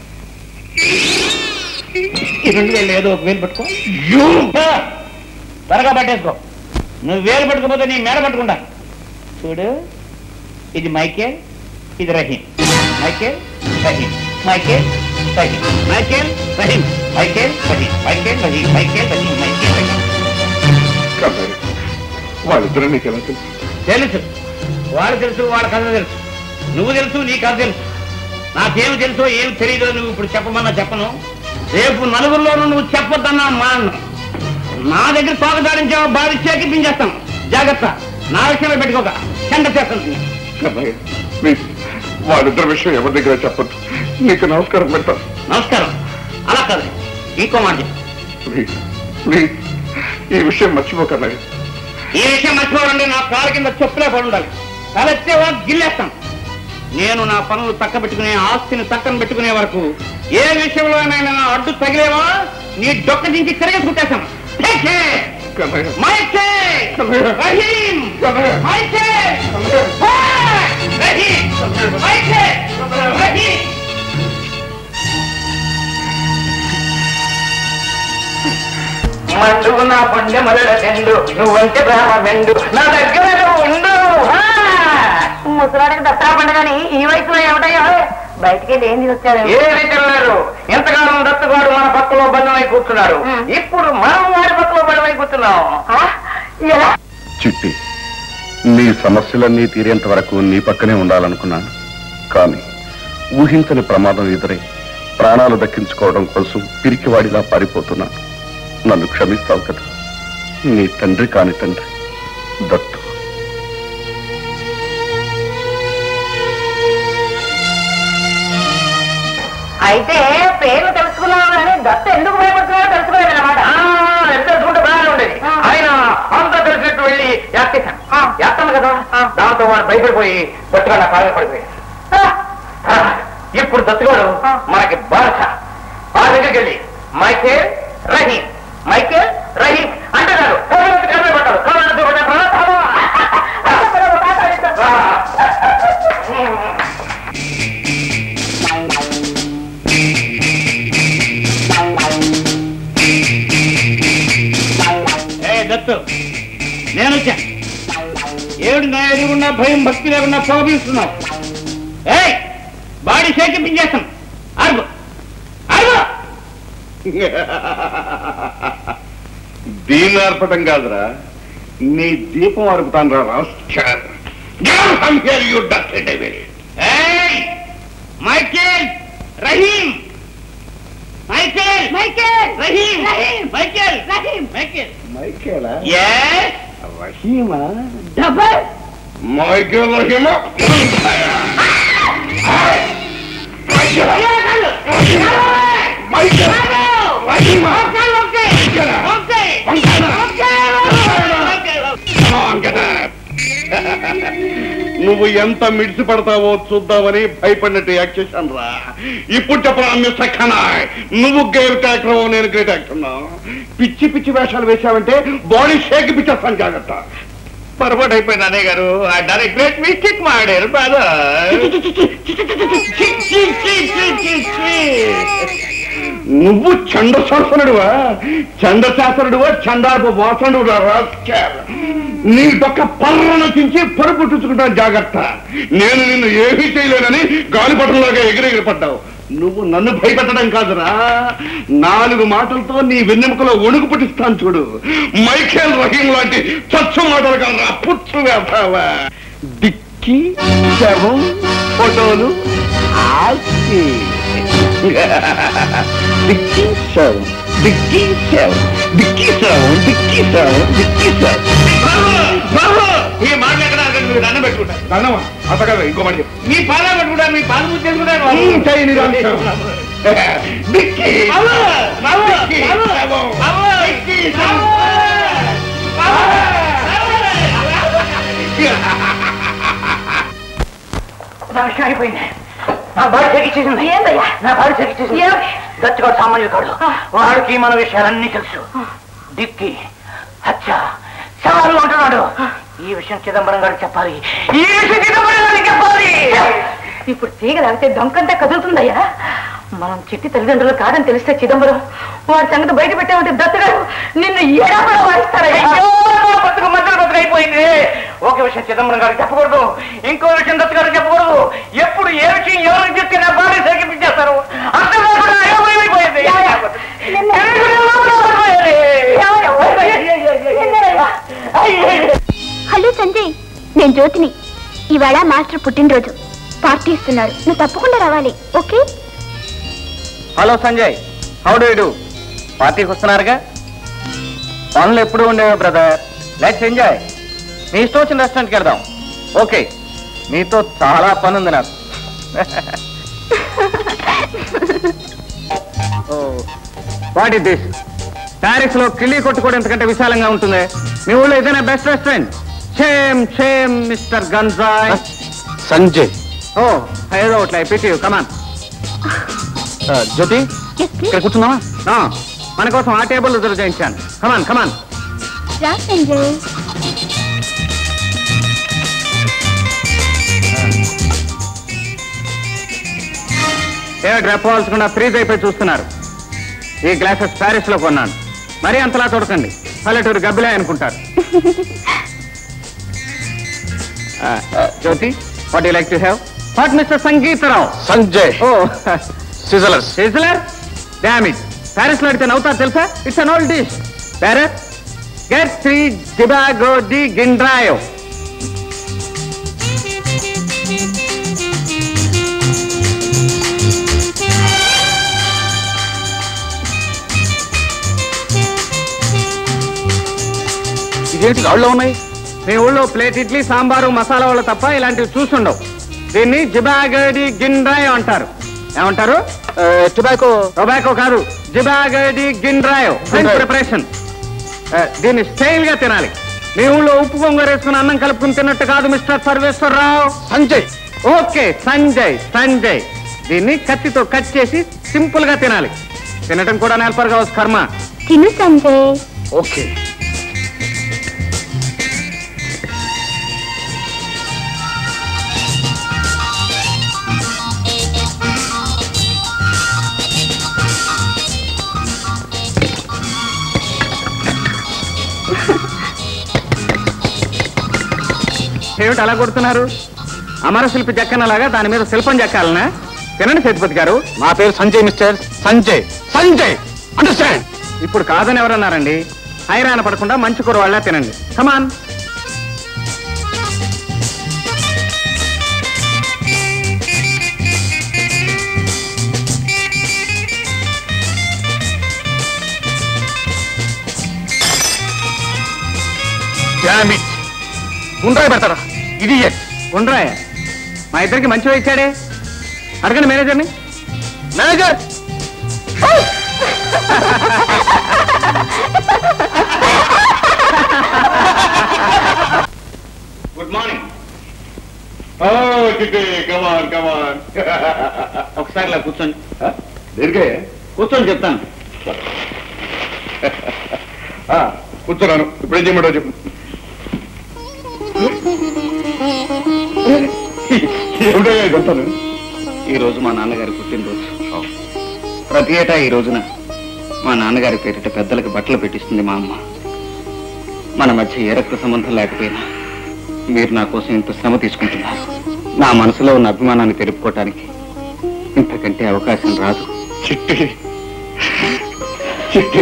ఈ రెండు వేలు ఏదో ఒక వేలు పట్టుకో ఆ, త్వరగా పట్టేసుకో నువ్వు వేలు పట్టుకోపోతే నీ మేడ పట్టుకుంటా చూడు ఇది మైకేల్ ఇది Rahim Michael Rahim Michael Rahim Michael Rahim Michael Rahim Michael Rahim Michael Rahim Michael Rahim Kannayya వాళ్ళిద్దరూ నీకు ఎలా తెలుసు తెలుసు వాడు తెలుసు వాళ్ళ కథ తెలుసు నువ్వు తెలుసు నీ కథ తెలుసు నాకేమి తెలుసో ఏమి తెలియదో నువ్వు ఇప్పుడు చెప్పమన్నా చెప్పను రేపు నలుగురిలోనూ నువ్వు చెప్పొద్దన్నా మాను నా దగ్గర తోకదాడించావో బాధ చేకిపించేస్తాను జాగ్రత్త నా విషయంలో పెట్టుకోక చెండ చేస్తాను కన్నయ్య ప్లీజ్ వాళ్ళిద్దరి విషయం ఎవరి దగ్గర చెప్పొద్దు నీకు నమస్కారం పెడతాను నమస్కారం అలా కాదు ఇంకో మాట చెప్పు. ప్లీజ్ ప్లీజ్ ఈ విషయం మర్చిపోకన్నయ్య ఈ విషయం మర్చిపోవాలంటే నా కాలు కింద చెప్పులే పడి ఉండాలి తలెత్తేవా గిల్లేస్తాను నేను నా పనులు తక్క పెట్టుకునే ఆస్తిని తక్కన పెట్టుకునే వరకు ఏ విషయంలోనైనా నా అడ్డు తగిలేవా నీ డొక్క దించి తిరగేసుకుంటేస్తాను కన్నయ్య మైకే రహీం మైకే రహీం మైకే రహీం మండు నా పండె మొదల చెండు నువ్వంటే ప్రేమ మెండు నా దగ్గర నువ్వు ఉండు ముసలాడికి దసరా పండుగని ఈ వయసులో ఏమిటయ్యో బయటికి వెళ్ళి ఏం వచ్చాడు ఏమి తెలియదు ఎంతకాలం దత్తుగాడు మన పక్కలో బంధమై కూర్చున్నాడు ఇప్పుడు మనం వాడి పక్కలో బంధమై కూర్చున్నాం ఎలా చిట్టి నీ సమస్యలన్నీ తీరేంత వరకు నీ పక్కనే ఉండాలనుకున్నాను కానీ ఊహించని ప్రమాదం ఎదురై ప్రాణాలు దక్కించుకోవడం కోసం పిరికివాడిలా పారిపోతున్నాను నన్ను క్షమిస్తావు కదా నీ తండ్రి కాని తండ్రి దత్తు అయితే పేరు తెలుసుకున్నావు కానీ దత్త ఎందుకు భయపడుతున్నావో తెలుసుకోలేదు అనమాట ఎంత తెలుసుకుంటే బాగానే ఉండేది ఆయన అంతా తెలిసినట్టు వెళ్ళి యాక్టేశాను యాక్తాను కదా దాంతో వాడు భయపడిపోయి దత్తుగా నా కాళ్ళ పడిపోయాడు ఆ, ఇప్పుడు దత్తుగాడు మనకి బారస ఆ దగ్గరికి వెళ్ళి మైకే రహీం మైకే రహీం అంటున్నాడు కర్మే పట్టాడు కాళ్ళతో ఏ దత్తు నేను వచ్చా ఏడు నా ఎదుగున్నా భయం భక్తి లేకుండా శోభిస్తున్నావు ఏయ్ బాడీ షేకి పించేస్తాం అరుగు అరుగు దీన్ని అర్పటం కాదురా నీ దీపం అర్పుతాను రా రాష్ట్ర ఏయ్ Michael Rahim Michael Michael Rahim Rahim Michael Rahim Michael మైకేలా yes రహీమా డబల్ మైకేల్ రహీమా నువ్వు ఎంత మిడిసి పడతావో చూద్దామని భయపడినట్టు యాక్ట్ చేశాను రా ఇప్పుడు చెప్పరా మిస్టర్ ఖనాయ్ నువ్వు గ్రేట్ యాక్టర్ నేను గ్రేట్ యాక్టర్ పిచ్చి పిచ్చి వేషాలు వేశావంటే బాడీ షేక్ పిచ్చేస్తాను జాగ్రత్త పొరపాటు అయిపోయింది అన్నయ్య గారు ఆ డైరెక్ట్ గ్రేట్ మిస్టేక్ మాడారు బాగా నువ్వు చండశాసనుడువా చండశాసనుడువా చండాపు వాసనుడు నీ దొక్క పర్రను చించి పరుపుట్టుకుంటాను జాగ్రత్త నేను నిన్ను ఏమీ చేయలేనని గాలిపటంలాగా ఎగిరెగిరి పడ్డావు నువ్వు నన్ను భయపెట్టడం కాదురా నాలుగు మాటలతో నీ వెన్నెముకలో ఒణుకు పుట్టిస్తాను చూడు మైఖేల్ రహీం లాంటి చచ్చు మాటలు కాదురా పుచ్చు వేస్తావా డిక్కి శవం ఫోటోలు ఆస్తి డిక్కి శవం డిక్కి శవం డిక్కి శవం డిక్కి శవం డిక్కి శవం దండమా అంత కదా ఇంకో మాట చెప్పు. మీ పాలా పట్టుకుంటారు మీ పాలు ఉమ్, ముచ్చేసుకుంటారు చెయ్యి నీ దాంట్లో. డిక్కీ. బాబు, బాబు, డిక్కీ. బాబు, బాబు. బాబు, డిక్కీ. బాబు, బాబు, నా విషయం అయిపోయింది నా బాడీ చెక్కిచ్చేసింది ఏందయ్యా నా బాడీ చెక్కిచ్చేసింది దచ్చగాడు సామాన్యుడు కాడు వాడికి మన విషయాలన్నీ తెలుసు డిక్కి హత్య సవాలు అంటున్నాడు ఈ విషయం చిదంబరం గారికి చెప్పాలి ఈ విషయం చిదంబరం గారికి చెప్పాలి ఇప్పుడు తీగ తాగితే డొంకంతా కదులుతుందయ్యా మనం చిట్టి తల్లిదండ్రులు కాదని తెలిస్తే చిదంబరం వాడి సంగతి బయట పెట్టామంటే దత్తగారు నిన్ను ఏడాపడ వాయిస్తారయ్యా బతుకు మధ్యలో బతుకు అయిపోయింది ఒక విషయం చిదంబరం గారికి చెప్పకూడదు ఇంకో విషయం దత్త గారికి చెప్పకూడదు ఎప్పుడు ఏ విషయం ఎవరికి చెప్తే నా బాడీ సరిగిపించేస్తారు అర్థం లేకుండా అయోమయమైపోయింది. హలో సంజయ్ నేను జ్యోతిని ఇవాళ మాస్టర్ పుట్టినరోజు పార్టీ ఇస్తున్నారు నువ్వు తప్పకుండా రావాలి okay hello Sanjay how do do పార్టీకి వస్తున్నారుగా పనులు ఎప్పుడు ఉండేవో బ్రదర్ లెట్స్ ఎంజాయ్ మీ ఇష్టం వచ్చిన రెస్టారెంట్కి వెళ్దాం ఓకే మీతో చాలా పని ఉంది నాకు వాట్ ఇస్ దిస్ ప్యారిస్ లో కిళ్ళీ కొట్టు కూడా ఎంతకంటే విశాలంగా ఉంటుంది మీ ఊళ్ళో ఏదైనా best restaurant shame shame mister గన్జాయ్ సంజయ్ ఓ ఏదో ఒకటి పిటి కమాన్ జ్యోతి ఇక్కడ కూర్చున్నావా మన కోసం ఆ టేబుల్ రిజర్వ్ చేయించాను కమాన్ కమాన్ రా సంజయ్ ఏమిటి రెప్పవలసకుండా ఫ్రీజ్ అయిపోయి చూస్తున్నారు ఈ గ్లాసెస్ ప్యారిస్ లో కొన్నాను మరీ అంతలా చూడకండి పల్లెటూరు గబ్బిలే అనుకుంటారు ఆ, Jyothi what you like to have what mister Sangeetharao Sanjay ఓ సిజలర్ సిజలర్ డామిట్ ప్యారిస్ లో అడిగితే నవ్వుతారు తెలుసా it's an old dish Paris గెట్ త్రీ జిబాగో డి గిండ్రాయో ఇదేంటి రాళ్ళు ఉన్నాయి మీ ఊళ్ళో ప్లేట్ ఇడ్లీ సాంబారు మసాలా వాళ్ళు తప్ప ఇలాంటివి చూసుండవు దీన్ని జిబాగడి గిండ్రాయో అంటారు ఏమంటారు టొబాకో టొబాకో కాదు జిబాగడి గిండ్రాయో ఫ్రెంచ్ ప్రిపరేషన్ దీన్ని స్టైల్ గా తినాలి మీ ఊళ్ళో ఉప్పు పొంగర్ వేసుకుని అన్నం కలుపుకుని తిన్నట్టు కాదు మిస్టర్ సర్వేశ్వరరావు సంజయ్ ఓకే సంజయ్ సంజయ్ దీన్ని కత్తితో కట్ చేసి సింపుల్ గా తినాలి తినటం కూడా నేర్పరు కావచ్చు కర్మ తిను సంజయ్ ఓకే ఏమిటి అలా కొడుతున్నారు అమర శిల్పి చెక్కనలాగా దాని మీద శిల్పం చెక్కాలనా తినండి సేతుపతి గారు మా పేరు సంజయ్ మిస్టర్ సంజయ్ సంజయ్ అండర్స్టాండ్ ఇప్పుడు కాదని ఎవరన్నారండి హైరాణ పడకుండా మంచి కూర వాళ్ళ తినండి కమాన్ గుండ్రాయి పెడతారా ఇది గుండ్రాయ మా ఇద్దరికి మంచిగా ఇచ్చాడే అడగండి మేనేజర్ని manager good morning come on come on ఒకసారి ఇలా కూర్చోండి దేనికే కూర్చొని చెప్తాను ఆ, కూర్చున్నాను ఇప్పుడు ఏం చేయమంటావు చెప్పు ఏమిటయ్యా ఇదంతాను ఈ రోజు మా నాన్నగారి పుట్టినరోజు ప్రతి ఏటా ఈ రోజున మా నాన్నగారి పేరిట పెద్దలకు బట్టలు పెట్టిస్తుంది మా అమ్మ మన మధ్య ఏ రక్త సంబంధం లేకపోయినా మీరు నా కోసం ఇంత శ్రమ తీసుకుంటున్నారు నా మనసులో ఉన్న అభిమానాన్ని తెలుపుకోవటానికి ఇంతకంటే అవకాశం రాదు చిట్టి చిట్టి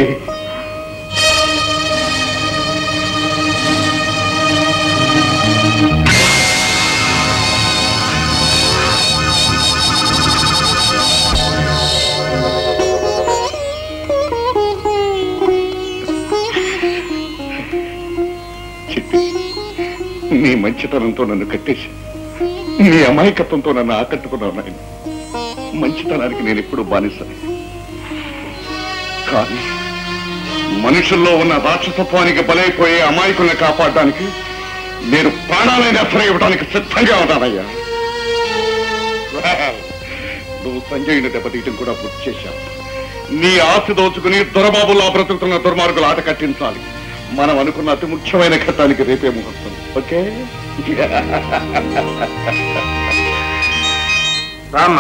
చిట్టి నీ మంచితనంతో నన్ను కట్టేసి నీ అమాయకత్వంతో నన్ను ఆకట్టుకున్నావు నాయన మంచితనానికి నేను ఎప్పుడు బానిసని కానీ మనుషుల్లో ఉన్న రాక్షసత్వానికి బలైపోయే అమాయకుల్ని కాపాడడానికి నేను ప్రాణాలైన అసలు ఇవ్వడానికి సిద్ధంగా ఉన్నానయ్యా Well, నువ్వు సంజయ్ని దెబ్బతీయటం కూడా పూర్తి చేశావు నీ ఆస్తి దోచుకుని దొరబాబులా బ్రతుకుతున్న దుర్మార్గులు ఆట కట్టించాలి మనం అనుకున్న అతి ముఖ్యమైన ఘట్టానికి రేపే ముహూర్తం ఓకే రామ్మా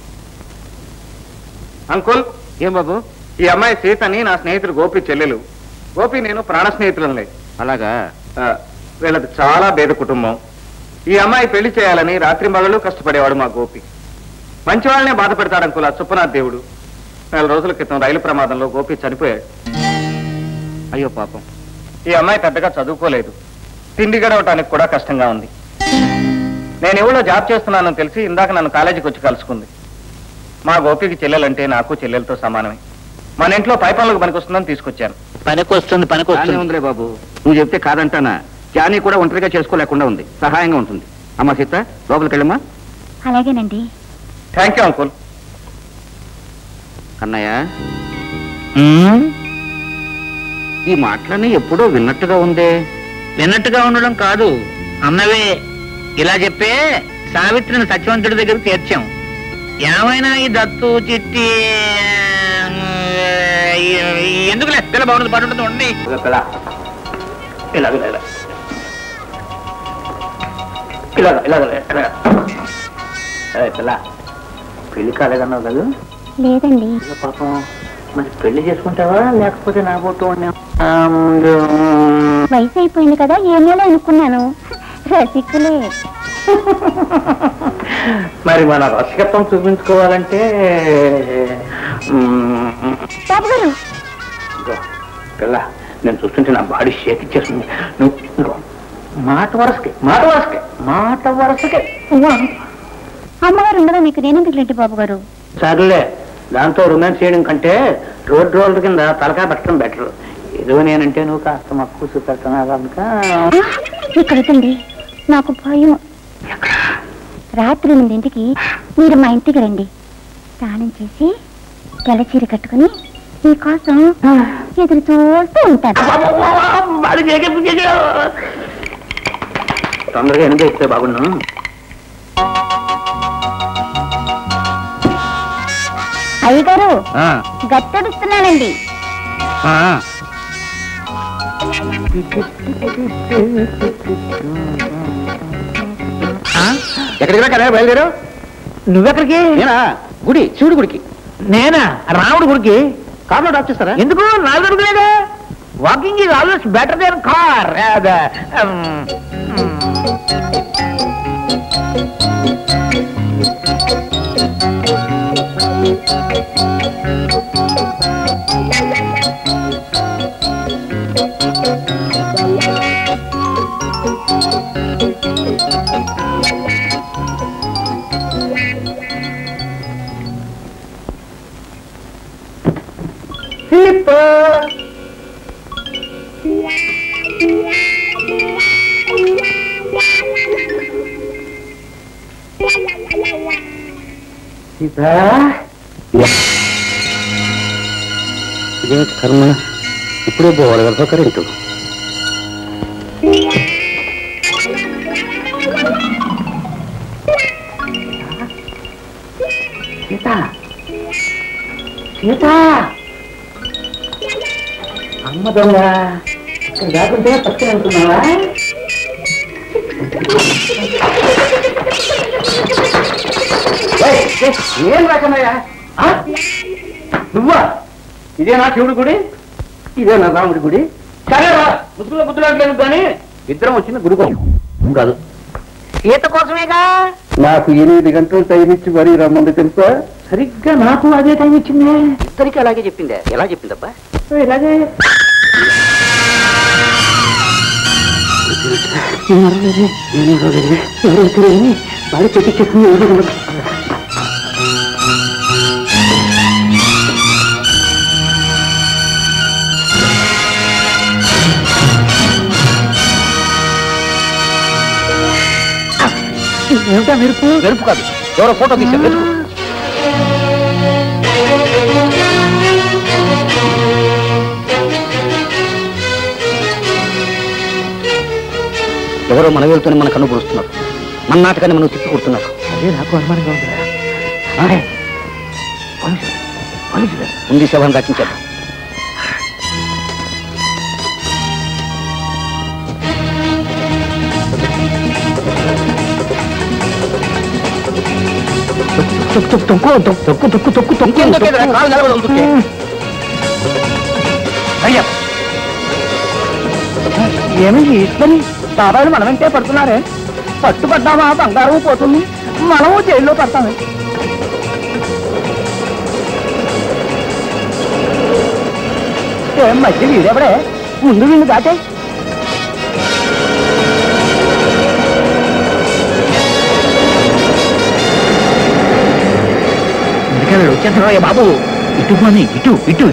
అంకుల్ ఏం బాబు ఈ అమ్మాయి సీతని నా స్నేహితుడు గోపి చెల్లెలు గోపి నేను ప్రాణ స్నేహితులంలే అలాగా ఆ, వీళ్ళది చాలా పేద కుటుంబం ఈ అమ్మాయి పెళ్లి చేయాలని రాత్రి మగళ్ళు కష్టపడేవాడు మా గోపి మంచి వాళ్ళనే బాధ పెడతాడు అంకుల్ ఆ సుప్పనాథ్ దేవుడు నెల రోజుల క్రితం రైలు ప్రమాదంలో గోపి చనిపోయాడు అయ్యో పాపం ఈ అమ్మాయి పెద్దగా చదువుకోలేదు తిండి గడవటానికి కూడా కష్టంగా ఉంది నేను ఎవరో జాబ్ చేస్తున్నానని తెలిసి ఇందాక నన్ను కాలేజీకి వచ్చి కలుసుకుంది మా గోపికి చెల్లెలంటే నాకు చెల్లెలతో సమానమే మన ఇంట్లో పై పనులకు పనికొస్తుందని తీసుకొచ్చాను పనికొస్తుంది బాగానే పనికొస్తుంది ఉందిలే బాబు నువ్వు చెప్తే కాదంటానా జానీ కూడా ఒంటరిగా చేసుకోలేకుండా ఉంది సహాయంగా ఉంటుంది అమ్మా సీత లోపలికి వెళ్ళమ్మా అలాగేనండి థ్యాంక్ యూ అంకుల్ అన్నయ్య ఈ మాటలన్నీ ఎప్పుడో విన్నట్టుగా ఉందే విన్నట్టుగా ఉండడం కాదు అన్నవే ఇలా చెప్పే సావిత్రిని సత్యవంతుడి దగ్గర చేర్చాం ఏమైనా ఈ దత్తు చిట్టి ఎందుకులే పిల్ల బాగుంటుంది పడుతుంది ఉండి ఇలా ఇలా ఇలా ఇలా ఇలా ఇలా పిల్ల పెళ్లి కాలేదన్నావు కదా లేదండి పాపం మరి పెళ్లి చేసుకుంటావా లేకపోతే నా పోతూ వయసు అయిపోయింది కదా ఏమో అనుకున్నాను రసికులే మరి మన రసికత్వం చూపించుకోవాలంటే మ్మ్, బాబు గారు ఇదిగో, పిల్ల నేను చూస్తుంటే నా బాడీ షేక్ ఇచ్చేస్తుంది నువ్వు ఇదిగో, మాట వరసకి మాట వరసకి మాట వరసకి అమ్మగారు ఉండగా మీకు నేనెందుకు లేంటి బాబు గారు సర్లే దాంతో రొమాన్స్ చేయడం కంటే రోడ్ రోడ్ల కింద తలకాయ పెట్టడం బెటర్ ఏదో నేనంటే నువ్వు కాస్త మక్కువ చూపెడుతున్నావు కనుక ఇక్కడ వద్దండి నాకు భయం రాత్రి ఎనిమిదింటికి మీరు మా ఇంటికి రండి స్నానం చేసి తెల్లచీర కట్టుకుని మీకోసం ఎదురు చూస్తూ ఉంటాను తొందరగా ఎనిమిది ఇస్తే బాగున్నాను అయ్యగారు గట్టెడుస్తున్నానండి ఎక్కడికి రా బయలుదేరు నువ్వెక్కడికి నేనా గుడి శివుడి గుడికి నేనా రాముడు గుడికి కార్లో డ్రాప్ చేస్తారా ఎందుకు నాలుగు అడుగులేదే walking is always better then car ఇదేమిటి కర్మ ఇప్పుడే పోవాలి కదా కరెంటు సీత సీత అమ్మ దొంగ ఇక్కడ దాకుంటే పక్కన అనుకున్నావా ఏయ్, ఏయ్, ఏం రాకన్నాయా నువ్వా ఇదేనా శివుడి గుడి ఇదేనా రాముడి గుడి సరేరా ముద్దులో ముద్దులాడలేదు కానీ ఇద్దరం వచ్చింది గుడికో కాదు ఈత కోసమేగా నాకు ఎనిమిది గంటలు టైం ఇచ్చి మరీ రమ్మంది తెలుసా సరిగ్గా నాకు అదే టైం ఇచ్చింది ఇద్దరికి అలాగే చెప్పిందే ఎలా చెప్పిందబ్బా ఇలాగే బాడీ చెప్పించేసింది ఏమిటా మెరుపు మెరుపు కాదు ఎవరో ఫోటో తీశారు వెతుకు ఎవరో మన వెళ్తూనే మన కన్ను పొడుస్తున్నారు మన నాటకాన్ని మనం తిప్పి కొడుతున్నారు అదే నాకు అనుమానంగా ఉందిరా ఆయ్. పోలీసులు, పోలీసులు. ఉంది శవం రచించారు తొక్కు తొక్కు తొక్కు తొక్కు తొక్కు తొక్కు కాలు నిలబడి అయ్యా ఏమైంది ఈశ్వరి బాబాయిలు మన వెంటే పడుతున్నారే పట్టుపడ్డామా బంగారం పోతుంది మనము జైల్లో పడతామే ఏం మధ్య వీడెవడే ముందు వీళ్ళు దాటే ఎందుకన్నాడు వచ్చేస్తున్నావు బాబు ఇటు పోనీ ఇటు ఇటు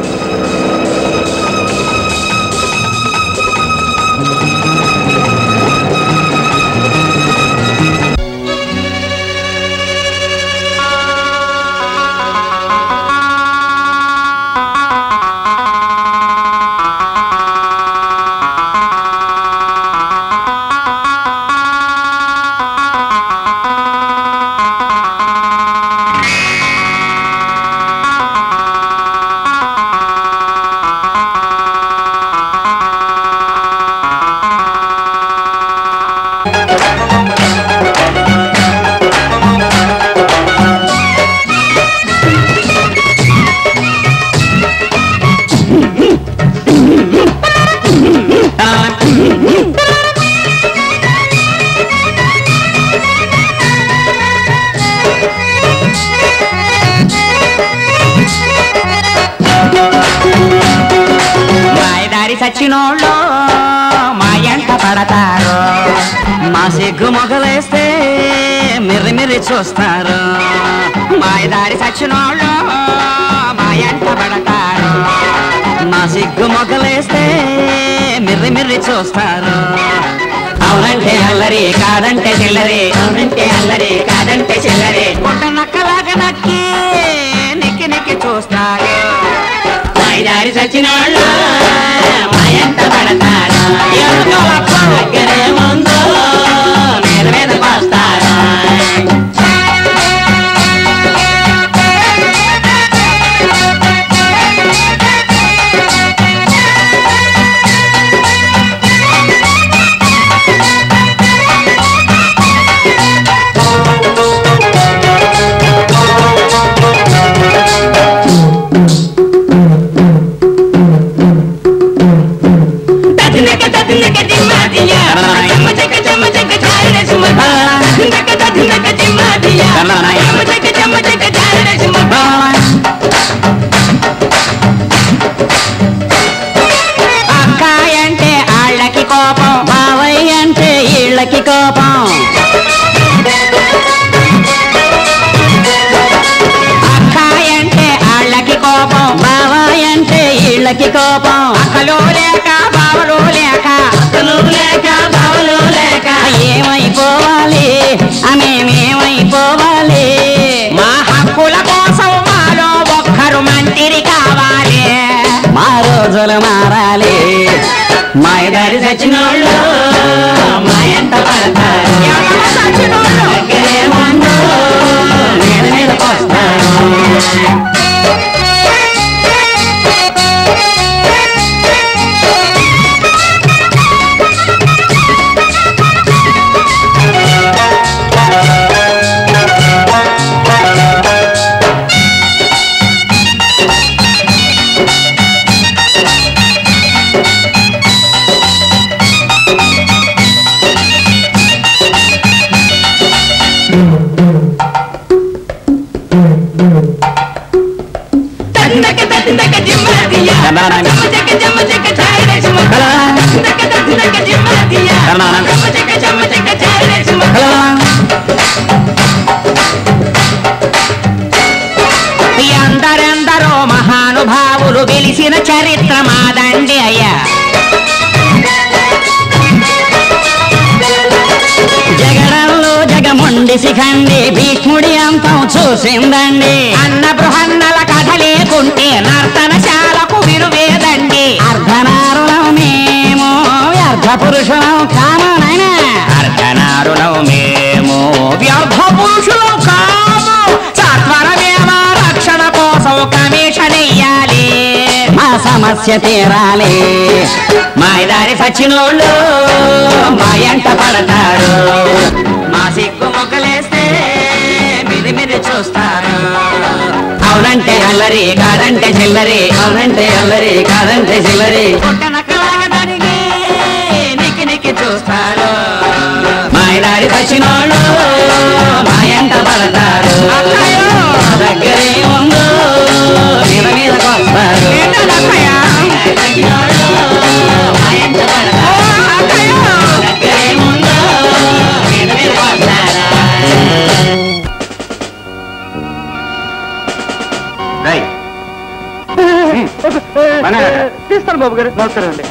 మాయదారి సచ్చినోళ్ళు మా ఎంట పడతారు మా సిగ్గు మొగలేస్తే మిర్రి మిర్రి చూస్తారు మాయదారి సచ్చినోళ్ళు మా ఎంట పడతారు మా సిగ్గు మొగలేస్తే మిర్రి మిర్రి చూస్తారు అవునంటే అల్లరి కాదంటే చిల్లరి అవునంటే అల్లరి కాదంటే చిల్లరి పుట్ట నక్కలాగా నక్కి నెక్కి నెక్కి చూస్తారు మాయదారి సచ్చినోళ్ళు మా ఎంట పడతారు ఎందుకో అప్ప దగ్గరే ముందు మీద మీద వస్తారు అక్కాయ అంటే ఆళ్ళకి కోపం బావయ్య అంటే ఇళ్ళకి కోపం అక్కాయ అంటే ఆళ్ళకి కోపం బావయ్య అంటే ఇళ్ళకి కోపం అక్కలు లేక బావలు లేక అక్కలు లేక బావలు లేక ఏమైపోవాలి మేమేమైపోవాలి మా హక్కుల కోసం మాలో ఒక్కరు మంత్రి కావాలి మా రోజులు మారాలి మా ఇద్దరి సచ్చినోళ్ళు మా ఎంట పడతారు దగ్గరే ఉండు, మీద మీదకి వస్తారు. ఎందరెందరో మహానుభావులు వెలిసిన చరిత్ర మాదండి అయ్యా జగడంలో జగము శిఖండి భీష్ముడి అంతం చూసిందండి అన్న బృహన్నల కథ లేకుంటే నర్తనశాలకు విలువేదండి అర్ధనారులం మేము వ్యర్థ పురుషులం కాము నాయనా అర్ధనారులం మేము వ్యర్థ పురుషులం కాము సత్వరమేమ రక్షణ కోసం కమిషన్ వెయ్యాలి మా సమస్య తీరాలి మాయదారి సచ్చినోళ్ళు మా ఎంట పడతారు మా సిగ్గు మొగ్గలేస్తే మిది మిది చూస్తారు అవునంటే అల్లరి కాదంటే చిల్లరి అవునంటే అల్లరి కాదంటే చిల్లరి పుట్టనక్కలాగదరిగి నిక్కి నిక్కి చూస్తారు మాయదారి సచ్చినోళ్ళు మా ఎంట పడతారు మా దగ్గరే ఉందో మీద మీదకి వస్తారు తీస్తాను బాబు గారు నమస్కారం అండి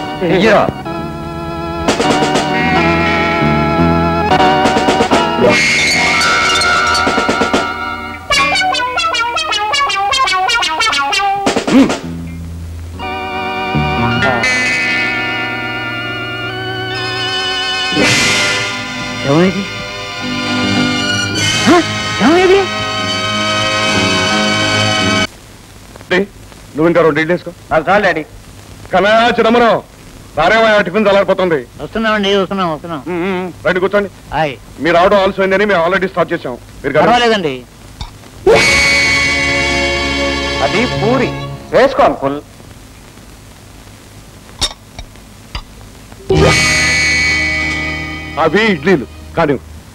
ఏమైంది హ? ఏమైంది డే, నువ్వు ఇంకా రెండు ఇడ్లీ వేసుకో నాకు చాలు డాడీ కనయా చిదంబరం రారేమయ్యా టిఫిన్ చల్లారిపోతుంది వస్తున్నామండి వస్తున్నాం వస్తున్నాం ఉమ్, ఉమ్, రండి కూర్చోండి హాయ్ మీరు రావడం ఆలస్యమైందని మేము ఆల్రెడీ స్టార్ట్ చేసాం మీరు కదా పర్వాలేదండి అది పూరి వేసుకో అంకుల్ అవి ఇడ్లీలు కానీ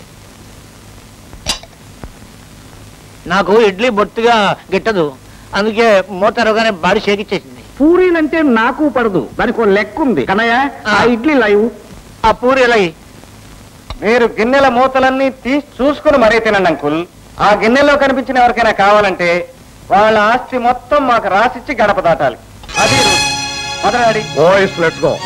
నాకు ఇడ్లీ బొత్తిగా గిట్టదు అందుకే మూత తెరవగానే బాడీ షేకిచ్చేసింది పూరీలంటే నాకు పడదు దానికి ఒక లెక్క ఉంది కన్నయ్య ఆ ఇడ్లీ లైవ్ ఆ పూరి ఎలా మీరు గిన్నెల మూతలన్నీ తీసి చూసుకుని మరీ తినండి అంకుల్ ఆ గిన్నెలో కనిపించిన ఎవరికైనా కావాలంటే వాళ్ళ ఆస్తి మొత్తం మాకు రాసిచ్చి గడప దాటాలి అది మొదలాడి వాయిస్ లెట్స్ గో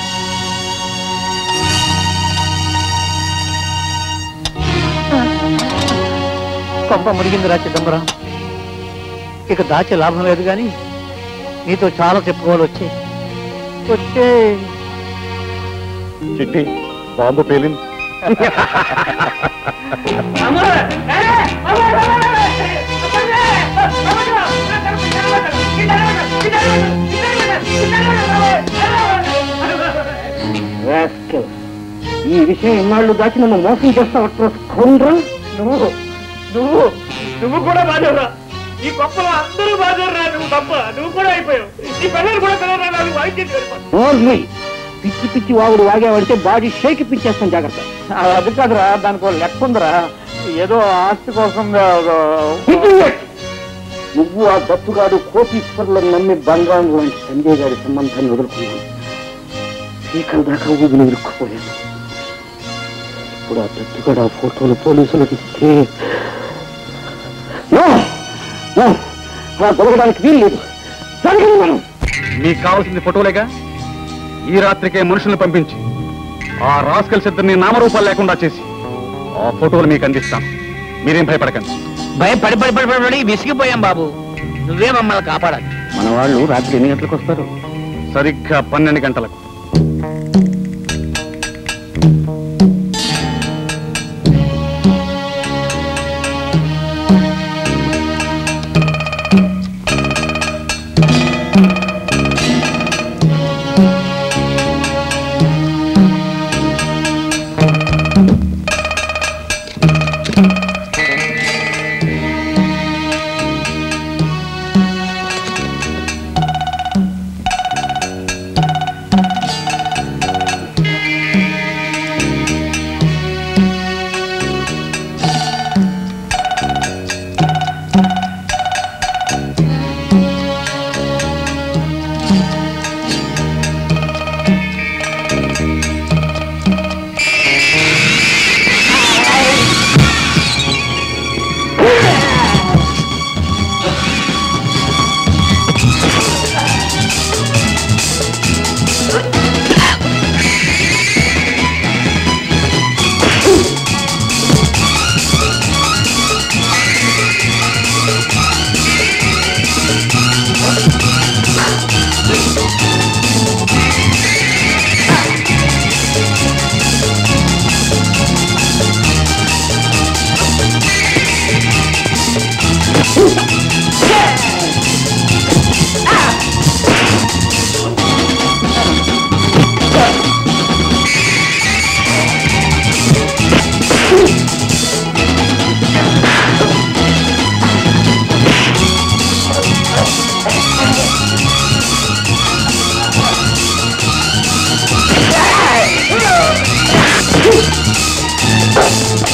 కొంప మురిగిందిరా చిదంబరం ఇక దాచే లాభం లేదు కానీ నీతో చాలా చెప్పుకోవాలి వచ్చే వచ్చే చిట్టి బాంబు పేలింది ఈ విషయం ఇన్నాళ్ళు దాచి నన్ను మోసం చేస్తావు కొండ్రా నువ్వు నువ్వు నువ్వు కూడా బాధరా ఈ గొప్పలో అందరూ బాధరా నువ్వు తప్ప నువ్వు కూడా అయిపోయావు ఈ పిల్లలు కూడా పిల్లలు వాయిద్యం పిచ్చి పిచ్చి వాగుడు వాగేవాడితే బాడీ షేక్ పిచ్చేస్తాం జాగ్రత్త అది కాదురా దానికి ఒక లెక్క ఉందిరా ఏదో ఆస్తి కోసం నువ్వు ఆ దత్తుగాడు కోటీశ్వరులను నమ్మి బంగారం లాంటి సంజయ్ గారి సంబంధాన్ని వదులుకున్నాను పీకల దాకా ఊపిరి ఇరుక్కుపోయాను ఇప్పుడు ఆ దత్తుగాడు ఆ ఫోటోలు పోలీసులకు ఇస్తే నో! నో! అలా దొరకడానికి వీలు లేదు జరగదు మనం మీకు కావాల్సింది ఫోటోలేగా ఈ రాత్రికే మనుషుల్ని పంపించి ఆ రాస్కల్స్ ఇద్దరిని నామరూపాలు లేకుండా చేసి ఆ ఫోటోలు మీకు అందిస్తాను మీరేం భయపడకండి భయం పడి పడి పడి పడి పడి విసిగిపోయాం బాబు నువ్వే మమ్మల్ని కాపాడాలి మన వాళ్ళు రాత్రి ఎన్ని గంటలకు వస్తారు సరిగ్గా పన్నెండు గంటలకు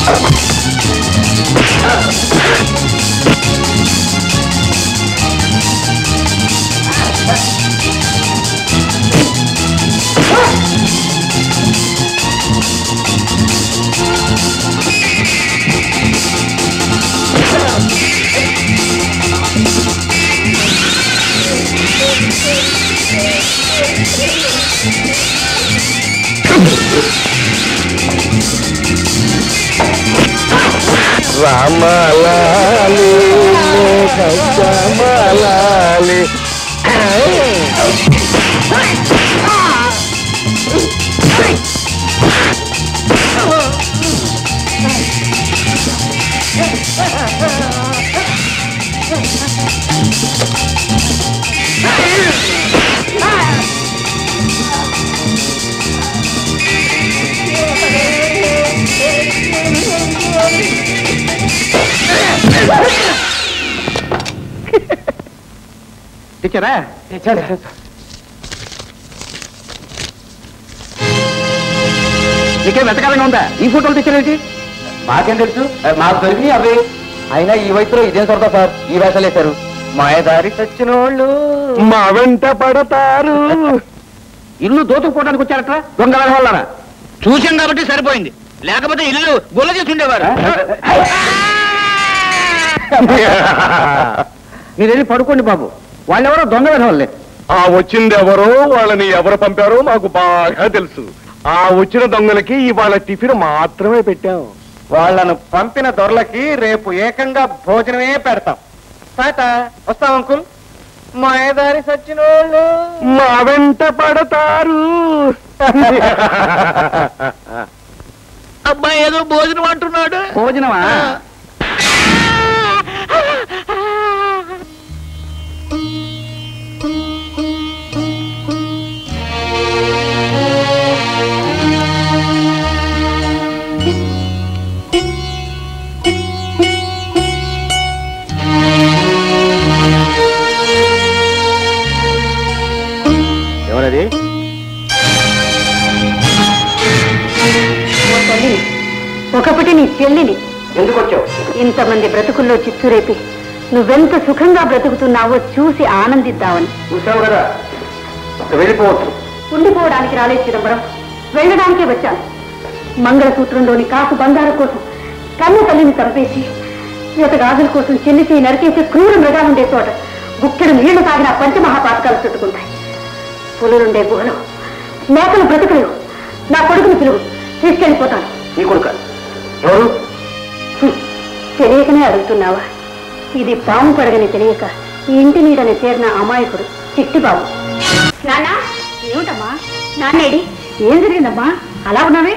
రామలాలి రామలాలి తెచ్చారా తెచ్చారా నీకేం వెతకాలంగా ఉందా ఈ ఫోటోలు తెచ్చారేంటి మాకేం తెలుసు మాకు దొరికినాయి అవి అయినా ఈ వయసులో ఇదేం సరదా సార్ ఈ వేషాలు వేశారు మాయదారి చచ్చిన వాళ్ళు మా వెంట పడతారు ఇల్లు దోచుకుపోవడానికి వచ్చారట దొంగ వాళ్ళరా చూసాం కాబట్టి సరిపోయింది లేకపోతే ఇల్లు గుల్ల చేసి ఉండేవారు మీరు వెళ్ళి పడుకోండి బాబు వాళ్ళెవరో దొంగ విధవాళ్ళే ఆ వచ్చింది ఎవరో వాళ్ళని ఎవరు పంపారో మాకు బాగా తెలుసు ఆ వచ్చిన దొంగలకి ఇవాళ టిఫిన్ మాత్రమే పెట్టాం వాళ్ళను పంపిన దొరలకి రేపు ఏకంగా భోజనమే పెడతాం తాత వస్తాం అంకుల్ మాయదారి సచ్చినోళ్ళు మా వెంట పడతారు అబ్బాయి ఏదో భోజనం అంటున్నాడు భోజనమా ఎవరది ఓ తల్లిని ఒకప్పటి నీ చెల్లిని ఎందుకు వచ్చావు ఇంతమంది బ్రతుకుల్లో చిచ్చురేపి నువ్వెంత సుఖంగా బ్రతుకుతున్నావో చూసి ఆనందిద్దామని చూసావు కదా వెళ్ళిపోవచ్చు ఉండిపోవడానికి రాలేదు చిదంబరం వెళ్ళడానికే వచ్చాను మంగళసూత్రంలోని కాసు బంగారు కోసం కన్న తల్లిని చంపేసి ఈత గాజుల కోసం చెల్లి చేయి నరికేసి క్రూర మృగాలు ఉండే చోట గుక్కెడు నీళ్లు తాగిన పంచమహాపాతకాలు చుట్టుకుంటాయి పులులుండే గుహలో మేకలు బ్రతుకులు నా కొడుకుని పిలువు తీసుకెళ్ళిపోతాను నీ కొడుక ఎవరు హ్మ్. తెలియకనే అడుగుతున్నావా ఇది పాము పడగని తెలియక ఈ ఇంటి నీడని చేరిన అమాయకుడు చిట్టిబాబు నాన్న ఏమిటమ్మా నాన్నేడి ఏం జరిగిందమ్మా అలా ఉన్నావే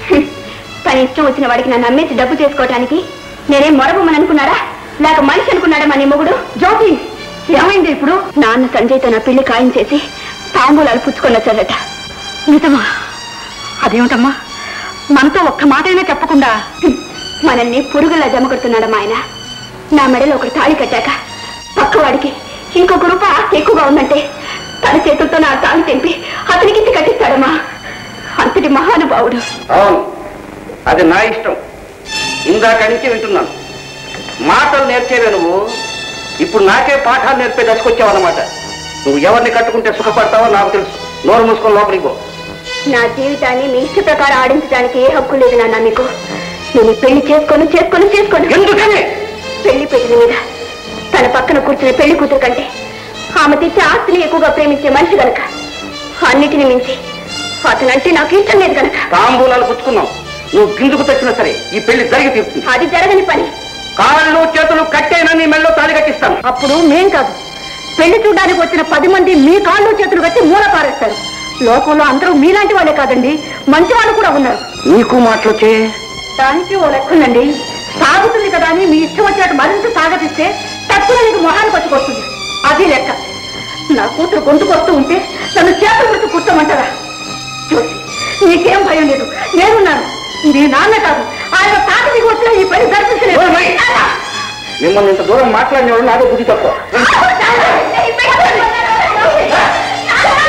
తన ఇష్టం వచ్చిన వాడికి నన్ను అమ్మేసి డబ్బు చేసుకోవటానికి నేనేం మొరబొమ్మని అనుకున్నారా లేక మనిషి అనుకున్నాడా మా నీ మొగుడు జ్యోతి ఏమైంది ఇప్పుడు నాన్న సంజయ్తో నా పెళ్లి ఖాయం చేసి తాంబూలాలు పుచ్చుకొని వచ్చాడట నిజమా అదేమిటమ్మా మనతో ఒక్క మాట అయినా చెప్పకుండా మనల్ని పురుగులా జమ కొడుతున్నాడమ్మా ఆయన నా మెడలో ఒకటి తాళి కట్టాక పక్కవాడికి ఇంకొక రూపాయి ఆస్తి ఎక్కువగా ఉందంటే తన చేతులతో నా తాళి తెంపి అతనికి ఇచ్చి కట్టిస్తాడమ్మా అంతటి మహానుభావుడు అవును అది నా ఇష్టం ఇందాక నుంచి వింటున్నాను మాటలు నేర్చేవే నువ్వు ఇప్పుడు నాకే పాఠాలు నేర్పే దశకొచ్చావన్నమాట నువ్వు ఎవరిని కట్టుకుంటే సుఖపడతావో నాకు తెలుసు నోరు మూసుకొని లోపలికి పో నా జీవితాన్ని మీ ఇష్ట ప్రకారం ఆడించడానికి ఏ హక్కు లేదు నాన్న మీకు నేను ఈ పెళ్లి చేసుకొని చేసుకొని చేసుకొని ఎందుకని పెళ్లి పెట్టిన మీద తన పక్కన కూర్చునే పెళ్లి కూతురు కంటే ఆమె తెచ్చే ఆస్తిని ఎక్కువగా ప్రేమించే మనిషి గనక అన్నిటిని మించి అతనంటే నాకు ఇష్టం లేదు గనక తాంబూలాలు పుచ్చుకున్నావు నువ్వు గింజుకు తెచ్చినా సరే ఈ పెళ్లి జరిగి తీరుతుంది అది జరగని పని కాళ్ళు చేతులు కట్టైనా నీ మెల్లో తాళి కట్టిస్తాను అప్పుడు మేం కాదు పెళ్లి చూడడానికి వచ్చిన పది మంది మీ కాళ్ళు చేతులు కట్టి మూల పారేస్తారు లోకంలో అందరూ మీలాంటి వాళ్ళే కాదండి మంచి వాళ్ళు కూడా ఉన్నారు నీకు మాటలు వచ్చే దానికి ఓ లెక్కుందండి సాగుతుంది కదా అని మీ ఇష్టం వచ్చినట్టు మరింత సాగతిస్తే తక్కువ నీకు మొహానికి వచ్చుకొస్తుంది అది లెక్క నా కూతురు గొంతుకొస్తూ ఉంటే నన్ను చేతులు పెడుతూ కూర్చోమంటారా చూసి నీకేం భయం లేదు నేనున్నాను నీ నాన్న కాదు ఆయన తాత దిగి వచ్చిన ఈ పని జరిపించలేదు మిమ్మల్ని ఇంత దూరం మాట్లాడినవాడు నాదే బుద్ధి తక్కువ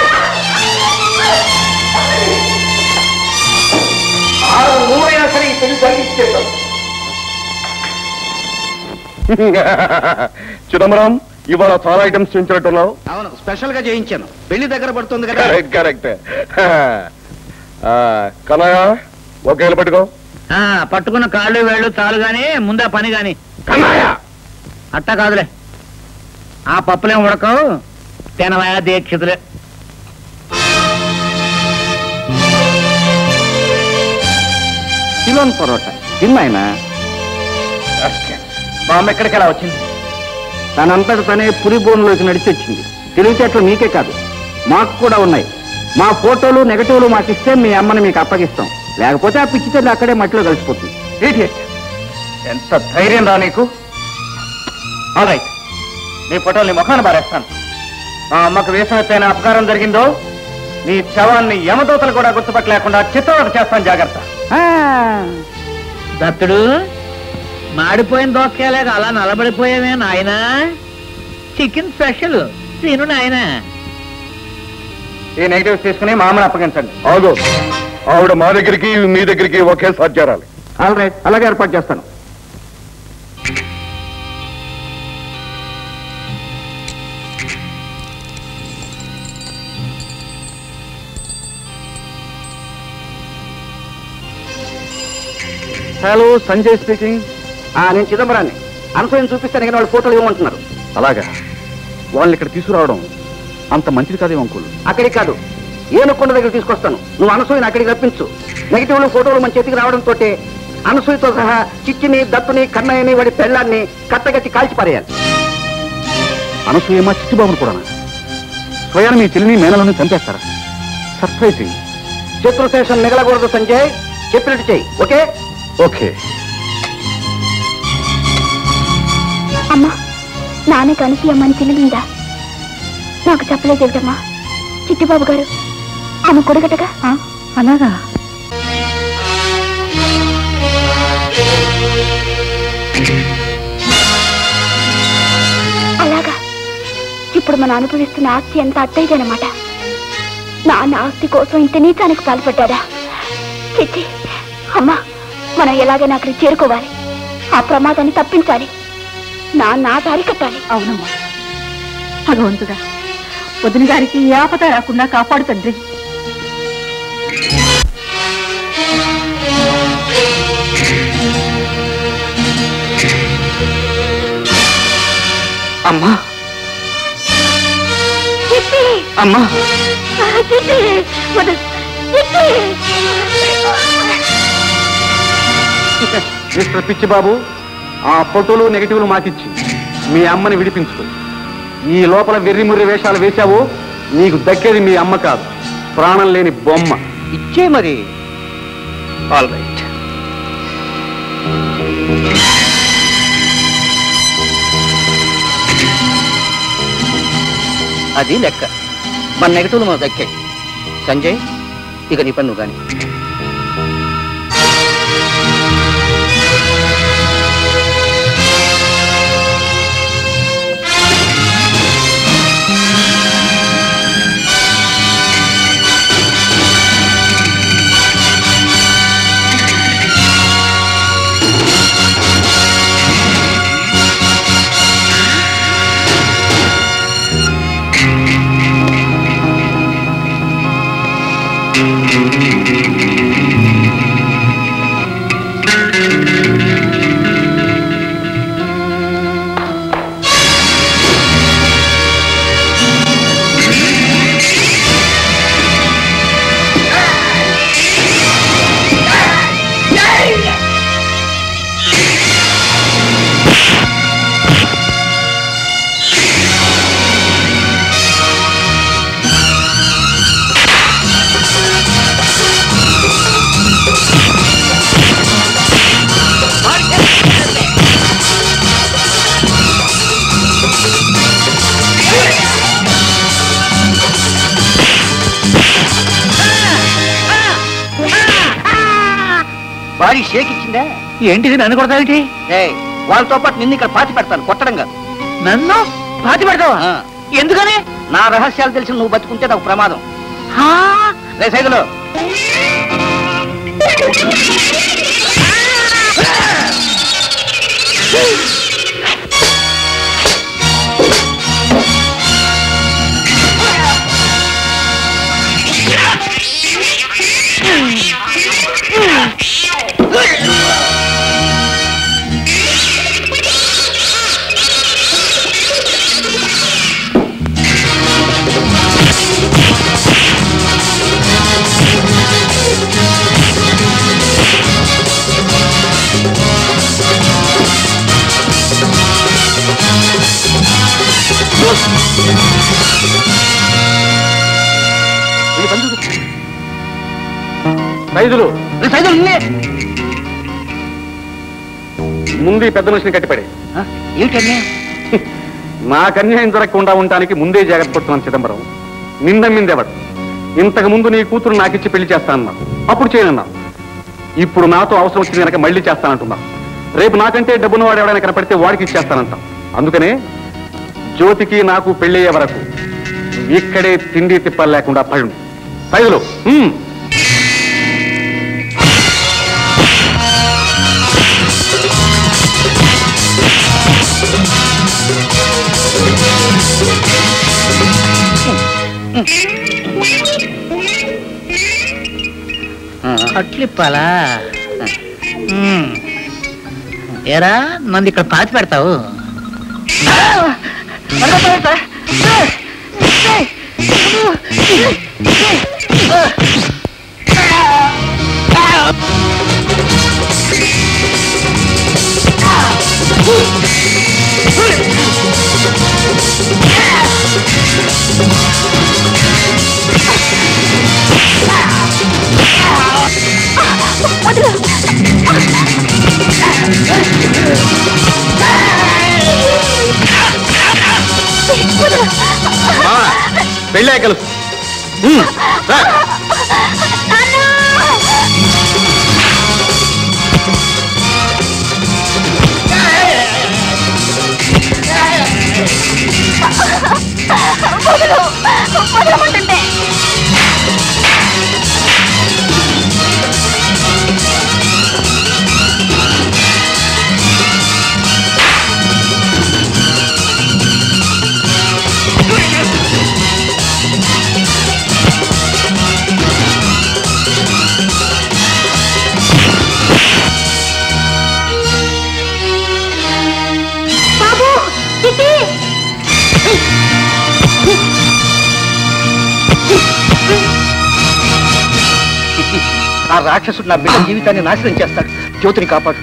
ఆరు నువ్వైనా సరే ఈ పెళ్లి పట్టించేస్తాను చిదంబరం ఇవాళ చాలా ఐటమ్స్ చేయించినట్టున్నావు అవును స్పెషల్ గా చేయించాను పెళ్లి దగ్గర పడుతుంది కదా కరెక్ట్ కరెక్ట్ కనయ్య ఒకేళ్ళు పట్టుకో ఆ, పట్టుకున్న కాళ్ళు వేళ్ళు చాలు గాని ముందా పని గాని కన్నయ్య అట్టా కాదులే ఆ పప్పులేం ఉడకవు తినవయా దీక్షితులే సిలోన్ పరోటా తిన్నాయన మా అమ్మ ఎక్కడికి ఎలా వచ్చింది తనంతట తనే పులి బోన్లోకి నడిచి వచ్చింది తెలివితేటలు మీకే కాదు మాకు కూడా ఉన్నాయి మా ఫోటోలు నెగటివ్లు మాకు ఇస్తే మీ అమ్మని మీకు అప్పగిస్తాం లేకపోతే ఆ పిచ్చి తల్లి అక్కడే మట్టిలో కలిసిపోతుంది Idiot. ఎంత ధైర్యం రా నీకు రైట్ నీ ఫోటోని ముఖాన్ని బారేస్తాను మా అమ్మకు వేసినట్టయిన అపకారం జరిగిందో నీ శవాన్ని యమదూతలు కూడా గుర్తుపట్టలేకుండా చిత్రవత చేస్తాను జాగ్రత్త దత్తుడు మాడిపోయిన దోసకాయలేక అలా నలబడిపోయావే నాయనా చికెన్ స్పెషల్ తిను నాయనా ఈ నెగిటివ్స్ తీసుకుని మా అమ్మని అప్పగించండి ఆగు ఆవిడ మా దగ్గరికి మీ దగ్గరికి ఒకేసారి చేరాలి ఆల్ రైట్ అలాగే ఏర్పాటు చేస్తాను హలో సంజయ్ స్పీకింగ్ నేను చిదంబరాన్ని అనసూయని చూపిస్తాను కానీ వాళ్ళు ఫోటోలు ఇవ్వమంటున్నారు అలాగా వాళ్ళని ఇక్కడ తీసుకురావడం అంత మంచిది కాదేమో అంకుల్ అక్కడికి కాదు ఏనుకొండ దగ్గర తీసుకొస్తాను నువ్వు అనసూయని అక్కడికి రప్పించు నెగిటివ్లు ఫోటోలు మన చేతికి రావడంతో అనసూయతో సహా చిచ్చిని దత్తుని కన్నయ్యని వాడి పెళ్ళాన్ని కట్టగట్టి కాల్చి పారేయాలి అనసూయమ్మ చిట్టుబాబును కూడా స్వయాన్ని మీ చెల్లిని మేనలను చంపేస్తారా సర్ప్రైజింగ్ శత్రుశేషం మిగలకూడదు సంజయ్ చెప్పినట్టు చెయ్యి ఓకే ఓకే అమ్మా నాన్న కలిసి అమ్మని తెలియదా నాకు చెప్పలేదేమిటమ్మా చిట్టిబాబు గారు ఆమె కొడుగటగా అలాగా అలాగా ఇప్పుడు మనం అనుభవిస్తున్న ఆస్తి ఎంత అత్తయ్యదనమాట నాన్న ఆస్తి కోసం ఇంత నీచానికి పాల్పడ్డా చిచ్చి అమ్మా మనం ఎలాగైనా అక్కడికి చేరుకోవాలి ఆ ప్రమాదాన్ని తప్పించాలి నాన్న దారి కట్టాలి అవునమ్మా భగవంతుడా వదిన గారికి ఏ ఆపద రాకుండా కాపాడు తండ్రి అమ్మా చిట్టి అమ్మా చిట్టి వదలు. చిట్టి మిస్టర్ పిచ్చిబాబు ఆ ఫోటోలు నెగిటివ్లు మాకిచ్చి మీ అమ్మని విడిపించుకో ఈ లోపల వెర్రిముర్రి వేషాలు వేశావు నీకు దక్కేది మీ అమ్మ కాదు ప్రాణం లేని బొమ్మ ఇచ్చే మరి ఆల్ రైట్ అది లెక్క మన నెగటివ్లు మనకు దక్కాయి సంజయ్ ఇక నీ పని నువ్వు కానీ బాడీ షేక్ ఇచ్చిందా ఏంటిది నన్ను కొడతావేంటి ఏయ్, వాళ్ళతో పాటు నిన్ను ఇక్కడ పాతి పెడతాను కొట్టడం కాదు నన్ను పాతి పెడతావా ఆ. ఎందుకని నా రహస్యాలు తెలిసి నువ్వు బతుకుంటే నాకు ప్రమాదం రే సైదులో ఆ సైజులు ముందు ఈ పెద్ద మనిషిని కట్టిపడే ఏమిటన్నా నాకు అన్యాయం జరగకుండా ఉండటానికి ముందే జాగ్రత్త పడుతున్నాను చిదంబరం నిందమ్మిందెవడు ఇంతకు ముందు నీ కూతురు నాకిచ్చి పెళ్లి చేస్తానన్నా అప్పుడు చేయనన్నా ఇప్పుడు నాతో అవసరం వచ్చింది కనుక మళ్ళీ చేస్తానంటున్నా రేపు నాకంటే డబ్బును వాడు ఎవడైనా కనపడితే వాడికి ఇచ్చేస్తానంట అందుకనే జ్యోతికి నాకు పెళ్ళయ్యే వరకు నువ్వు ఇక్కడే తిండి తిప్పలు లేకుండా పడు పైదులు హ్మ్. అట్లిప్పాలా మ్మ్. ఏరా నన్ను ఇక్కడ పాతి పెడతావు మా, పెళ్ళే కలుసు హ్మ్. రా. బాబు చిట్టి ఆ రాక్షసుడు నా బిడ్డ జీవితాన్ని నాశనం చేస్తాడు జ్యోతిని కాపాడు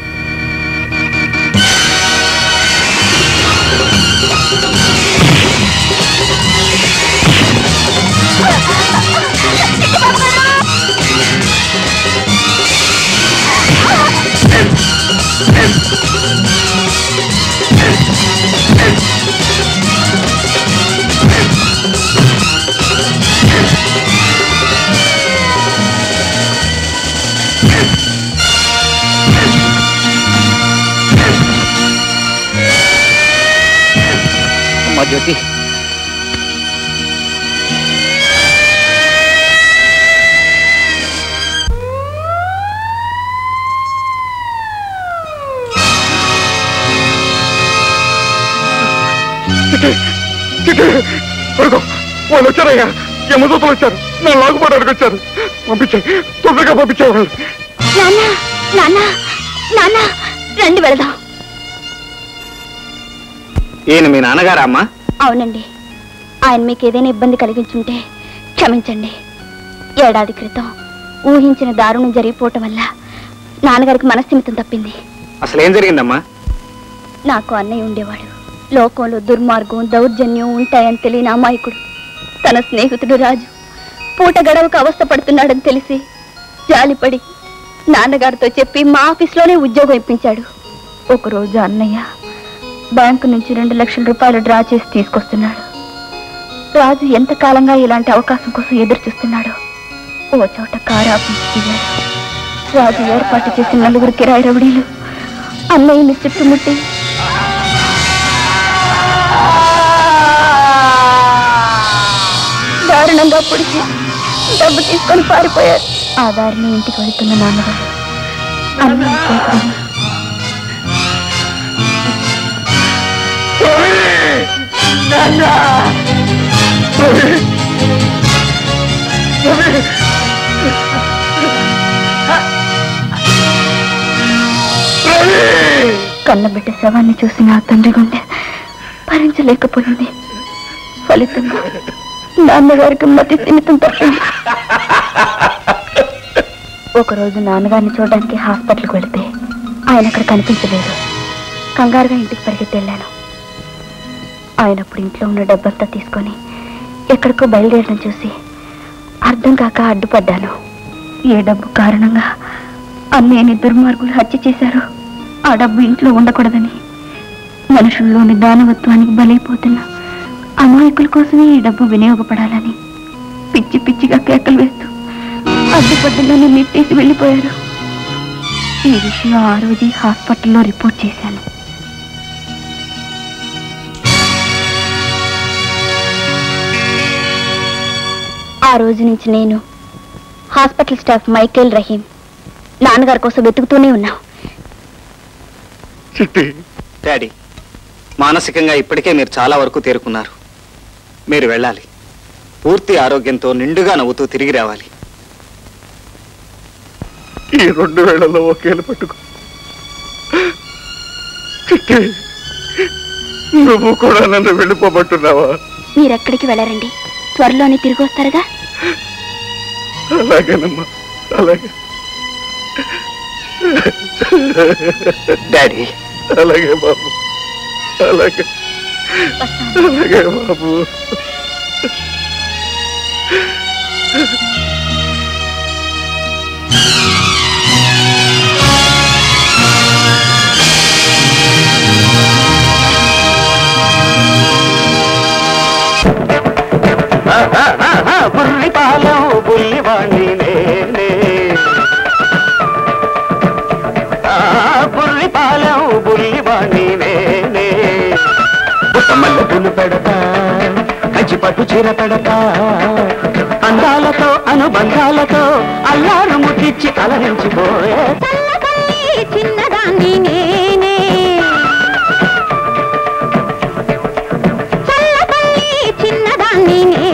అమ్మా జ్యోతి చిట్టి, చిట్టి, కొడుకు వాళ్ళు వచ్చారయ్యా యమదూతలు వచ్చారు నా లాగుపడడానికి వచ్చారు పంపించాయి తొందరగా పంపించేవాళ్ళు నాన్న నాన్న నాన్న రండి వెళదాం ఈయన మీ నాన్నగారా అమ్మా అవునండి ఆయన మీకు ఏదైనా ఇబ్బంది కలిగించుంటే క్షమించండి ఏడాది క్రితం ఊహించిన దారుణం జరిగిపోవటం వల్ల నాన్నగారికి మనస్థిమితం తప్పింది అసలు ఏం జరిగిందమ్మా నాకు అన్నయ్య ఉండేవాడు లోకంలో దుర్మార్గం దౌర్జన్యం ఉంటాయని తెలియని అమాయకుడు తన స్నేహితుడు రాజు పూట గడవకు అవస్థ పడుతున్నాడని తెలిసి జాలిపడి నాన్నగారితో చెప్పి మా ఆఫీస్లోనే ఉద్యోగం ఇప్పించాడు ఒకరోజు అన్నయ్య బ్యాంకు నుంచి రెండు లక్షల రూపాయలు డ్రా చేసి తీసుకొస్తున్నాడు రాజు ఎంతకాలంగా ఇలాంటి అవకాశం కోసం ఎదురు చూస్తున్నాడు ఓ చోట కారు ఆఫీస్ దిగాడు రాజు ఏర్పాటు చేసిన నలుగురు కిరాయి రౌడీలు అన్నయ్యని చుట్టుముట్టి దారుణంగా పొడిచి డబ్బు తీసుకొని పారిపోయారు ఆ దారిని ఇంటికి వెళుతున్న నాన్నగారు అన్నయ్య కోసం కన్నబిడ్డ శవాన్ని చూసి నా తండ్రి గుండె భరించలేకపోయింది ఫలితంగా నాన్నగారికి మతి స్థిమితం తప్పింది ఒకరోజు నాన్నగారిని చూడడానికి హాస్పిటల్కి వెళితే ఆయన అక్కడ కనిపించలేదు కంగారుగా ఇంటికి పరిగెత్తి వెళ్ళాను ఆయన అప్పుడు ఇంట్లో ఉన్న డబ్బంతా తీసుకొని ఎక్కడికో బయలుదేరడం చూసి అర్థం కాక అడ్డుపడ్డాను ఏ డబ్బు కారణంగా అన్నయ్యని దుర్మార్గులు హత్య చేశారు ఆ డబ్బు ఇంట్లో ఉండకూడదని మనుషుల్లోని దానవత్వానికి బలైపోతున్న అమాయకుల కోసమే ఈ డబ్బు వినియోగపడాలని పిచ్చి పిచ్చిగా కేకలు వేస్తూ అడ్డుపడ్డలోనే నెట్టేసి వెళ్ళిపోయారు ఈ విషయం ఆ రోజు హాస్పిటల్లో రిపోర్ట్ చేశాను ఆ రోజు నుంచి నేను హాస్పిటల్ స్టాఫ్ మైకేల్ రహీం నాన్నగారి కోసం వెతుకుతూనే ఉన్నాం చిట్టి డాడీ మానసికంగా ఇప్పటికే మీరు చాలా వరకు తేరుకున్నారు మీరు వెళ్ళాలి పూర్తి ఆరోగ్యంతో నిండుగా నవ్వుతూ తిరిగి రావాలి ఈ రెండు వేళల్లో ఒకేలా పట్టుకో చిట్టి నువ్వు కూడా నన్ను వెళ్ళిపోబట్టున్నావా మీరెక్కడికి వెళ్ళరండి త్వరలోనే తిరిగి వస్తారుగా అలాగేనమ్మా అలాగే డాడీ అలాగే బాబు అలాగే అలాగే బాబు బుల్లి పాలం బుల్లివాణి నేనే ఆ, బుల్లి పాలం బుల్లివాణి నేనే బుట్టమల్ల పులు పెడతా కంచి పట్టు చీర పెడతా అందాలతో అనుబంధాలతో అల్లారు ముట్టించి అలరించిపోయే చిన్నదాన్ని నేనే చల్లబల్లి చిన్నదాన్ని నేనే